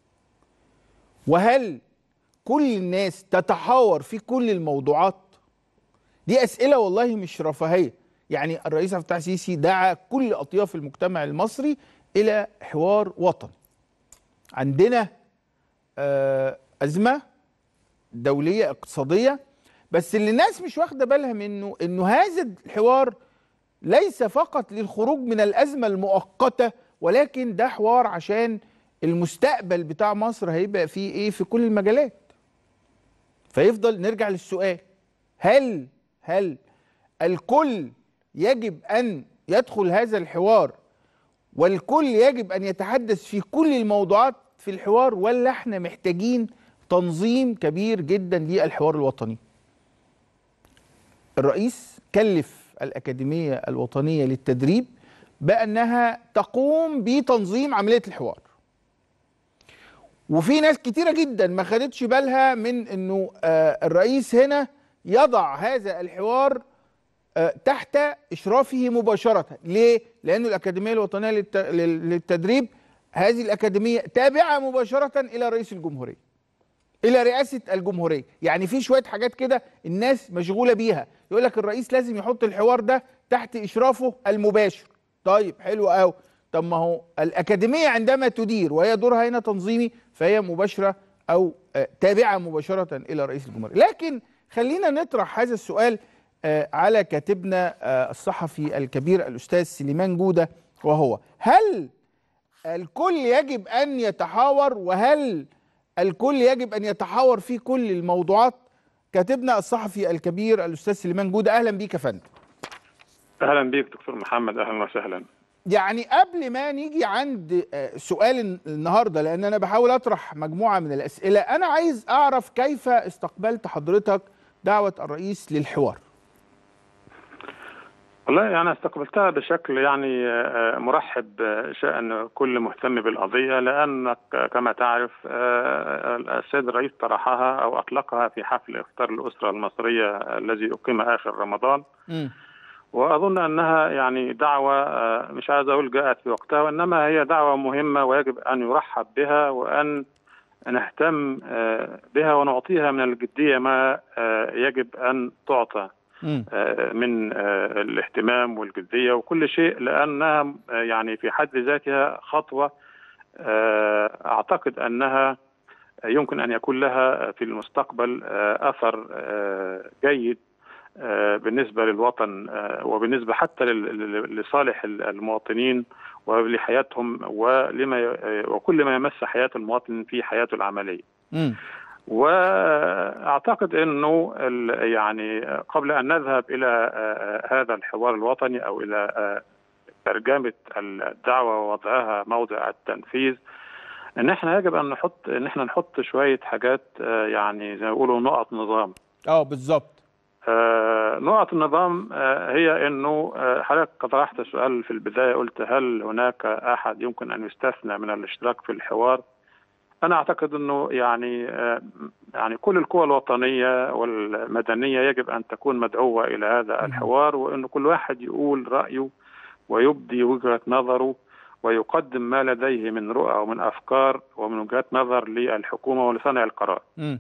وهل كل الناس تتحاور في كل الموضوعات دي اسئله والله مش رفاهيه يعني الرئيس عبد الفتاح السيسي دعا كل اطياف المجتمع المصري الى حوار وطني عندنا آه، ازمه دوليه اقتصاديه بس اللي الناس مش واخده بالها منه انه هذا الحوار ليس فقط للخروج من الازمه المؤقته ولكن ده حوار عشان المستقبل بتاع مصر هيبقى فيه ايه في كل المجالات فيفضل نرجع للسؤال هل هل الكل يجب ان يدخل هذا الحوار والكل يجب ان يتحدث في كل الموضوعات في الحوار ولا احنا محتاجين تنظيم كبير جدا للحوار الوطني الرئيس كلف الأكاديمية الوطنية للتدريب بأنها تقوم بتنظيم عملية الحوار وفي ناس كتيرة جدا ما خدتش بالها من أنه آه، الرئيس هنا يضع هذا الحوار آه، تحت إشرافه مباشرة ليه؟ لأنه الأكاديمية الوطنية للت- لل- للتدريب هذه الأكاديمية تابعة مباشرة إلى رئيس الجمهورية الى رئاسه الجمهوريه يعني في شويه حاجات كده الناس مشغوله بيها يقول لك الرئيس لازم يحط الحوار ده تحت اشرافه المباشر طيب حلو قوي طب ما هو الاكاديميه عندما تدير وهي دورها هنا تنظيمي فهي مباشره او آه، تابعه مباشره الى رئيس الجمهوريه لكن خلينا نطرح هذا السؤال آه، على كاتبنا آه، الصحفي الكبير الأستاذ سليمان جودة وهو هل الكل يجب أن يتحاور وهل الكل يجب أن يتحاور في كل الموضوعات كاتبنا الصحفي الكبير الأستاذ سليمان جودة أهلا بيك يا فندم اهلا بيك دكتور محمد اهلا وسهلا يعني قبل ما نيجي عند آه، سؤال النهارده لان انا بحاول اطرح مجموعه من الاسئله انا عايز اعرف كيف استقبلت حضرتك دعوه الرئيس للحوار والله انا استقبلتها بشكل يعني آه، مرحب آه، شان كل مهتم بالقضيه لانك آه، كما تعرف آه، السيد الرئيس طرحها او اطلقها في حفل افطار الاسره المصريه الذي اقيم اخر رمضان مم. واظن انها يعني دعوه آه، مش عايز اقول جاءت في وقتها وانما هي دعوه مهمه ويجب ان يرحب بها وان نهتم آه، بها ونعطيها من الجديه ما آه، يجب ان تعطى مم. آه، من آه، الاهتمام والجديه وكل شيء لانها آه، يعني في حد ذاتها خطوه آه، اعتقد انها يمكن ان يكون لها في المستقبل آه، اثر آه، جيد آه، بالنسبه للوطن آه، وبالنسبه حتى لل- لل- لصالح المواطنين ولحياتهم ولما ي- وكل ما يمس حياه المواطن في حياته العمليه. مم. واعتقد انه ال- يعني قبل ان نذهب الى آه، هذا الحوار الوطني او الى آه، ترجمه الدعوه ووضعها موضع التنفيذ ان احنا يجب ان نحط ان احنا نحط شويه حاجات آه، يعني زي ما بيقولوا نقط نظام اه بالظبط آه، نقط النظام آه، هي انه آه، حضرتك طرحت سؤال في البدايه قلت هل هناك احد يمكن ان يستثنى من الاشتراك في الحوار؟ انا اعتقد انه يعني آه، يعني كل القوى الوطنيه والمدنيه يجب ان تكون مدعوه الى هذا الحوار وانه كل واحد يقول رايه ويبدي وجهه نظره ويقدم ما لديه من رؤى ومن افكار ومن وجهات نظر للحكومه ولصانع القرار. مم.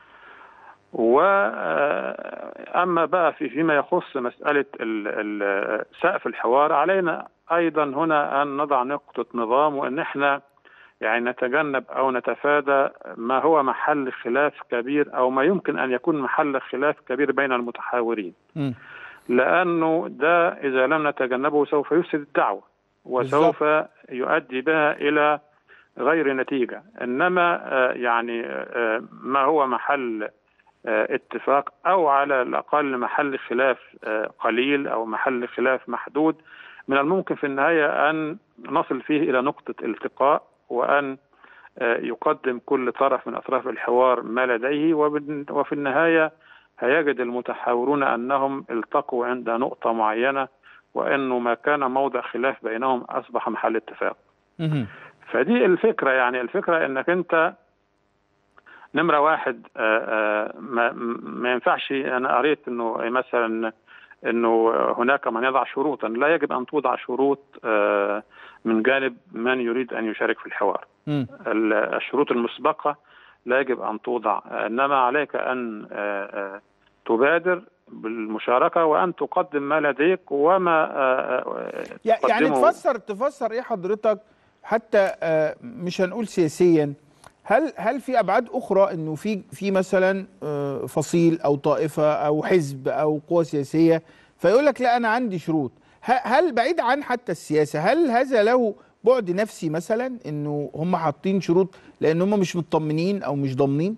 وأما بقى في فيما يخص مسألة ال- ال- سقف الحوار علينا أيضا هنا أن نضع نقطة نظام وأن احنا يعني نتجنب أو نتفادى ما هو محل خلاف كبير أو ما يمكن أن يكون محل خلاف كبير بين المتحاورين مم. لأنه ده إذا لم نتجنبه سوف يفسد الدعوة وسوف يؤدي بها إلى غير نتيجة إنما آه، يعني آه، ما هو محل آه، اتفاق أو على الأقل محل خلاف آه، قليل أو محل خلاف محدود من الممكن في النهاية أن نصل فيه إلى نقطة التقاء وأن آه، يقدم كل طرف من أطراف الحوار ما لديه وبن- وفي النهاية هيجد المتحاورون أنهم التقوا عند نقطة معينة وأنه ما كان موضع خلاف بينهم أصبح محل اتفاق مم. فدي الفكرة يعني الفكرة انك انت نمرة واحد آه، آه، ما, ما ينفعش انا قريت انه مثلا انه هناك من يضع شروطا لا يجب ان توضع شروط آه، من جانب من يريد ان يشارك في الحوار مم. ال- الشروط المسبقة لا يجب أن توضع إنما عليك أن آه، آه، تبادر بالمشاركة وأن تقدم ما لديك وما آه، آه، يع- يعني تقدمه- تفسر تفسر ايه حضرتك حتى آه، مش هنقول سياسيا هل هل في ابعاد اخرى انه في في مثلا آه، فصيل او طائفه او حزب او قوه سياسيه فيقول لك لا انا عندي شروط ه- هل بعيد عن حتى السياسه هل هذا له بعد نفسي مثلا انه هم حاطين شروط لان هم مش مطمنين او مش ضامنين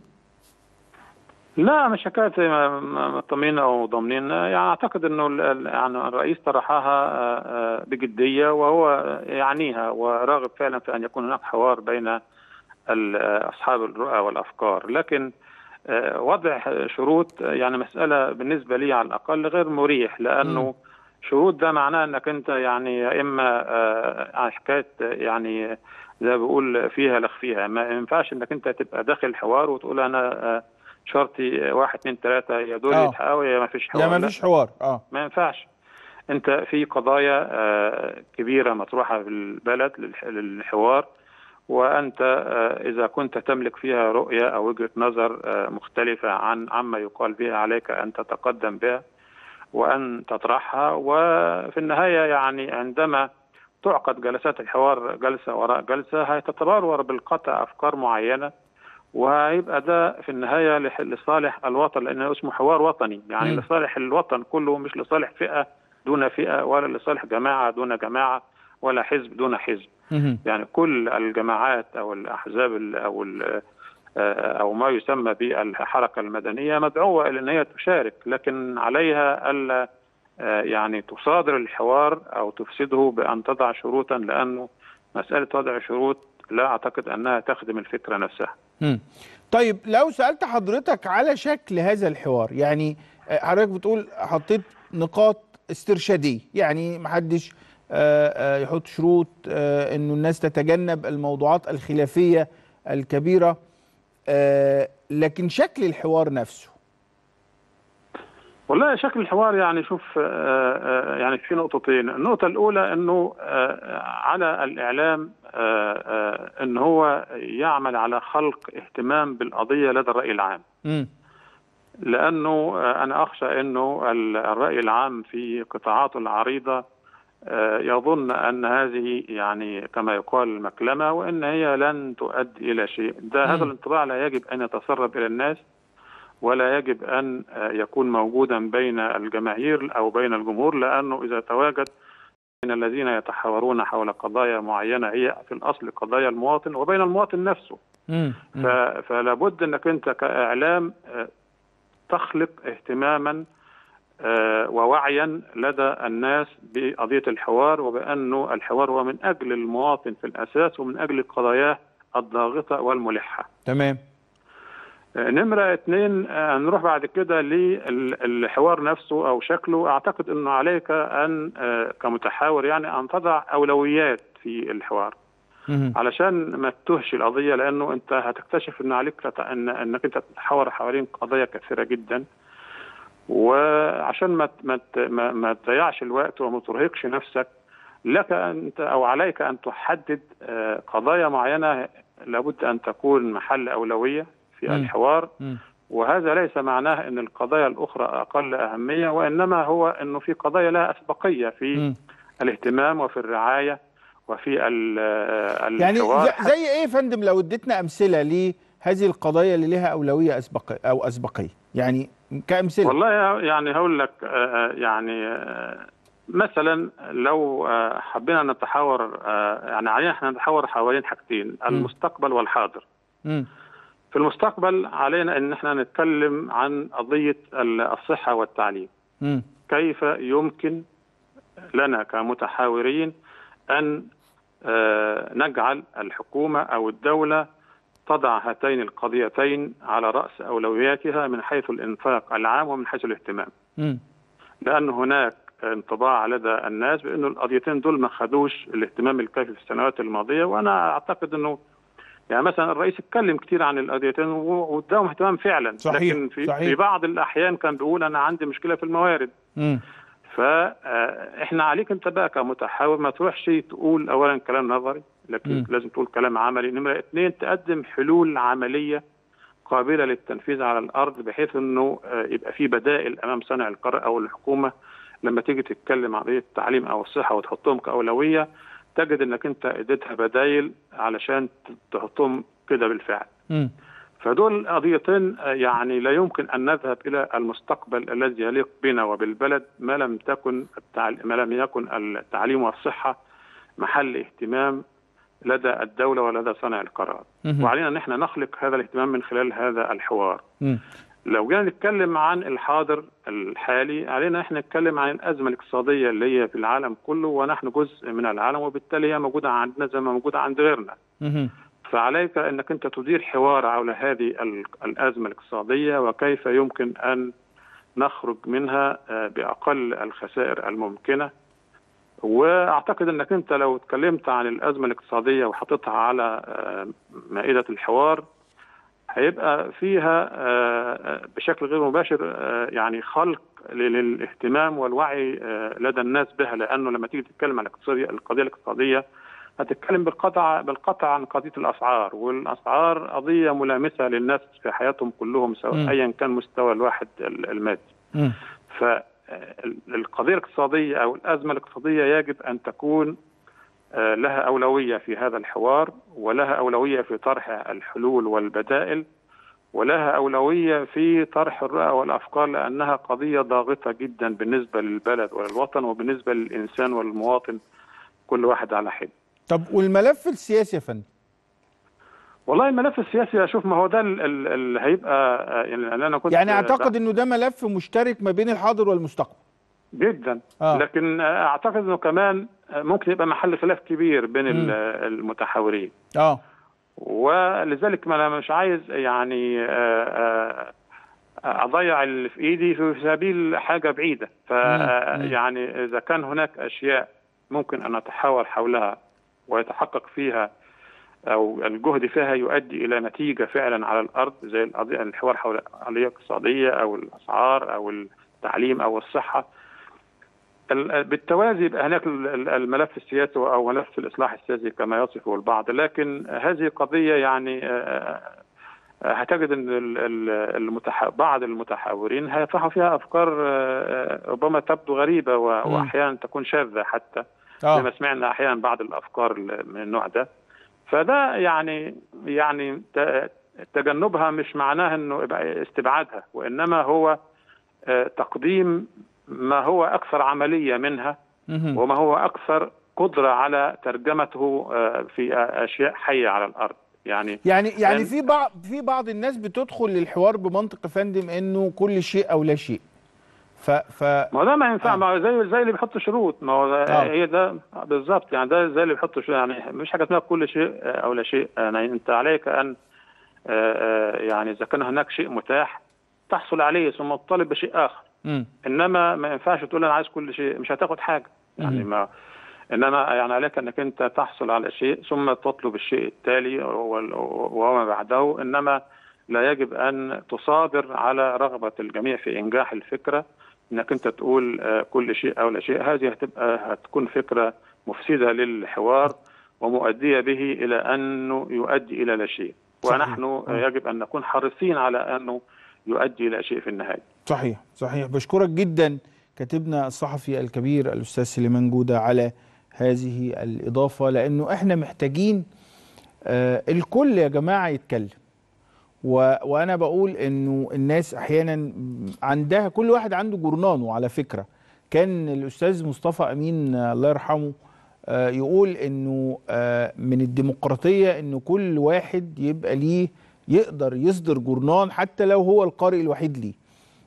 لا مش حكايه م- م- مطمئنين او ضامنين يعني اعتقد انه ال- ال- يعني الرئيس طرحها آه، آه، بجديه وهو يعنيها وراغب فعلا في ان يكون هناك حوار بين ال- اصحاب الرؤى والافكار لكن آه، وضع شروط آه، يعني مساله بالنسبه لي على الاقل غير مريح لانه شروط ده معناه انك انت يعني يا اما آه، حكايه يعني زي ما بقول فيها لخ فيها ما ينفعش انك انت تبقى داخل الحوار وتقول انا آه، شرطي واحد اثنين ثلاثة يا دول آه. يتحققوا يا ما فيش حوار يا ما لا، فيش حوار اه ما ينفعش انت في قضايا آه، كبيرة مطروحة في البلد للح- للحوار وانت آه، اذا كنت تملك فيها رؤية او وجهة نظر آه، مختلفة عن عما يقال بها عليك ان تتقدم بها وان تطرحها وفي النهاية يعني عندما تعقد جلسات الحوار جلسة وراء جلسة هتتبلور بالقطع افكار معينة وهيبقى ده في النهايه لح- لصالح الوطن لانه اسمه حوار وطني يعني مم. لصالح الوطن كله مش لصالح فئه دون فئه ولا لصالح جماعه دون جماعه ولا حزب دون حزب مهم. يعني كل الجماعات او الاحزاب ال- او ال- آه، او ما يسمى بالحركه المدنيه مدعوه الى ان هي تشارك لكن عليها الا آه، يعني تصادر الحوار او تفسده بان تضع شروطا لانه مساله وضع شروط لا اعتقد انها تخدم الفكره نفسها. مم. طيب لو سألت حضرتك على شكل هذا الحوار يعني آه، حضرتك بتقول حطيت نقاط استرشادية يعني محدش آه، آه، يحط شروط آه، انه الناس تتجنب الموضوعات الخلافية الكبيرة آه، لكن شكل الحوار نفسه والله شكل الحوار يعني شوف آه، آه، يعني في نقطتين، النقطة الأولى أنه آه، على الإعلام آه، آه، أن هو يعمل على خلق اهتمام بالقضية لدى الرأي العام مم. لأنه آه، أنا أخشى أنه ال- الرأي العام في قطاعاته العريضة آه، يظن أن هذه يعني كما يقال مكلمة وأن هي لن تؤدي إلى شيء ده هذا مم. الانطباع لا يجب أن يتسرب إلى الناس ولا يجب أن آه، يكون موجودا بين الجماهير أو بين الجمهور لأنه إذا تواجد بين الذين يتحاورون حول قضايا معينة هي في الأصل قضايا المواطن وبين المواطن نفسه مم. ف- مم. فلا بد انك انت كاعلام آه، تخلق اهتماما آه، ووعيا لدى الناس بقضيه الحوار وبانه الحوار هو من اجل المواطن في الاساس ومن اجل قضاياه الضاغطه والملحه. تمام آه، نمرة اثنين آه، نروح بعد كده للحوار نفسه أو شكله أعتقد أنه عليك أن آه، كمتحاور يعني أن تضع أولويات في الحوار مم. علشان ما تتوهش القضيه لانه انت هتكتشف ان عليك تت- ان انك انت تتحاور حوالين قضايا كثيره جدا وعشان ما ت- ما ت- ما, ما تضيعش الوقت وما ترهقش نفسك لك انت او عليك ان تحدد آه، قضايا معينه لابد ان تكون محل اولويه في مم. الحوار مم. وهذا ليس معناه ان القضايا الاخرى اقل اهميه وانما هو انه في قضايا لها اسبقيه في مم. الاهتمام وفي الرعايه وفي ال- يعني الحوار ز- زي ايه يا فندم لو اديتنا امثله لهذه القضايا اللي لها اولويه اسبقيه او اسبقيه يعني كامثله والله يعني هقول لك آه، يعني آه، مثلا لو آه، حبينا نتحاور آه، يعني علينا احنا نتحاور حوالين حاجتين المستقبل والحاضر مم. في المستقبل علينا ان احنا نتكلم عن قضيه ال- الصحه والتعليم مم. كيف يمكن لنا كمتحاورين ان آه، نجعل الحكومه او الدوله تضع هاتين القضيتين على راس اولوياتها من حيث الانفاق العام ومن حيث الاهتمام مم. لان هناك انطباع لدى الناس بانه القضيتين دول ما خدوش الاهتمام الكافي في السنوات الماضيه وانا اعتقد انه يعني مثلا الرئيس اتكلم كتير عن القضيتين و- واداهم اهتمام فعلا صحيح، لكن في صحيح. في بعض الاحيان كان بيقول انا عندي مشكله في الموارد مم. فاحنا عليك انت بقى كمتحاور ما تروحش تقول اولا كلام نظري لكن مم. لازم تقول كلام عملي نمره اثنين تقدم حلول عمليه قابله للتنفيذ على الارض بحيث انه آه، يبقى في بدائل امام صانع القرار او الحكومه لما تيجي تتكلم عن قضيه التعليم او الصحه وتحطهم كاولويه تجد انك انت اديتها بدائل علشان تحطهم كده بالفعل مم. فدول قضيتين آه، يعني لا يمكن ان نذهب الى المستقبل الذي يليق بنا وبالبلد ما لم تكن التعل... ما لم يكن التعليم والصحه محل اهتمام لدى الدوله ولدى صانع القرار مهم. وعلينا ان احنا نخلق هذا الاهتمام من خلال هذا الحوار مم. لو جينا نتكلم عن الحاضر الحالي علينا احنا نتكلم عن الازمه الاقتصاديه اللي هي في العالم كله ونحن جزء من العالم وبالتالي هي موجوده عندنا زي ما موجوده عند غيرنا مهم. فعليك انك انت تدير حوار حول هذه ال- الازمه الاقتصاديه وكيف يمكن ان نخرج منها آه، باقل الخسائر الممكنه واعتقد انك انت لو اتكلمت عن الازمه الاقتصاديه وحطيتها على آه، مائده الحوار هيبقى فيها آه، بشكل غير مباشر آه، يعني خلق للاهتمام والوعي آه، لدى الناس بها لانه لما تيجي تتكلم عن الاقتصادية القضيه الاقتصاديه هتتكلم بالقطع بالقطع عن قضيه الاسعار والاسعار قضيه ملامسه للناس في حياتهم كلهم سواء مم. ايا كان مستوى الواحد ال- المادي مم. فالقضيه الاقتصاديه او الازمه الاقتصاديه يجب ان تكون آه، لها أولوية في هذا الحوار ولها أولوية في طرح الحلول والبدائل ولها أولوية في طرح الرؤى والأفكار لأنها قضية ضاغطة جدا بالنسبة للبلد وللوطن وبالنسبة للإنسان والمواطن كل واحد على حد طب والملف السياسي يا فندم والله الملف السياسي اشوف ما هو ده ال- ال- اللي هيبقى آه، يعني انا كنت يعني اعتقد انه ده ملف مشترك ما بين الحاضر والمستقبل جدا آه. لكن آه، اعتقد انه كمان آه، ممكن يبقى محل خلاف كبير بين ال- مم. آه، المتحاورين اه ولذلك ما انا مش عايز يعني آه، آه، اضيع اللي في ايدي في سبيل حاجه بعيده مم. فيعني اذا كان هناك اشياء ممكن ان نتحاور حولها ويتحقق فيها او الجهد فيها يؤدي الى نتيجه فعلا على الارض زي القضية الحوار حول القضيه الاقتصاديه او الاسعار او التعليم او الصحه ال- بالتوازي يبقى هناك ال- ال- الملف السياسي او ملف الاصلاح السياسي كما يصفه البعض لكن هذه قضيه يعني آه، آه، هتجد ان ال- ال- المتح... بعض المتحاورين هيطرحوا فيها افكار آه، آه، ربما تبدو غريبه و- مم. واحيانا تكون شاذه حتى زي ما اه سمعنا احيانا بعض الافكار ال- من النوع ده فده يعني يعني ت- تجنبها مش معناه انه يبقى استبعادها وانما هو آه، تقديم ما هو اكثر عمليه منها مهم. وما هو اكثر قدره على ترجمته آه، في اشياء حيه على الارض يعني يعني يعني لأن- في بعض في بعض الناس بتدخل للحوار بمنطق يا فندم انه كل شيء او لا شيء ف ف ما هو ده ما ينفع آه. ما هو زي زي اللي بيحط شروط ما هو ده آه. هي ده بالظبط يعني ده زي اللي بيحط شروط يعني مش حاجه اسمها كل شيء آه، او لا شيء يعني انت عليك ان آه، آه، يعني اذا كان هناك شيء متاح تحصل عليه ثم تطالب بشيء اخر مم. انما ما ينفعش تقول انا عايز كل شيء مش هتاخد حاجه يعني مم. ما انما يعني عليك انك انت تحصل على شيء ثم تطلب الشيء التالي وال- وما بعده انما لا يجب ان تصادر على رغبه الجميع في انجاح الفكره انك انت تقول آه، كل شيء او لا شيء هذه هتبقى هتكون فكره مفسده للحوار ومؤديه به الى انه يؤدي الى لا شيء صحيح. ونحن آه، يجب ان نكون حريصين على انه يؤدي الى شيء في النهايه صحيح صحيح بشكرك جدا كاتبنا الصحفي الكبير الاستاذ سليمان جوده على هذه الاضافه لانه احنا محتاجين آه الكل يا جماعه يتكلم و وانا بقول انه الناس احيانا عندها كل واحد عنده جرنانه على فكره كان الاستاذ مصطفى امين آه، الله يرحمه آه، يقول انه آه، من الديمقراطيه انه كل واحد يبقى ليه يقدر يصدر جرنان حتى لو هو القارئ الوحيد ليه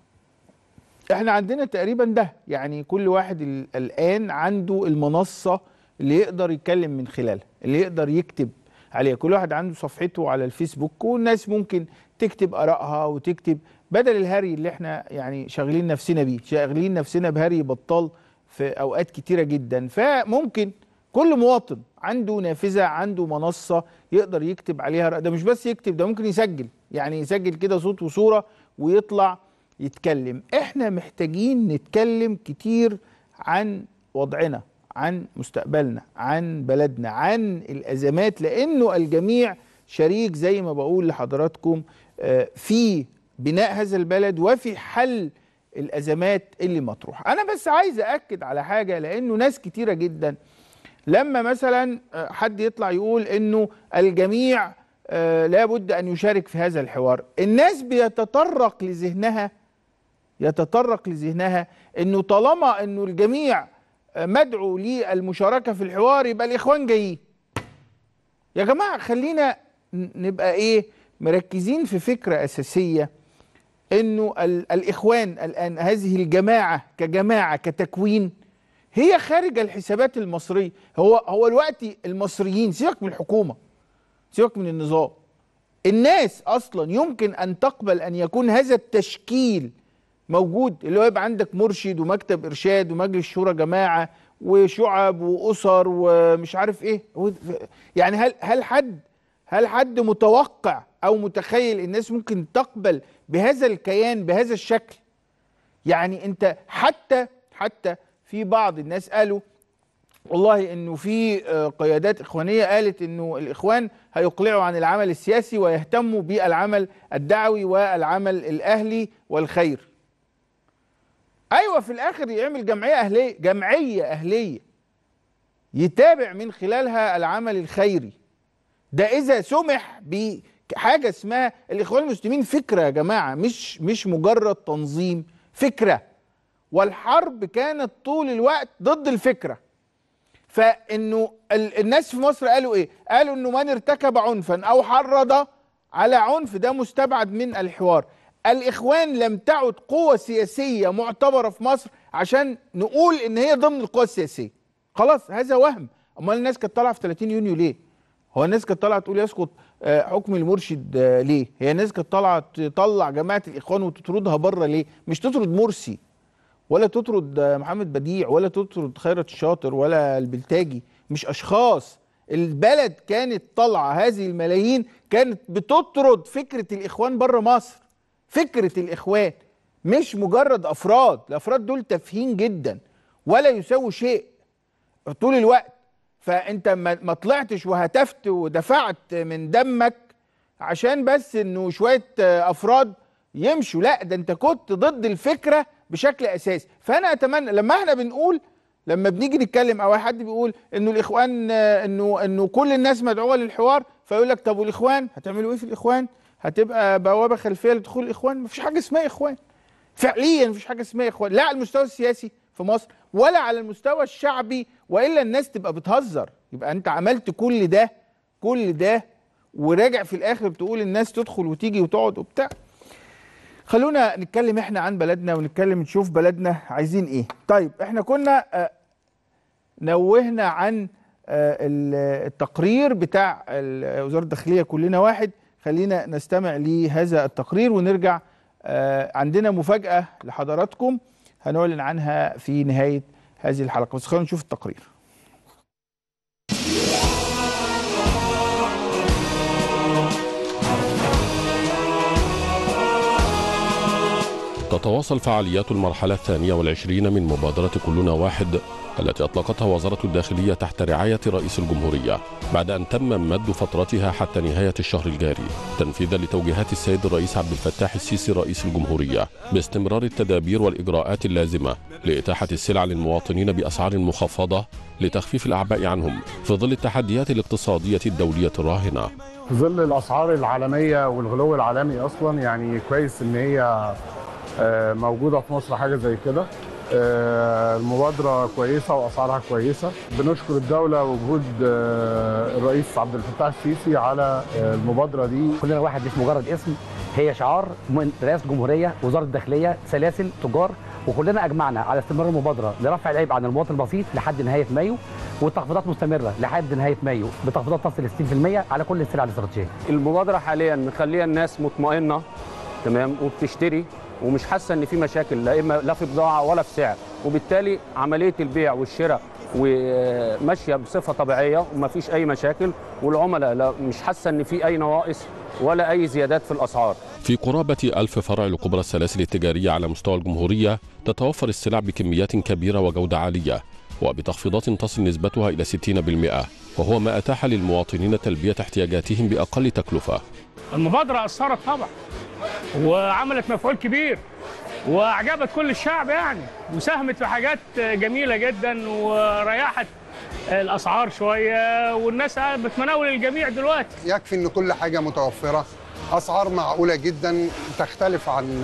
احنا عندنا تقريبا ده يعني كل واحد ال- الان عنده المنصه اللي يقدر يتكلم من خلالها اللي يقدر يكتب عليها كل واحد عنده صفحته على الفيسبوك والناس ممكن تكتب ارائها وتكتب بدل الهري اللي احنا يعني شاغلين نفسنا بيه شاغلين نفسنا بهري بطال في اوقات كتيره جدا فممكن كل مواطن عنده نافذه عنده منصه يقدر يكتب عليها رأي. ده مش بس يكتب ده ممكن يسجل يعني يسجل كده صوت وصوره ويطلع يتكلم احنا محتاجين نتكلم كتير عن وضعنا عن مستقبلنا عن بلدنا عن الازمات لانه الجميع شريك زي ما بقول لحضراتكم آه، في بناء هذا البلد وفي حل الازمات اللي مطروحه انا بس عايز اكد على حاجه لانه ناس كتيره جدا لما مثلا آه، حد يطلع يقول انه الجميع آه، لابد ان يشارك في هذا الحوار الناس بيتطرق لذهنها يتطرق لذهنها انه طالما انه الجميع آه، مدعو للمشاركه في الحوار يبقى الاخوان جايين يا جماعه خلينا ن- نبقى ايه مركزين في فكره اساسيه انه ال- الاخوان الان هذه الجماعه كجماعه كتكوين هي خارج الحسابات المصريه هو هو الوقت المصريين سيبك من الحكومه سيبك من النظام الناس اصلا يمكن ان تقبل ان يكون هذا التشكيل موجود اللي هو يبقى عندك مرشد ومكتب ارشاد ومجلس شورى جماعه وشعب واسر ومش عارف ايه هو- يعني هل هل حد هل حد متوقع او متخيل الناس ممكن تقبل بهذا الكيان بهذا الشكل يعني انت حتى حتى في بعض الناس قالوا والله انه في آه، قيادات اخوانيه قالت انه الاخوان هيقلعوا عن العمل السياسي ويهتموا بالعمل الدعوي والعمل الاهلي والخير. ايوه في الاخر يعمل جمعيه اهليه، جمعيه اهليه. يتابع من خلالها العمل الخيري ده اذا سمح بحاجه اسمها الاخوان المسلمين فكره يا جماعه مش مش مجرد تنظيم فكره والحرب كانت طول الوقت ضد الفكره فانه ال- الناس في مصر قالوا ايه قالوا انه من ارتكب عنفا او حرض على عنف ده مستبعد من الحوار الاخوان لم تعد قوه سياسيه معتبره في مصر عشان نقول ان هي ضمن القوى السياسيه خلاص هذا وهم امال الناس كانت طالعه في 30 يونيو ليه هو الناس كانت طالعه تقول يسقط آه، حكم المرشد آه، ليه هي الناس كانت طالعه تطلع جماعه الاخوان وتطردها بره ليه مش تطرد مرسي ولا تطرد آه، محمد بديع ولا تطرد خيرت الشاطر ولا البلتاجي مش اشخاص البلد كانت طالعه هذه الملايين كانت بتطرد فكره الاخوان بره مصر فكره الاخوان مش مجرد افراد الافراد دول تافهين جدا ولا يساووا شيء طول الوقت فانت ما ما طلعتش وهتفت ودفعت من دمك عشان بس انه شويه آه، افراد يمشوا لا ده انت كنت ضد الفكره بشكل اساسي فانا اتمنى لما احنا بنقول لما بنيجي نتكلم او أي حد بيقول انه الاخوان آه، انه انه كل الناس مدعوه للحوار فيقول لك طب والاخوان هتعملوا ايه في الاخوان هتبقى بوابه خلفيه لدخول الاخوان مفيش حاجه اسمها اخوان فعليا مفيش حاجه اسمها اخوان لا على المستوى السياسي في مصر ولا على المستوى الشعبي والا الناس تبقى بتهزر يبقى انت عملت كل ده كل ده وراجع في الاخر تقول الناس تدخل وتيجي وتقعد وبتاع خلونا نتكلم احنا عن بلدنا ونتكلم نشوف بلدنا عايزين ايه طيب احنا كنا آه، نوهنا عن آه، ال- التقرير بتاع ال- وزارة الداخلية كلنا واحد خلينا نستمع لهذا التقرير ونرجع آه، عندنا مفاجأة لحضراتكم هنعلن عنها في نهاية هذه الحلقة بس خلينا نشوف التقرير تتواصل فعاليات المرحلة الثانية والعشرين من مبادرة كلنا واحد التي أطلقتها وزارة الداخلية تحت رعاية رئيس الجمهورية بعد أن تم مد فترتها حتى نهاية الشهر الجاري تنفيذا لتوجيهات السيد الرئيس عبد الفتاح السيسي رئيس الجمهورية باستمرار التدابير والإجراءات اللازمة لإتاحة السلع للمواطنين بأسعار مخفضة لتخفيف الأعباء عنهم في ظل التحديات الاقتصادية الدولية الراهنة في ظل الاسعار العالميه والغلو العالمي اصلا يعني كويس ان هي آه، موجوده في مصر حاجه زي كده آه، المبادره كويسه واسعارها كويسه بنشكر الدوله وجهود آه، الرئيس عبد الفتاح السيسي على آه، المبادره دي كلنا واحد مش مجرد اسم هي شعار من رئاسه الجمهوريه وزاره الداخليه سلاسل تجار وكلنا اجمعنا على استمرار المبادره لرفع العيب عن المواطن البسيط لحد نهايه مايو والتخفيضات مستمره لحد نهايه مايو بتخفيضات تصل ل 60% على كل السلع الاستراتيجيه. المبادره حاليا مخليه الناس مطمئنه تمام وبتشتري ومش حاسه ان في مشاكل لا اما لا في بضاعه ولا في سعر وبالتالي عمليه البيع والشراء وماشيه بصفه طبيعيه ومفيش اي مشاكل والعملاء لا مش حاسه ان في اي نواقص ولا اي زيادات في الاسعار في قرابة ألف فرع لكبرى السلاسل التجارية على مستوى الجمهورية تتوفر السلع بكميات كبيرة وجودة عالية وبتخفيضات تصل نسبتها إلى 60% وهو ما أتاح للمواطنين تلبية احتياجاتهم بأقل تكلفة المبادرة أثرت طبعا وعملت مفعول كبير وأعجبت كل الشعب يعني وساهمت في حاجات جميلة جدا وريحت الأسعار شوية والناس بتناول الجميع دلوقتي يكفي ان كل حاجه متوفره اسعار معقوله جدا تختلف عن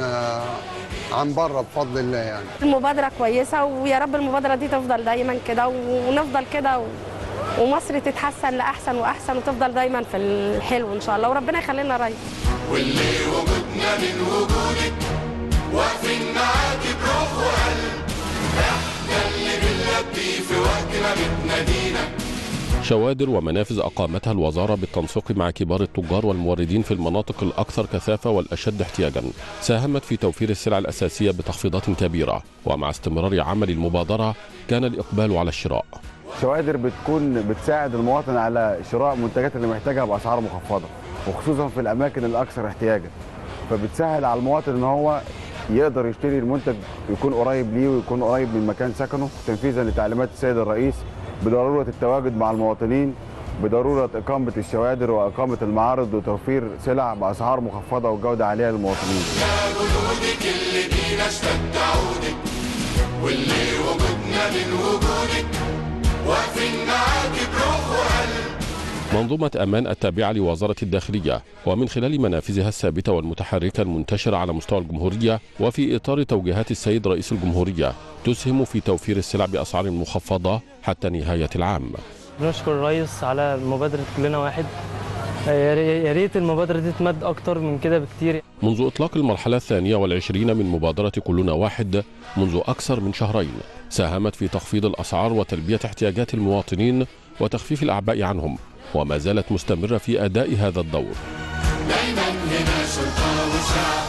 عن بره بفضل الله يعني المبادرة كويسة ويا رب المبادرة دي تفضل دايما كده ونفضل كده و... ومصر تتحسن لأحسن وأحسن وتفضل دايما في الحلو إن شاء الله وربنا يخلينا ريس واللي وجودنا من وجودك واقفين معاكي بروح وقلب احنا اللي بنلبي في وقت ما بتنادينا شوادر ومنافذ أقامتها الوزارة بالتنسيق مع كبار التجار والموردين في المناطق الأكثر كثافة والأشد احتياجا ساهمت في توفير السلع الأساسية بتخفيضات كبيرة ومع استمرار عمل المبادرة كان الإقبال على الشراء شوادر بتكون بتساعد المواطن على شراء منتجات اللي محتاجها باسعار مخفضه وخصوصا في الاماكن الاكثر احتياجا فبتسهل على المواطن ان هو يقدر يشتري المنتج يكون قريب ليه ويكون قريب من مكان سكنه تنفيذا لتعليمات السيد الرئيس بضروره التواجد مع المواطنين بضروره اقامه الشوادر واقامه المعارض وتوفير سلع باسعار مخفضه وجوده عاليه للمواطنين. يا جدودك اللي بينا اشتد عودك واللي وجودنا من وجودك واقفين معاك بروح وقلب منظومة أمان التابعة لوزارة الداخلية ومن خلال منافذها الثابتة والمتحركة المنتشرة على مستوى الجمهورية وفي إطار توجيهات السيد رئيس الجمهورية تسهم في توفير السلع بأسعار مخفضة حتى نهاية العام بنشكر الرئيس على مبادرة كلنا واحد يا ري- يا ريت المبادرة دي تمد أكتر من كده بكتير منذ إطلاق المرحلة الثانية والعشرين من مبادرة كلنا واحد منذ أكثر من شهرين ساهمت في تخفيض الأسعار وتلبية احتياجات المواطنين وتخفيف الأعباء عنهم وما زالت مستمرة في أداء هذا الدور دايما هنا شرطة وشعب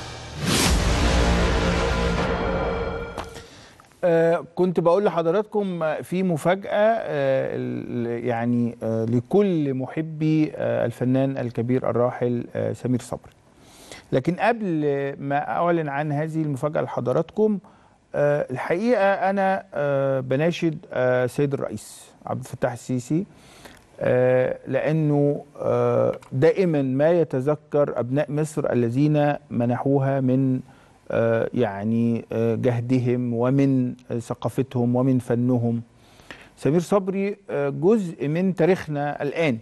آه، كنت بقول لحضراتكم آه، في مفاجأة آه، ال- يعني آه، لكل محبي آه، الفنان الكبير الراحل آه، سمير صبري لكن قبل ما أعلن عن هذه المفاجأة لحضراتكم آه، الحقيقة أنا آه، بناشد آه، سيد الرئيس عبد الفتاح السيسي آه، لأنه آه، دائما ما يتذكر أبناء مصر الذين منحوها من آه، يعني آه، جهدهم ومن آه، ثقافتهم ومن فنهم سمير صبري آه، جزء من تاريخنا الآن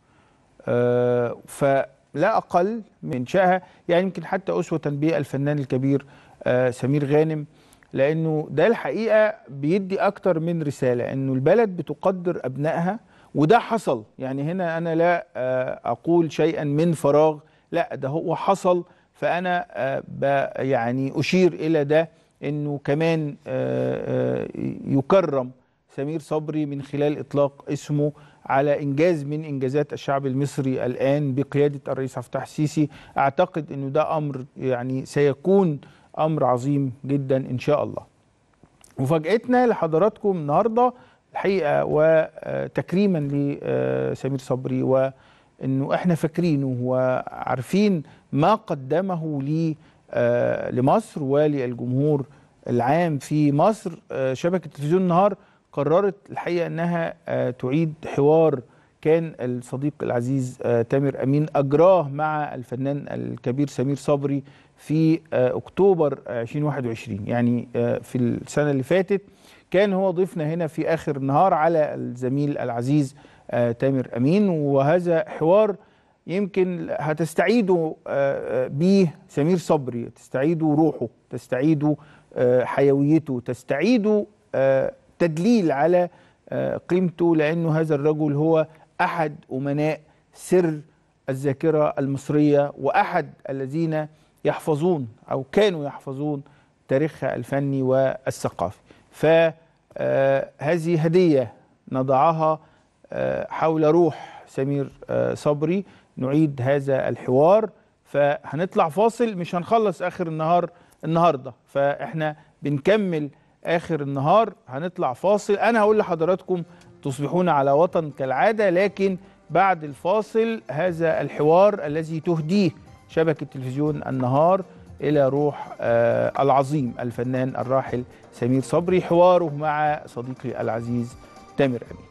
آه، فلا أقل من شأها يعني يمكن حتى أسوة بالفنان الكبير آه، سمير غانم لأنه ده الحقيقة بيدي أكتر من رسالة أنه البلد بتقدر أبنائها وده حصل يعني هنا أنا لا آه، أقول شيئا من فراغ لا ده هو حصل فأنا آه، ب- يعني أشير إلى ده أنه كمان آه، آه، يكرم سمير صبري من خلال إطلاق اسمه على إنجاز من إنجازات الشعب المصري الآن بقيادة الرئيس عبد الفتاح السيسي أعتقد أنه ده أمر يعني سيكون أمر عظيم جدا إن شاء الله مفاجأتنا لحضراتكم النهاردة الحقيقة وتكريما لسمير صبري وأنه إحنا فاكرينه وعارفين ما قدمه لي آه، لمصر وللجمهور العام في مصر آه، شبكة تلفزيون النهار قررت الحقيقة أنها آه، تعيد حوار كان الصديق العزيز آه، تامر أمين أجراه مع الفنان الكبير سمير صبري في آه، أكتوبر آه، 2021 يعني آه، في السنة اللي فاتت كان هو ضيفنا هنا في آخر النهار على الزميل العزيز آه، تامر أمين وهذا حوار يمكن هتستعيدوا آه، آه، بيه سمير صبري تستعيدوا روحه تستعيدوا آه، حيويته تستعيدوا آه، تدليل على آه، قيمته لأنه هذا الرجل هو أحد أمناء سر الذاكرة المصرية وأحد الذين يحفظون أو كانوا يحفظون تاريخها الفني والثقافي فهذه هدية نضعها آه، حول روح سمير آه، صبري نعيد هذا الحوار فهنطلع فاصل مش هنخلص آخر النهار النهاردة فإحنا بنكمل آخر النهار هنطلع فاصل أنا هقول لحضراتكم تصبحون على وطن كالعادة لكن بعد الفاصل هذا الحوار الذي تهديه شبكة تلفزيون النهار إلى روح آه العظيم الفنان الراحل سمير صبري حواره مع صديقي العزيز تامر أمين